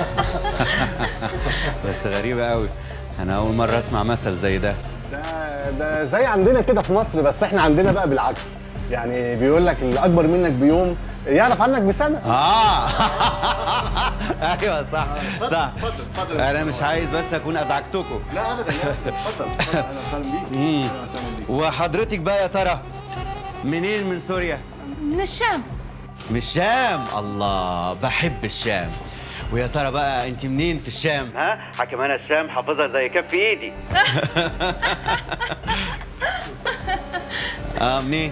بس غريبة قوي انا اول مرة اسمع مثل زي ده ده ده زي عندنا كده في مصر بس احنا عندنا بقى بالعكس يعني بيقول لك اللي اكبر منك بيوم يعرف عنك بسنه اه ايوه صح صح انا مش عايز بس اكون ازعجتكم لا ابدا لا اتفضل اتفضل اهلا وسهلا بيك مم. اهلا وسهلا بيك وحضرتك بقى يا ترى منين من سوريا من الشام من الشام الله بحب الشام ويا ترى بقى انت منين في الشام ها حكم انا الشام حافظها زي كف ايدي اه منين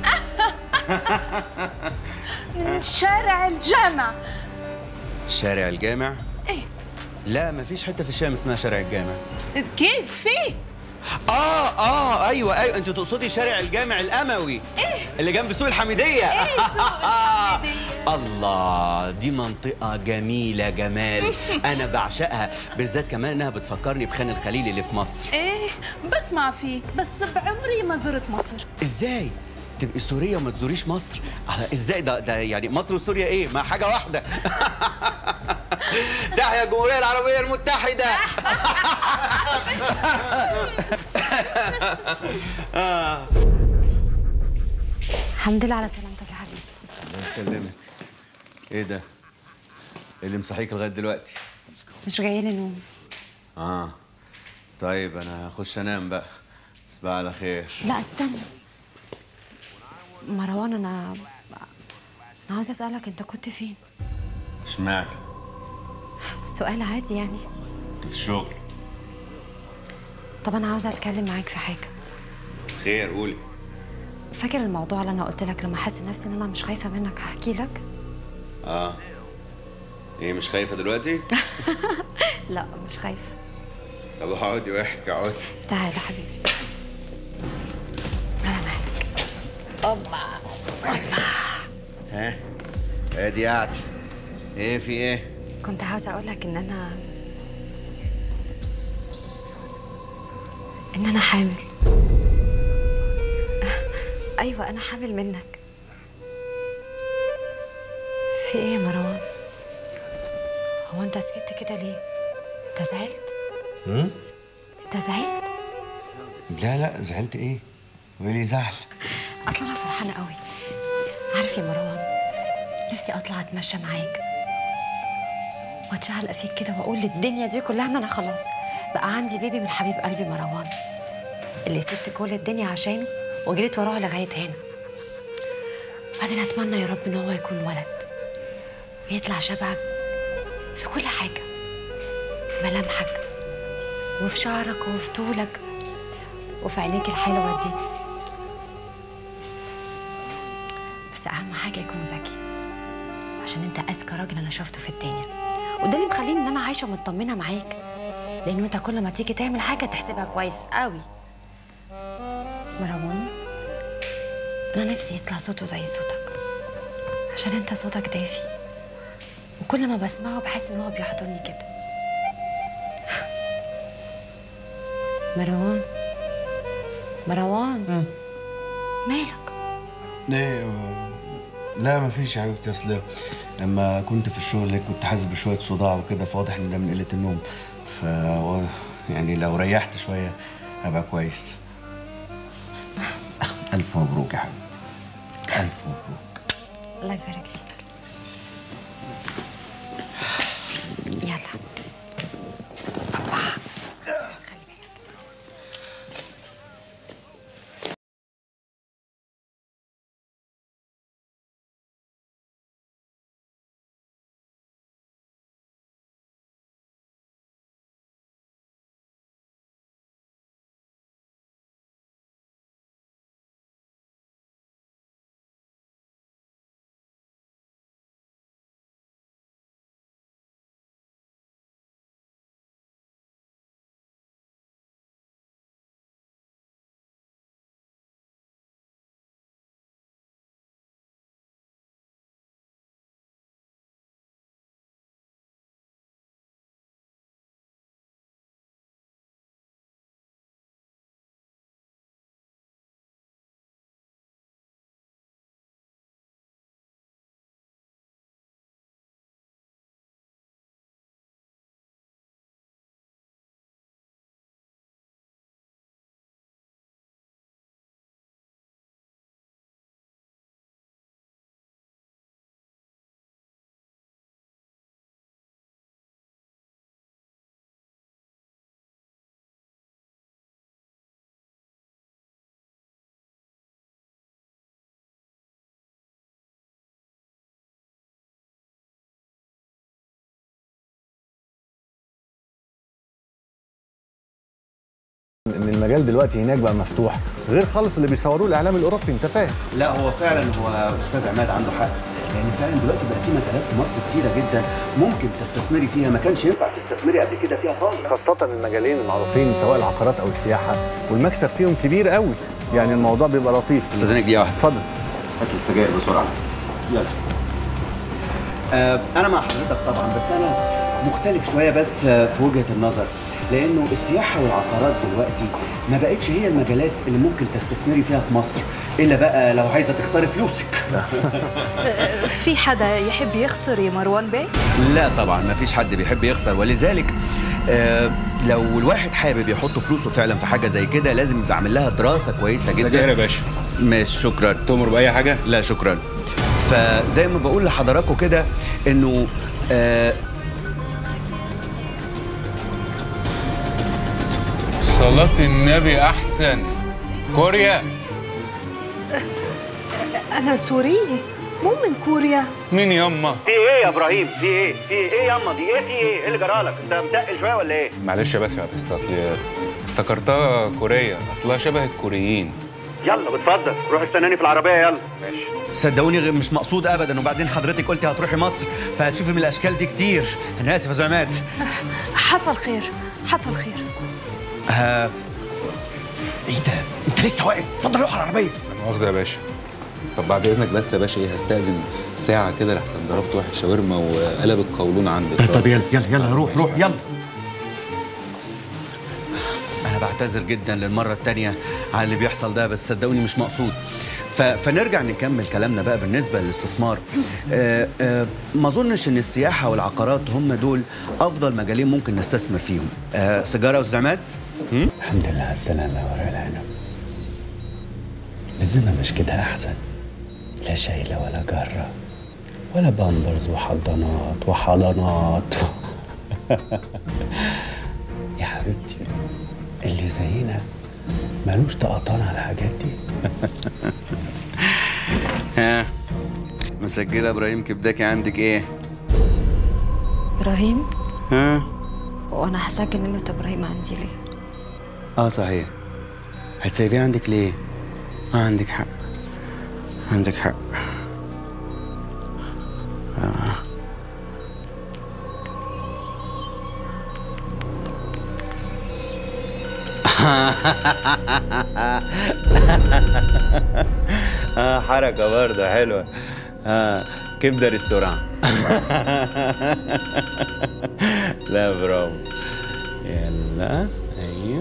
من شارع الجامع شارع الجامع ايه لا مفيش حته في الشام اسمها شارع الجامع كيف في اه اه ايوه ايوه انت تقصدي شارع الجامع الاموي ايه اللي جنب سوق الحميديه ايه سوق الحميدية الله دي منطقة جميلة جمال أنا بعشقها بالذات كمان إنها بتفكرني بخان الخليل اللي في مصر ايه بسمع فيك بس بعمري ما زرت مصر إزاي؟ تبقي سورية وما تزوريش مصر؟ على إزاي ده ده يعني مصر وسوريا إيه؟ ما حاجة واحدة تحيا الجمهورية العربية المتحدة آه. الحمد لله على سلامتك يا حبيبي الله يسلمك إيه ده؟ إيه اللي مصحيك لغاية دلوقتي؟ مش جاي لي نوم آه طيب أنا هخش أنام بقى تصبح على خير لا استنى مروان انا انا عاوز اسالك انت كنت فين اشمعنى؟ سؤال عادي يعني أنت في الشغل طب انا عاوزه اتكلم معاك في حاجه خير قولي فاكر الموضوع اللي انا قلت لك لما احس نفسي ان انا مش خايفه منك هحكي لك آه إيه مش خايفة دلوقتي؟ لا مش خايفه طب اقعدي واحكي اقعدي تعالى حبيبي انا معاك اوبا ها ادي قاعدة ايه في ايه؟ كنت عاوزه اقول لك ان انا ان انا حامل ايوه انا حامل منك في ايه يا مروان هو انت سكت كده ليه انت زعلت هم؟ انت زعلت لا لا زعلت ايه؟ ولي زعل اصلا انا فرحانه قوي عارف يا مروان نفسي اطلع اتمشى معاك واتشعلق فيك كده واقول للدنيا دي كلها ان انا خلاص بقى عندي بيبي من حبيب قلبي مروان اللي سبت كل الدنيا عشانه وجريت وراه لغايه هنا بعدين اتمنى يا رب ان هو يكون ولد ويطلع شبهك في كل حاجه في ملامحك وفي شعرك وفي طولك وفي عينيك الحلوة دي بس أهم حاجة يكون ذكي عشان أنت أذكى راجل أنا شفته في الدنيا وده اللي مخليني إن أنا عايشة مطمنة معاك لأن أنت كل ما تيجي تعمل حاجة تحسبها كويس قوي مروان أنا نفسي يطلع صوته زي صوتك عشان أنت صوتك دافي وكل ما بسمعه بحس إن هو بيحضني كده مروان مروان مالك ليه آه، لا مفيش يا حبيبتي اصل لما كنت في الشغل كنت حاسس بشويه صداع وكده فواضح ان ده من قله النوم ف يعني لو ريحت شويه هبقى كويس الف مبروك يا حبيبتي الف مبروك الله يبارك فيك يلا ان المجال دلوقتي هناك بقى مفتوح غير خالص اللي بيصوروه الاعلام الاوروبي انت فاهم لا هو فعلا هو استاذ عماد عنده حق لان فعلا دلوقتي بقى في مجالات في مصر كتيره جدا ممكن تستثمري فيها ما كانش ينفع تستثمري قبل كده فيها خالص خاصة المجالين المعروفين سواء العقارات او السياحة والمكسب فيهم كبير قوي يعني الموضوع بيبقى لطيف استاذنك دقيقه واحده اتفضل هات لي السجاير بسرعه يلا آه انا مع حضرتك طبعا بس انا مختلف شويه بس آه، في وجهه النظر لانه السياحه والعقارات دلوقتي ما بقتش هي المجالات اللي ممكن تستثمري فيها في مصر الا بقى لو عايزه تخسري فلوسك في حدا يحب يخسر يا مروان بيه؟ لا طبعا ما فيش حد بيحب يخسر ولذلك آه لو الواحد حابب يحط فلوسه فعلا في حاجه زي كده لازم يبقى عامل لها دراسه كويسه جدا السجاير يا باشا. ماشي شكرا تؤمر باي حاجه لا شكرا فزي ما بقول لحضراتكم كده انه آه صلاة النبي أحسن كوريا أنا سورية مو من كوريا مين يما في ايه يا ابراهيم في ايه في ايه ياما دي ايه في ايه ايه اللي جرالك انت متقل شويه ولا ايه معلش يا باشا بس أصل افتكرتها كوريا أصلها شبه الكوريين يلا بتفضل روح استناني في العربيه يلا ماشي صدقوني غير- مش مقصود ابدا وبعدين حضرتك قلتي هتروحي مصر فهتشوفي من الاشكال دي كتير انا اسف يا زعمات حصل خير حصل خير آه ايه ده انت لسه واقف اتفضل روح على العربيه لا مؤاخذة يا باشا طب بعد إذنك بس يا باشا إيه هستأذن ساعة كده لحسن ضربت واحد شاورما وقلب القولون عندك طب يلا يلا يلا روح روح يلا انا بعتذر جدا للمره التانية على اللي بيحصل ده بس صدقوني مش مقصود ف... فنرجع نكمل كلامنا بقى بالنسبه للاستثمار آه آه ما اظنش ان السياحه والعقارات هم دول افضل مجالين ممكن نستثمر فيهم آه سيجاره وزعمات الحمد لله على السلامه يا ورق العنب لازمها مش كده احسن لا شايله ولا جره ولا بامبرز وحضانات وحضانات يا حبيبتي اللي زينا ملوش طقطان على الحاجات دي ها مسجلة ابراهيم كبداكي عندك ايه؟ ابراهيم ها؟ وانا هسجل نمرة ابراهيم عندي ليه اه صحيح هتسيبيه عندك ليه؟ ما عندك حق عندك حق آه. آه حركة برضه حلوة آه كبدة ريستوران لا برافو يلا ايوه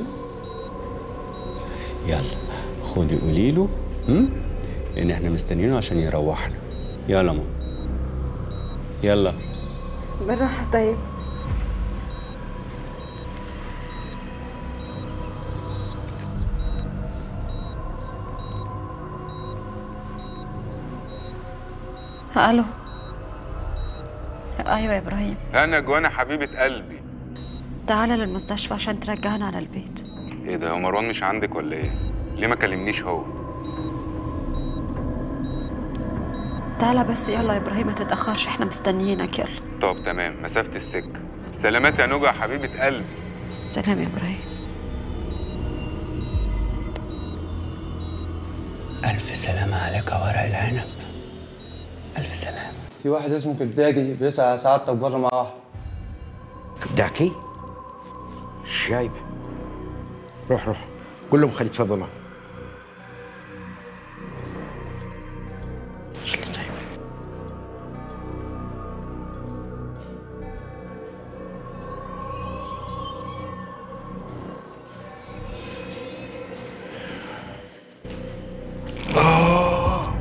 يلا خدي قولي له هم؟ ان احنا مستنيينه عشان يروحنا يلا ماما يلا بالراحة طيب الو ايوه يا ابراهيم انا جوانا حبيبه قلبي تعالى للمستشفى عشان ترجعنا على البيت ايه ده هو مروان مش عندك ولا ايه ليه ما كلمنيش هو تعالى بس يلا يا ابراهيم ما تتاخرش احنا مستنيينك يلا طب تمام مسافه السكه سلامات يا نوجة حبيبه قلبي سلام يا ابراهيم ألف سلامة عليك يا ورق العنب ألف سلامة في واحد اسمه كبداجي بيسعى سعادتك بره مع واحد كبداكي شايب روح روح قول لهم خلي يتفضلوا آه.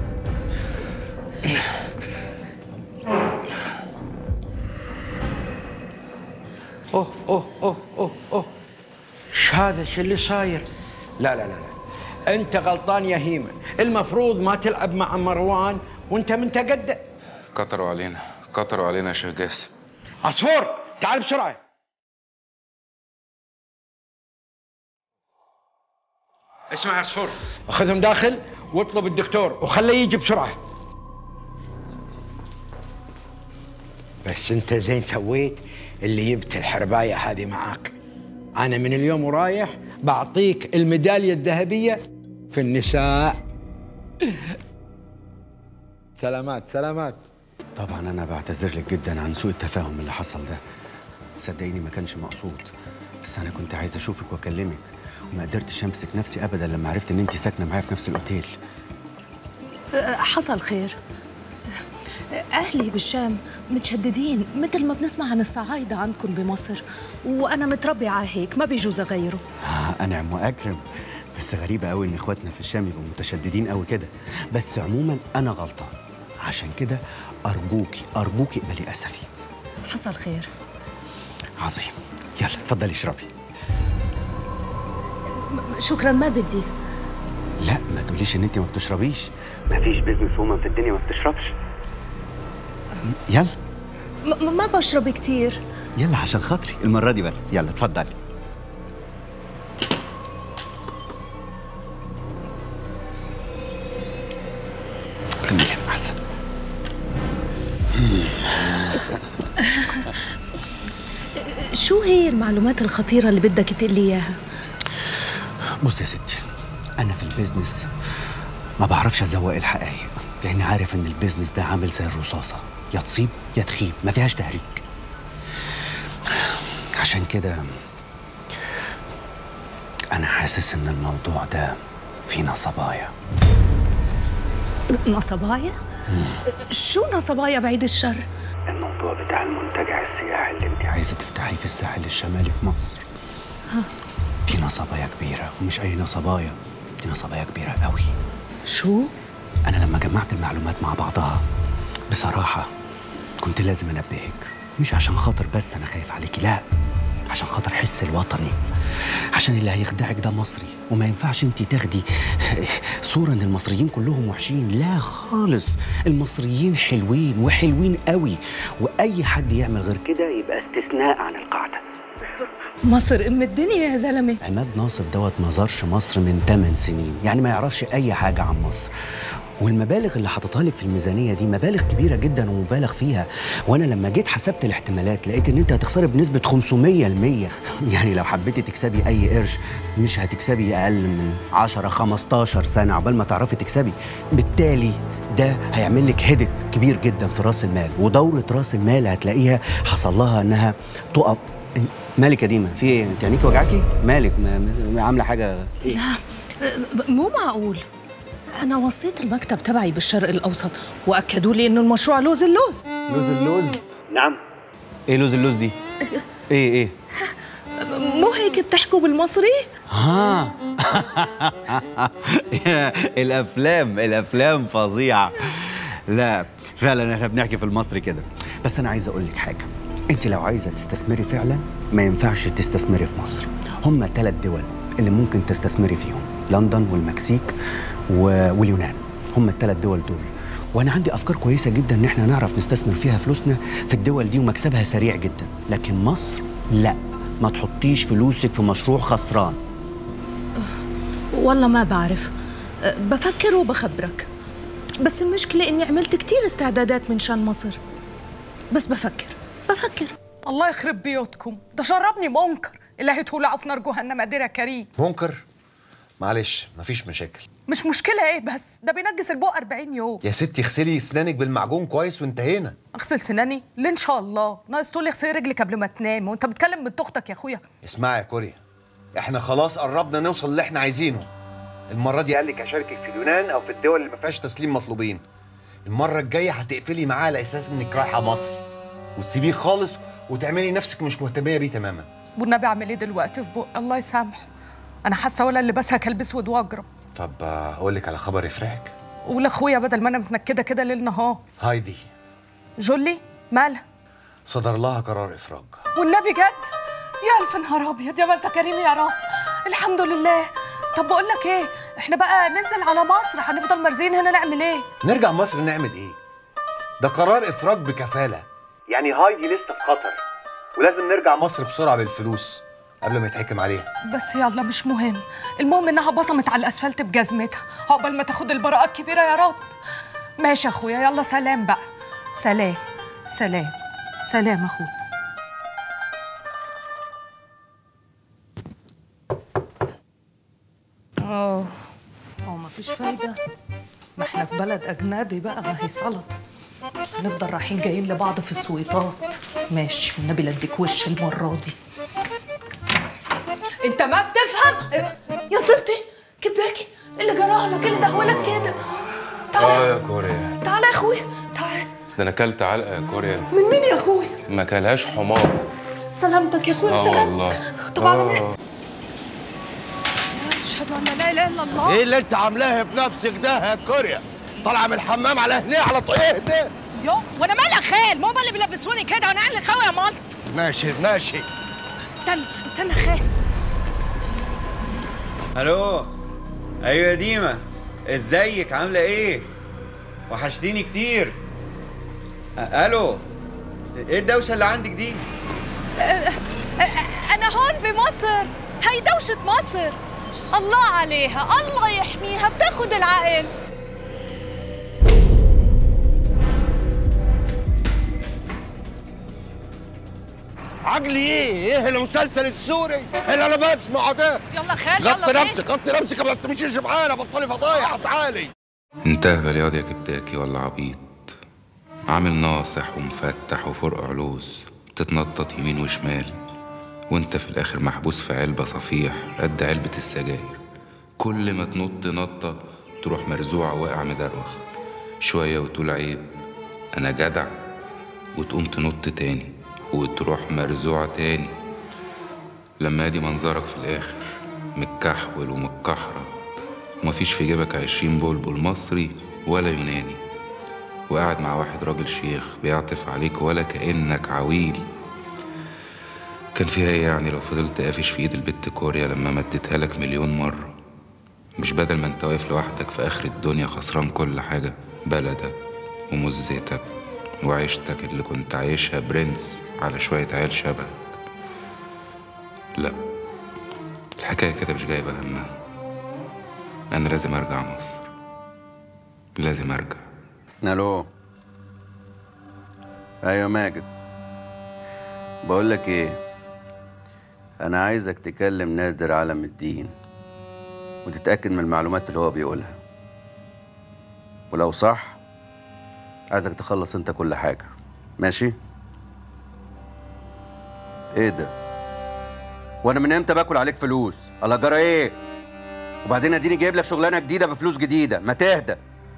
اوه اوه اوه اوه اوه ايش هذا ايش اللي صاير؟ لا لا لا لا انت غلطان يا هيمن المفروض ما تلعب مع مروان وانت من تقدم كتروا علينا كتروا علينا يا شيخ جاسم عصفور تعال بسرعه اسمع يا عصفور خذهم داخل واطلب الدكتور وخليه يجي بسرعه بس انت زين سويت اللي جبت الحربايه هذه معاك انا من اليوم ورايح بعطيك الميداليه الذهبيه في النساء سلامات سلامات طبعا انا بعتذر لك جدا عن سوء التفاهم اللي حصل ده صدقيني ما كانش مقصود بس انا كنت عايز اشوفك واكلمك وما قدرتش امسك نفسي ابدا لما عرفت ان انت ساكنه معايا في نفس الاوتيل أه، حصل خير أه، أهلي بالشام متشددين مثل ما بنسمع عن الصعايدة عندكم بمصر وأنا متربية على هيك ما بيجوز أغيره آه انعم واكرم بس غريبه قوي ان اخواتنا في الشام يبقوا متشددين قوي كده بس عموما انا غلطان عشان كده ارجوكي ارجوكي اقبلي اسفي حصل خير عظيم يلا اتفضلي اشربي م- شكرا ما بدي لا ما تقوليش ان انت ما بتشربيش مفيش بيزنس وومن في الدنيا ما بتشربش يلا م- م- ما بشرب كتير يلا عشان خاطري المره دي بس يلا اتفضلي خليك هنا احسن شو هي المعلومات الخطيرة اللي بدك تقلي إياها؟ بص يا ستي انا في البيزنس ما بعرفش ازوق الحقائق لان عارف ان البيزنس ده عامل زي الرصاصه يا تصيب يا تخيب ما فيهاش تهريج عشان كده انا حاسس ان الموضوع ده فيه نصبايا نصبايا؟ شو نصبايا بعيد الشر؟ الموضوع بتاع المنتجع السياحي اللي انت عايزه تفتحيه في الساحل الشمالي في مصر ها. في نصبايا كبيره ومش اي نصبايا دي نصبايا كبيره قوي شو؟ انا لما جمعت المعلومات مع بعضها بصراحه كنت لازم انبهك مش عشان خاطر بس انا خايف عليكي لا عشان خاطر حس الوطني عشان اللي هيخدعك ده مصري وما ينفعش انت تاخدي صوره ان المصريين كلهم وحشين لا خالص المصريين حلوين وحلوين قوي واي حد يعمل غير كده يبقى استثناء عن القاعده مصر أم الدنيا يا زلمة عماد ناصف دوت ما زارش مصر من 8 سنين يعني ما يعرفش اي حاجه عن مصر والمبالغ اللي حاططها لك في الميزانيه دي مبالغ كبيره جدا ومبالغ فيها وانا لما جيت حسبت الاحتمالات لقيت ان انت هتخسري بنسبه 500% يعني لو حبيتي تكسبي اي قرش مش هتكسبي اقل من 10 15 سنه عقبال ما تعرفي تكسبي بالتالي ده هيعمل لك هدك كبير جدا في راس المال ودوره راس المال هتلاقيها حصل لها انها تقف مالك يا ديما في ايه انت عينيك وجعاكي مالك ما- ما- عامله حاجه لا مو معقول أنا وصيت المكتب تبعي بالشرق الأوسط وأكدوا لي إنه المشروع لوز اللوز لوز اللوز نعم ايه لوز اللوز دي ايه ايه مو هيك بتحكوا بالمصري؟ ها الافلام الافلام فظيعه لا فعلا احنا بنحكي في المصري كده بس انا عايز اقول لك حاجه انت لو عايزه تستثمري فعلا ما ينفعش تستثمري في مصر هم ثلاث دول اللي ممكن تستثمري فيهم لندن والمكسيك و... واليونان هم الثلاث دول دول وانا عندي افكار كويسه جدا ان احنا نعرف نستثمر فيها فلوسنا في الدول دي ومكسبها سريع جدا لكن مصر لا ما تحطيش فلوسك في مشروع خسران والله ما بعرف أه، بفكر وبخبرك بس المشكلة إني عملت كتير استعدادات من شان مصر بس بفكر بفكر الله يخرب بيوتكم ده شربني منكر إلهي تولعوا في نار جهنم قدير كريم منكر معلش مفيش مشاكل مش مشكلة إيه بس ده بينجس البق 40 يوم يا ستي اغسلي اسنانك بالمعجون كويس وانتهينا أغسل سناني ليه إن شاء الله ناقص تقولي اغسلي رجلك قبل ما تنام وأنت بتكلم بنت أختك يا أخويا اسمعي يا كوريا احنا خلاص قربنا نوصل اللي احنا عايزينه المره دي قال لك اشاركك في اليونان او في الدول اللي ما فيهاش تسليم مطلوبين المره الجايه هتقفلي معاه على اساس انك رايحه مصر وتسيبيه خالص وتعملي نفسك مش مهتميه بيه تماما والنبي أعمل إيه دلوقتي في بق الله يسامحه أنا حاسة ولا اللي بسها كلب اسود واجرب طب آه، اقول لك على خبر يفرحك قول اخويا بدل ما انا متنكده كده ليل نهار هايدي جولي مالها صدر لها قرار افراج والنبي جد يا الف نهار ابيض يا ما انت كريم يا رب الحمد لله طب بقول لك ايه احنا بقى ننزل على مصر هنفضل مرزين هنا نعمل ايه نرجع مصر نعمل ايه ده قرار افراج بكفاله يعني هايدي لسه في خطر ولازم نرجع مصر بسرعه بالفلوس قبل ما يتحكم عليها بس يلا مش مهم المهم انها بصمت على الاسفلت بجزمتها عقبال ما تاخد البراءه الكبيره يا رب ماشي يا اخويا يلا سلام بقى سلام سلام سلام اخويا اه اه مفيش فايدة ما احنا في بلد أجنبي بقى ما هي سلطة هنفضل رايحين جايين لبعض في السويطات ماشي والنبي لا اديك وش المرة دي انت ما بتفهم يا نصيبتي كبداكي اللي جرالك اللي دهولك كده اه يا كوريا تعالى يا اخويا تعالى ده انا اكلت علقه يا كوريا من مين يا اخويا ما كلهاش حمار سلامتك يا اخويا اه سلامتك والله طب على آه. اشهد ان لا اله الا الله ايه اللي انت عاملاه بنفسك ده يا كوريا طالعه من الحمام على هنا على طول ايه ده يو وانا مالي يا خال مو اللي بيلبسوني كده وانا عامل خوي يا مالت ماشي ماشي استنى استنى يا خال الو ايوه يا ديما ازيك عامله ايه وحشتيني كتير أ- الو ايه الدوشه اللي عندك دي أنا هون بمصر هي دوشة مصر الله عليها الله يحميها بتاخد العقل عقلي ايه ايه المسلسل السوري اللي انا بسمعه ده يلا خال غطي يلا نفسك غطي نفسك ما تمشيش معانا بطلي فضايح تعالي انت اهبل ياض يا كبداكي ولا عبيط عامل ناصح ومفتح وفرق علوز بتتنطط يمين وشمال وانت في الاخر محبوس في علبة صفيح قد علبة السجاير كل ما تنط نطة تروح مرزوع واقع مدروخ شوية وتقول عيب انا جدع وتقوم تنط تاني وتروح مرزوع تاني لما ادي منظرك في الاخر متكحول ومتكحرت ومفيش في جيبك عشرين بلبل مصري ولا يوناني وقاعد مع واحد راجل شيخ بيعطف عليك ولا كأنك عويل كان فيها ايه يعني لو فضلت قافش في ايد البت كوريا لما مديتها لك مليون مرة مش بدل ما انت واقف لوحدك في اخر الدنيا خسران كل حاجة بلدك ومزتك وعيشتك اللي كنت عايشها برنس على شوية عيال شبهك لا الحكاية كده مش جايبة همها أنا لازم أرجع مصر لازم ارجع الو ايوه ماجد بقول لك ايه انا عايزك تكلم نادر علم الدين وتتاكد من المعلومات اللي هو بيقولها ولو صح عايزك تخلص انت كل حاجه ماشي ايه ده وانا من امتى باكل عليك فلوس الله جرى ايه وبعدين اديني جايب لك شغلانه جديده بفلوس جديده ما تهدى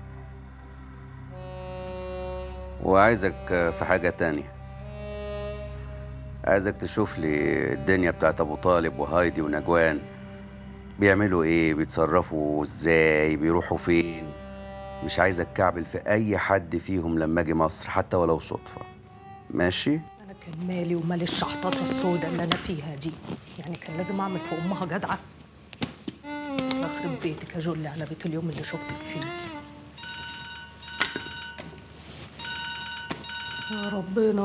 وعايزك في حاجة تانية عايزك تشوف لي الدنيا بتاعت أبو طالب وهايدي ونجوان بيعملوا إيه بيتصرفوا إزاي بيروحوا فين مش عايزك كعبل في أي حد فيهم لما أجي مصر حتى ولو صدفة ماشي؟ انا كان مالي ومال الشحطاطه السوداء اللي انا فيها دي يعني كان لازم اعمل في امها جدعه يخرب بيتك يا جولي على بيت اليوم اللي شفتك فيه يا ربنا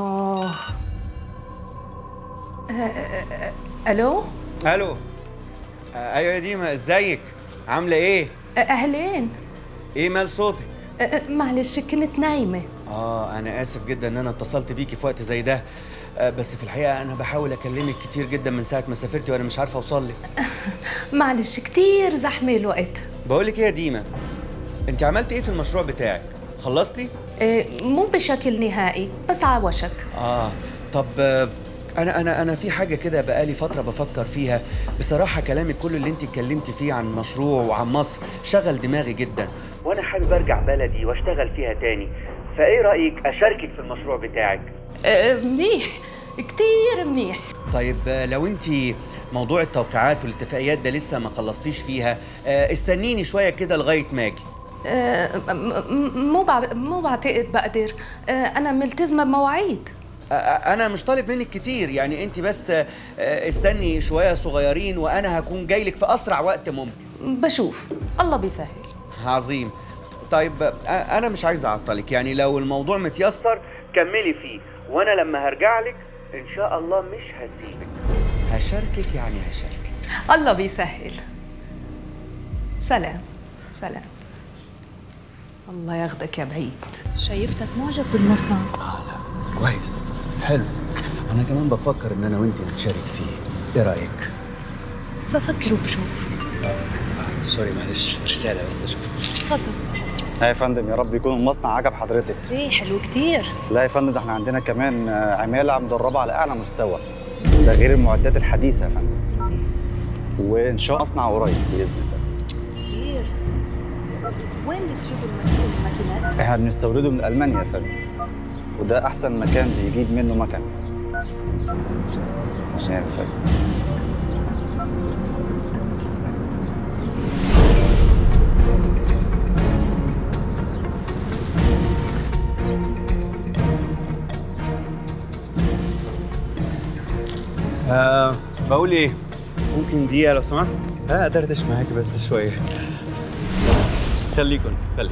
آه، آه، آه، الو ألو آه، أيوة يا ديما إزيك؟ عاملة إيه؟ آه، اهلين إيه مال صوتك؟ آه، آه، معلش كنت نايمه آه أنا آسف جدا إن أنا اتصلت بيكي في وقت زي ده آه، بس في الحقيقة أنا بحاول أكلمك كتير جدا من ساعة ما سافرتي وأنا مش عارفة أوصل لك معلش كتير زحمه الوقت بقول لك إيه يا ديما أنت عملتي إيه في المشروع بتاعك؟ خلصتي؟ آه، مو بشكل نهائي بس عوشك آه طب آه، أنا أنا أنا في حاجة كده بقالي فترة بفكر فيها بصراحة كلامك كل اللي أنت اتكلمتي فيه عن المشروع وعن مصر شغل دماغي جدا وأنا حابب أرجع بلدي وأشتغل فيها تاني فإيه رأيك أشاركك في المشروع بتاعك؟ آه، منيح كتير منيح طيب آه، لو انت موضوع التوقيعات والاتفاقيات ده لسه ما خلصتيش فيها آه، استنيني شويه كده لغايه ما اجي آه، م- م- مو بع- مو بعتقد بقدر آه، انا ملتزمه بمواعيد آه، آه، انا مش طالب منك كتير يعني انت بس آه، آه، استني شويه صغيرين وانا هكون جاي لك في اسرع وقت ممكن بشوف الله بيسهل عظيم طيب آه، انا مش عايز اعطلك يعني لو الموضوع متيسر كملي فيه وانا لما هرجع لك ان شاء الله مش هسيبك هشاركك يعني هشاركك الله بيسهل سلام سلام الله ياخدك يا بعيد شايفتك معجب بالمصنع كويس حلو انا كمان بفكر ان انا وانت نتشارك فيه ايه رايك بفكر وبشوف سوري معلش رساله بس اشوفها اتفضل ها يا فندم يا رب يكون المصنع عجب حضرتك ايه حلو كتير لا يا فندم ده احنا عندنا كمان آه، عماله مدربه على اعلى مستوى ده غير المعدات الحديثه يا فندم وان شاء الله مصنع قريب باذن الله كتير وين بتجيبوا المك- الماكينات؟ احنا بنستورده من المانيا يا فندم وده احسن مكان بيجيب منه مكن عشان يا فندم آه بقول ايه ممكن دقيقه لو سمحت اه دردش معاكي بس شويه خليكن خلي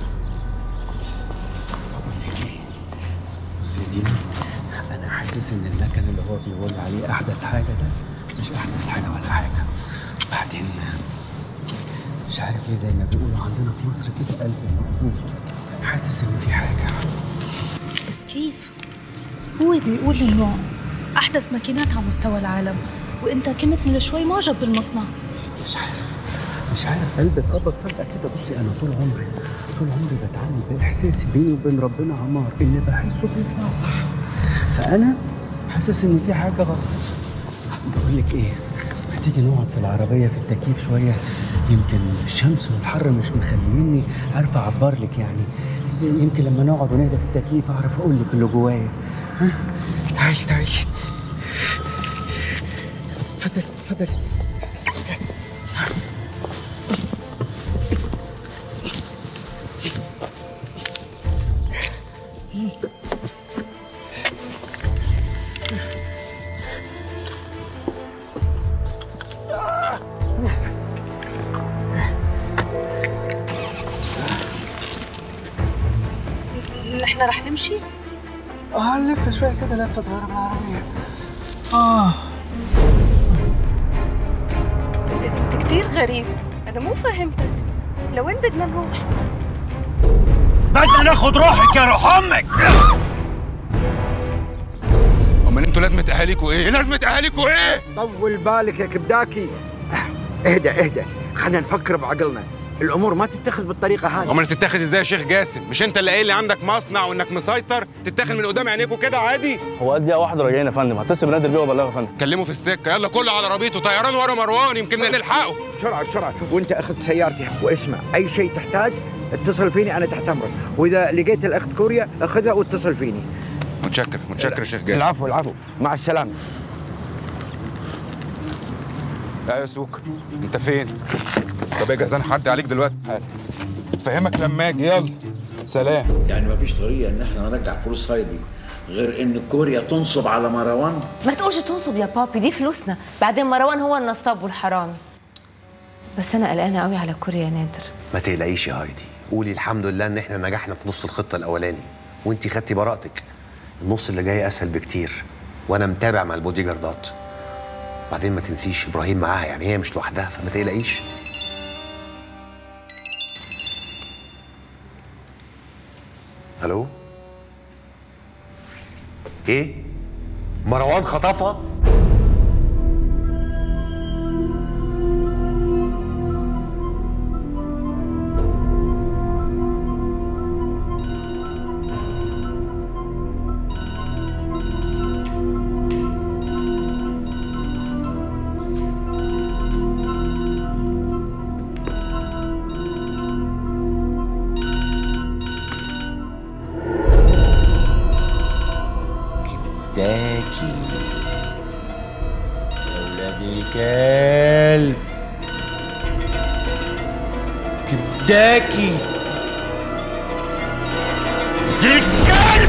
بصي يا دينا انا حاسس ان المكن اللي هو بيقول عليه احدث حاجه ده مش احدث حاجه ولا حاجه بعدين مش عارف ليه زي ما بيقولوا عندنا في مصر كده قلب موجود حاسس ان في حاجه بس كيف؟ هو بيقول انه احدث ماكينات على مستوى العالم وانت كنت من شوي معجب بالمصنع مش عارف مش عارف قلبي اتقبض فجأة كده بصي أنا طول عمري طول عمري بتعامل بإحساسي بيني وبين ربنا عمار اللي بحسه بيطلع صح فأنا حاسس إن في حاجة غلط بقول لك إيه ما تيجي نقعد في العربية في التكييف شوية يمكن الشمس والحر مش مخليني عارف أعبر لك يعني يمكن لما نقعد ونهدى في التكييف أعرف أقول لك اللي جوايا ها تعالي تعالي اتفضلي اتفضلي نحن رح نمشي؟ اه نلف شوية كده لفة صغيرة بالعربية اه انت كتير غريب انا مو فهمتك لوين بدنا نروح؟ بدنا ناخد روحك يا روح امك امال انتوا لازمه اهاليكوا ايه لازمه اهاليكوا ايه طول بالك يا كبداكي اهدى اهدى خلينا نفكر بعقلنا الامور ما تتخذ بالطريقه هذه امال تتاخد ازاي يا شيخ جاسم مش انت اللي قايل لي عندك مصنع وانك مسيطر تتاخد من قدام عينيكوا كده عادي هو قد ايه واحد راجعين يا فندم هتصل بنادر بيه وابلغه يا فندم كلمه في السكه يلا كله على عربيته طيران ورا مروان يمكن نلحقه بسرعه بسرعه وانت اخذ سيارتي واسمع اي شيء تحتاج اتصل فيني انا تحت امرك واذا لقيت الاخت كوريا اخذها واتصل فيني متشكر متشكر يا شيخ جاسم العفو العفو مع السلامه لا يا سوق انت فين طب اجهز انا حد عليك دلوقتي فهمك لما اجي يلا سلام يعني مفيش طريقه ان احنا نرجع فلوس هايدي غير ان كوريا تنصب على مروان ما تقولش تنصب يا بابي دي فلوسنا بعدين مروان هو النصاب والحرامي بس انا قلقانه قوي على كوريا يا نادر ما تقلقيش يا هايدي قولي الحمد لله ان احنا نجحنا في نص الخطه الاولاني وانتي خدتي براءتك النص اللي جاي اسهل بكتير وانا متابع مع البودي جاردات بعدين ما تنسيش ابراهيم معاها يعني هي مش لوحدها فما تقلقيش الو ايه مروان خطفها داكي يا ولاد الكلب كبداكي دي الكلب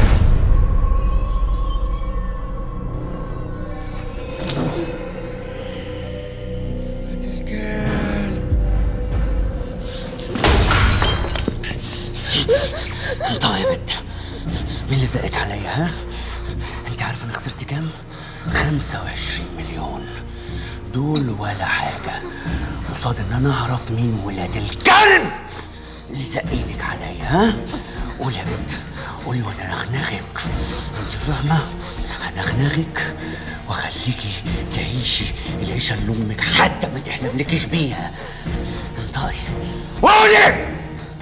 انت يا بت مين اللي زقك عليا ها؟ انت عارف انا خسرت كام؟ 25 مليون دول ولا حاجة قصاد ان انا اعرف مين ولاد الكلب اللي زقينك عليا ها؟ قول يا بت قولي وانا هنغنغك انت فاهمة؟ هنغنغك واخليكي تعيشي العيشة اللي امك حتى ما تحلملكيش بيها انطقي قولي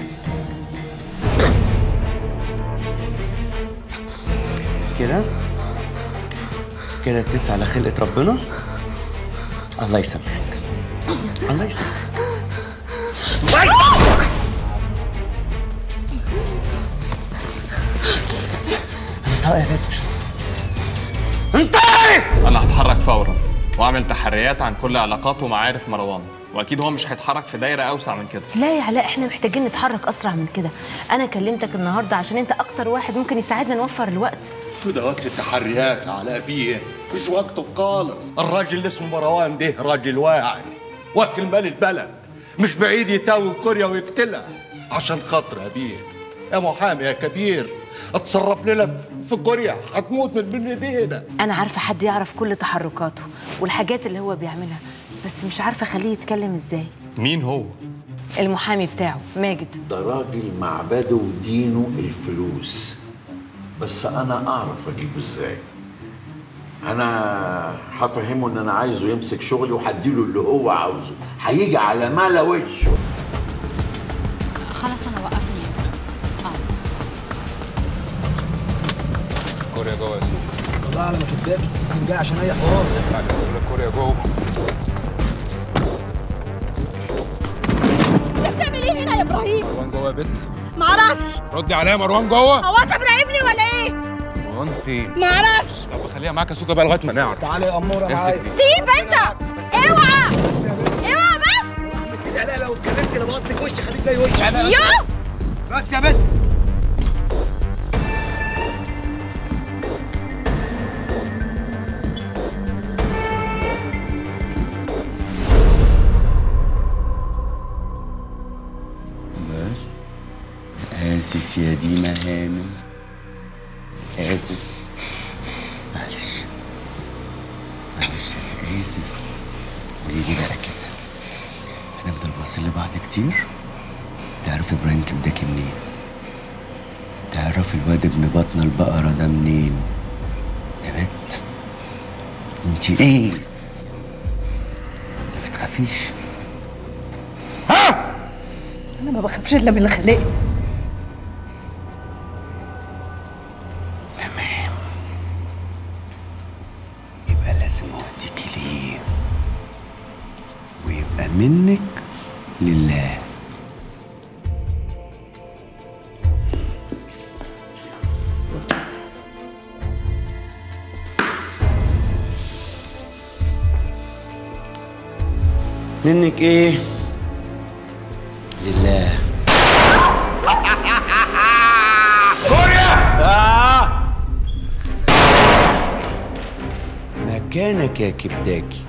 كده كده تلف على خلقة ربنا الله يسامحك الله يسامحك الله يسامحك انت يا بت انت انا هتحرك فورا واعمل تحريات عن كل علاقات ومعارف مروان واكيد هو مش هيتحرك في دايره اوسع من كده لا يا علاء احنا محتاجين نتحرك اسرع من كده انا كلمتك النهارده عشان انت اكتر واحد ممكن يساعدنا نوفر الوقت كده وقت التحريات على أبيه مش وقته خالص الراجل اللي اسمه مروان ده راجل واعي واكل مال البلد مش بعيد يتاوب كوريا ويقتلها عشان خاطر أبيه يا محامي يا كبير اتصرف لنا في- في كوريا هتموت من بين ايدينا انا عارفه حد يعرف كل تحركاته والحاجات اللي هو بيعملها بس مش عارفه اخليه يتكلم ازاي مين هو المحامي بتاعه ماجد ده راجل معبده ودينه الفلوس بس انا اعرف اجيبه ازاي انا هفهمه ان انا عايزه يمسك شغلي وهديله اللي هو عاوزه هيجي على ملا وشه خلاص انا وقفني كوريا جوه يا سوق والله على ما كداكي كان جاي عشان اي حوار اسمع اللي بقول لك كوريا جوه انت بتعمل ايه هنا يا ابراهيم؟ مروان جوه يا بت معرفش ردي عليا مروان جوه هو انت مراقبني ولا ايه؟ مروان فين معرفش طب خليها معاك يا سوكا بقى لغايه ما نعرف تعالى يا اموره امسك معايا دي. سيب انت اوعى اوعى بس لا لو اتكلمت انا بقصدك وشي خليك زي وشي يا بس يا بنت آسف يا ديما هانم آسف معلش معلش أنا آسف ويجي بقى كده هنفضل باصين لبعض كتير تعرف إبراهيم كبداكي منين تعرفي الواد ابن بطن البقرة ده منين يا بت انت ايه ما بتخافيش انا ما بخافش الا من اللي خلقني يبقى لازم اوديكي ليه ويبقى منك لله منك ايه لله كوريا آه. مكانك يا كبداكي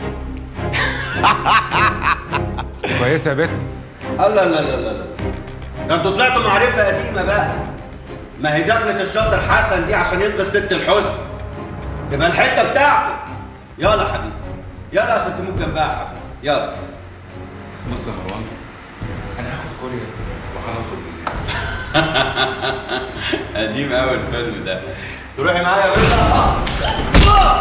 كويسه يا بت الله لا لا لا لا ده انتوا طلعتوا معرفة قديمة بقى ما هي دخلة الشاطر حسن دي عشان ينقذ ست الحزن تبقى الحتة بتاعته يلا حبيبي يلا عشان تموت جنبها يا حبيبي يلا بص يا مروان انا هاخد كوريا وهنخرج بالله قديم قوي الفيلم ده تروحي معايا يا بنت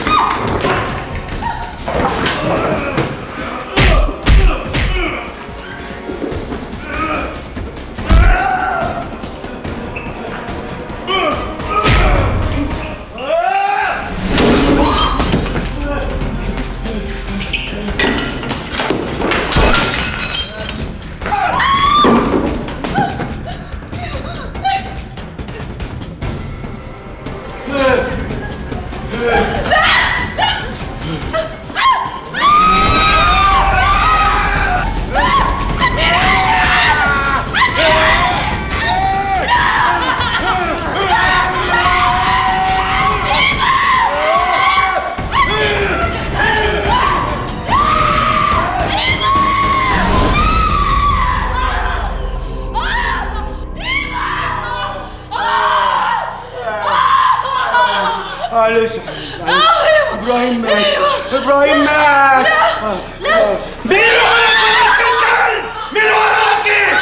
معلش يا حبيبي معلش. ابراهيم مات ابراهيم مات آه. لا. مين اللي وراك يا الكلب؟ مين اللي وراكي؟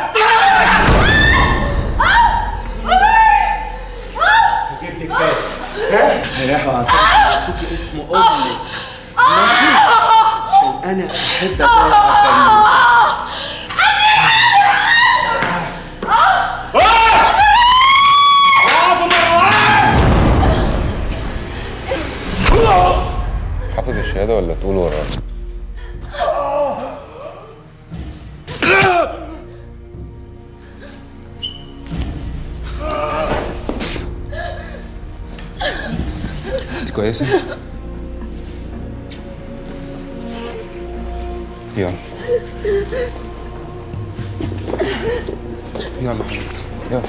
هجيب لك كاس ها؟ هيروحوا عصام يسوكي اسم امك ماشي عشان انا احب ابقى حافظ الشهاده ولا تقول ورايا انت كويسه يلا يلا حبيبتي يلا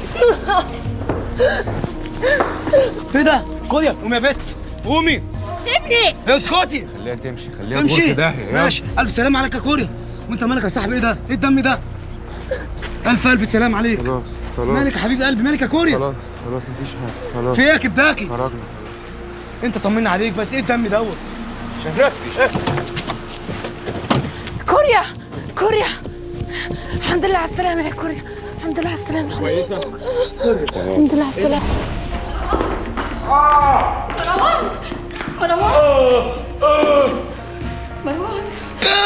ايه ده؟ كوريا قومي يا بت قومي سيبني اسكتي خليها تمشي خليها امشي تمشي داهيه يلا. ماشي الف سلام عليك يا كوريا وانت مالك يا صاحبي ايه ده؟ ايه الدم ده؟ الف الف سلام عليك خلاص خلاص مالك يا حبيب قلبي مالك يا كوريا؟ خلاص خلاص مفيش حاجه خلاص في ايه يا كبداكي؟ خرجنا انت طمنا عليك بس ايه الدم دوت؟ كوريا كوريا الحمد لله على السلامة يا كوريا الحمد لله على السلامة كويسة الحمد لله على السلامة مروان مروان مروان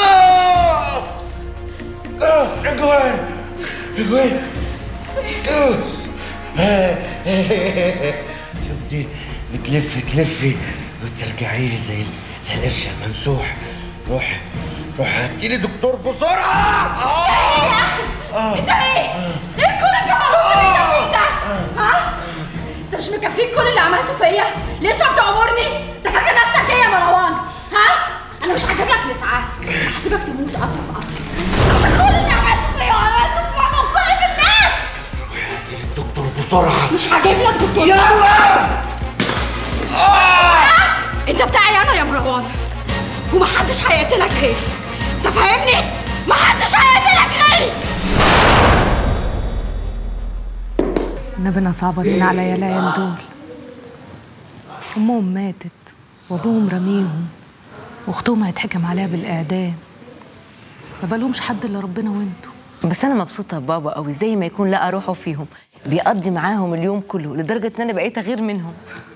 اجوان اجوان شفتي بتلفي تلفي وترجعي لي زي زي القرش الممسوح روحي روحي هاتي لي دكتور بسرعه انت ايه؟ ايه كل الجبروت اللي انت فيه ده؟ ها؟ انت مش مكفيك كل اللي عملته فيا؟ لسه بتأمرني؟ انت فاكر نفسك ايه يا مروان؟ ها؟ انا مش هجيب لك الاسعاف هسيبك تموت قطر بقطر عشان كل اللي عملته فيا وعملته في ماما وكل في الناس دكتور بسرعه مش هجيب لك دكتور يلا! انت بتاعي انا يا مروان ومحدش هيقتلك غيري انت فاهمني؟ محدش هيقتلك غيري نبنا صعبانين عليا العيال دول أمهم ماتت وأبوهم رميهم وأختهم هيتحكم عليها بالإعدام ما بالهمش حد إلا ربنا وأنتوا بس انا مبسوطه ببابا قوي زي ما يكون لقى روحه فيهم بيقضي معاهم اليوم كله لدرجه ان انا بقيت اغير منهم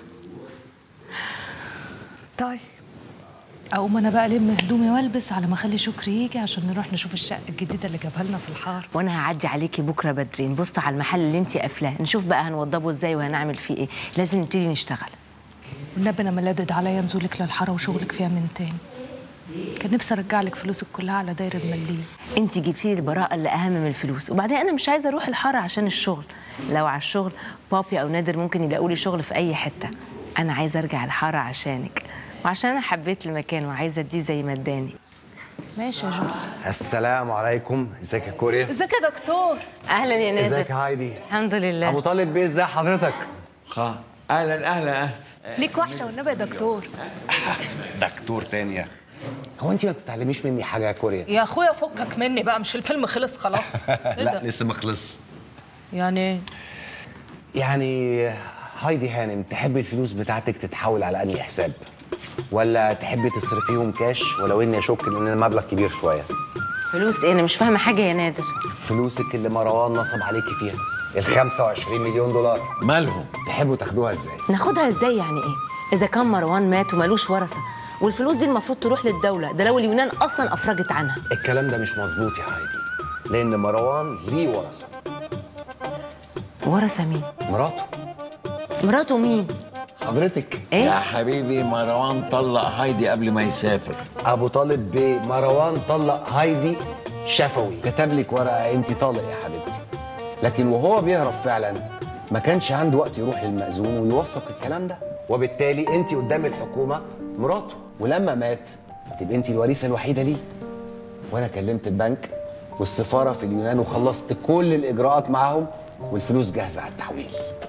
طيب اقوم انا بقى الم هدومي والبس على ما اخلي شكري يجي عشان نروح نشوف الشقه الجديده اللي جابها لنا في الحاره وانا هعدي عليكي بكره بدري نبص على المحل اللي انت قافلاه نشوف بقى هنوضبه ازاي وهنعمل فيه ايه لازم نبتدي نشتغل والنبي انا ملدد عليا نزولك للحاره وشغلك فيها من تاني كان نفسي ارجع لك فلوسك كلها على داير المليل انت جبتي لي البراءه اللي اهم من الفلوس وبعدين انا مش عايزه اروح الحاره عشان الشغل لو على الشغل بابي او نادر ممكن يلاقوا لي شغل في اي حته انا عايزه ارجع الحاره عشانك وعشان انا حبيت المكان وعايزه اديه زي ما اداني ماشي يا جول السلام عليكم ازيك يا كوريا ازيك يا دكتور اهلا يا نادر ازيك يا هايدي الحمد لله ابو طالب بيه ازي حضرتك خا اهلا اهلا ليك وحشه والنبي يا دكتور دكتور تاني يا هو انت ما بتتعلميش مني حاجه يا كوريا يا اخويا فكك مني بقى مش الفيلم خلص خلاص ايه لا ده لسه ما خلص يعني ايه يعني هايدي هانم تحبي الفلوس بتاعتك تتحول على انهي حساب ولا تحبي تصرفيهم كاش ولو اني اشك ان المبلغ كبير شويه فلوس ايه انا مش فاهمه حاجه يا نادر فلوسك اللي مروان نصب عليكي فيها ال 25 مليون دولار مالهم تحبوا تاخدوها ازاي ناخدها ازاي يعني ايه اذا كان مروان مات ومالوش ورثه والفلوس دي المفروض تروح للدوله ده لو اليونان اصلا افرجت عنها الكلام ده مش مظبوط يا هايدي لان مروان ليه ورثه ورثه مين مراته مراته مين حضرتك إيه؟ يا حبيبي مروان طلق هايدي قبل ما يسافر ابو طالب بيه مروان طلق هايدي شفوي كتب لك ورقه انت طالق يا حبيبتي لكن وهو بيهرب فعلا ما كانش عنده وقت يروح للمأذون ويوثق الكلام ده وبالتالي انت قدام الحكومه مراته ولما مات تبقى انت الوريثه الوحيده ليه وانا كلمت البنك والسفاره في اليونان وخلصت كل الاجراءات معاهم والفلوس جاهزه على التحويل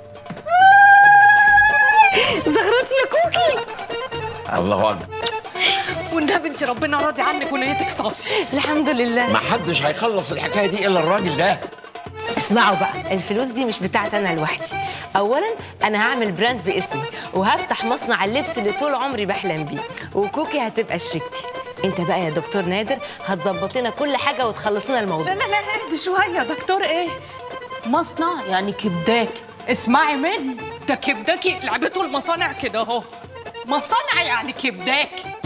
زغرتي يا كوكي الله اكبر والنبي انت ربنا راضي عنك ونيتك صافيه الحمد لله ما حدش هيخلص الحكايه دي الا الراجل ده اسمعوا بقى الفلوس دي مش بتاعتي انا لوحدي اولا انا هعمل براند باسمي وهفتح مصنع اللبس اللي طول عمري بحلم بيه وكوكي هتبقى شريكتي انت بقى يا دكتور نادر هتظبط لنا كل حاجه وتخلص لنا الموضوع لا لا لا اهدي شويه يا دكتور ايه مصنع يعني كبداكي اسمعي مني ده كبداكي لعبته المصانع كده اهو مصانع يعني كبداكي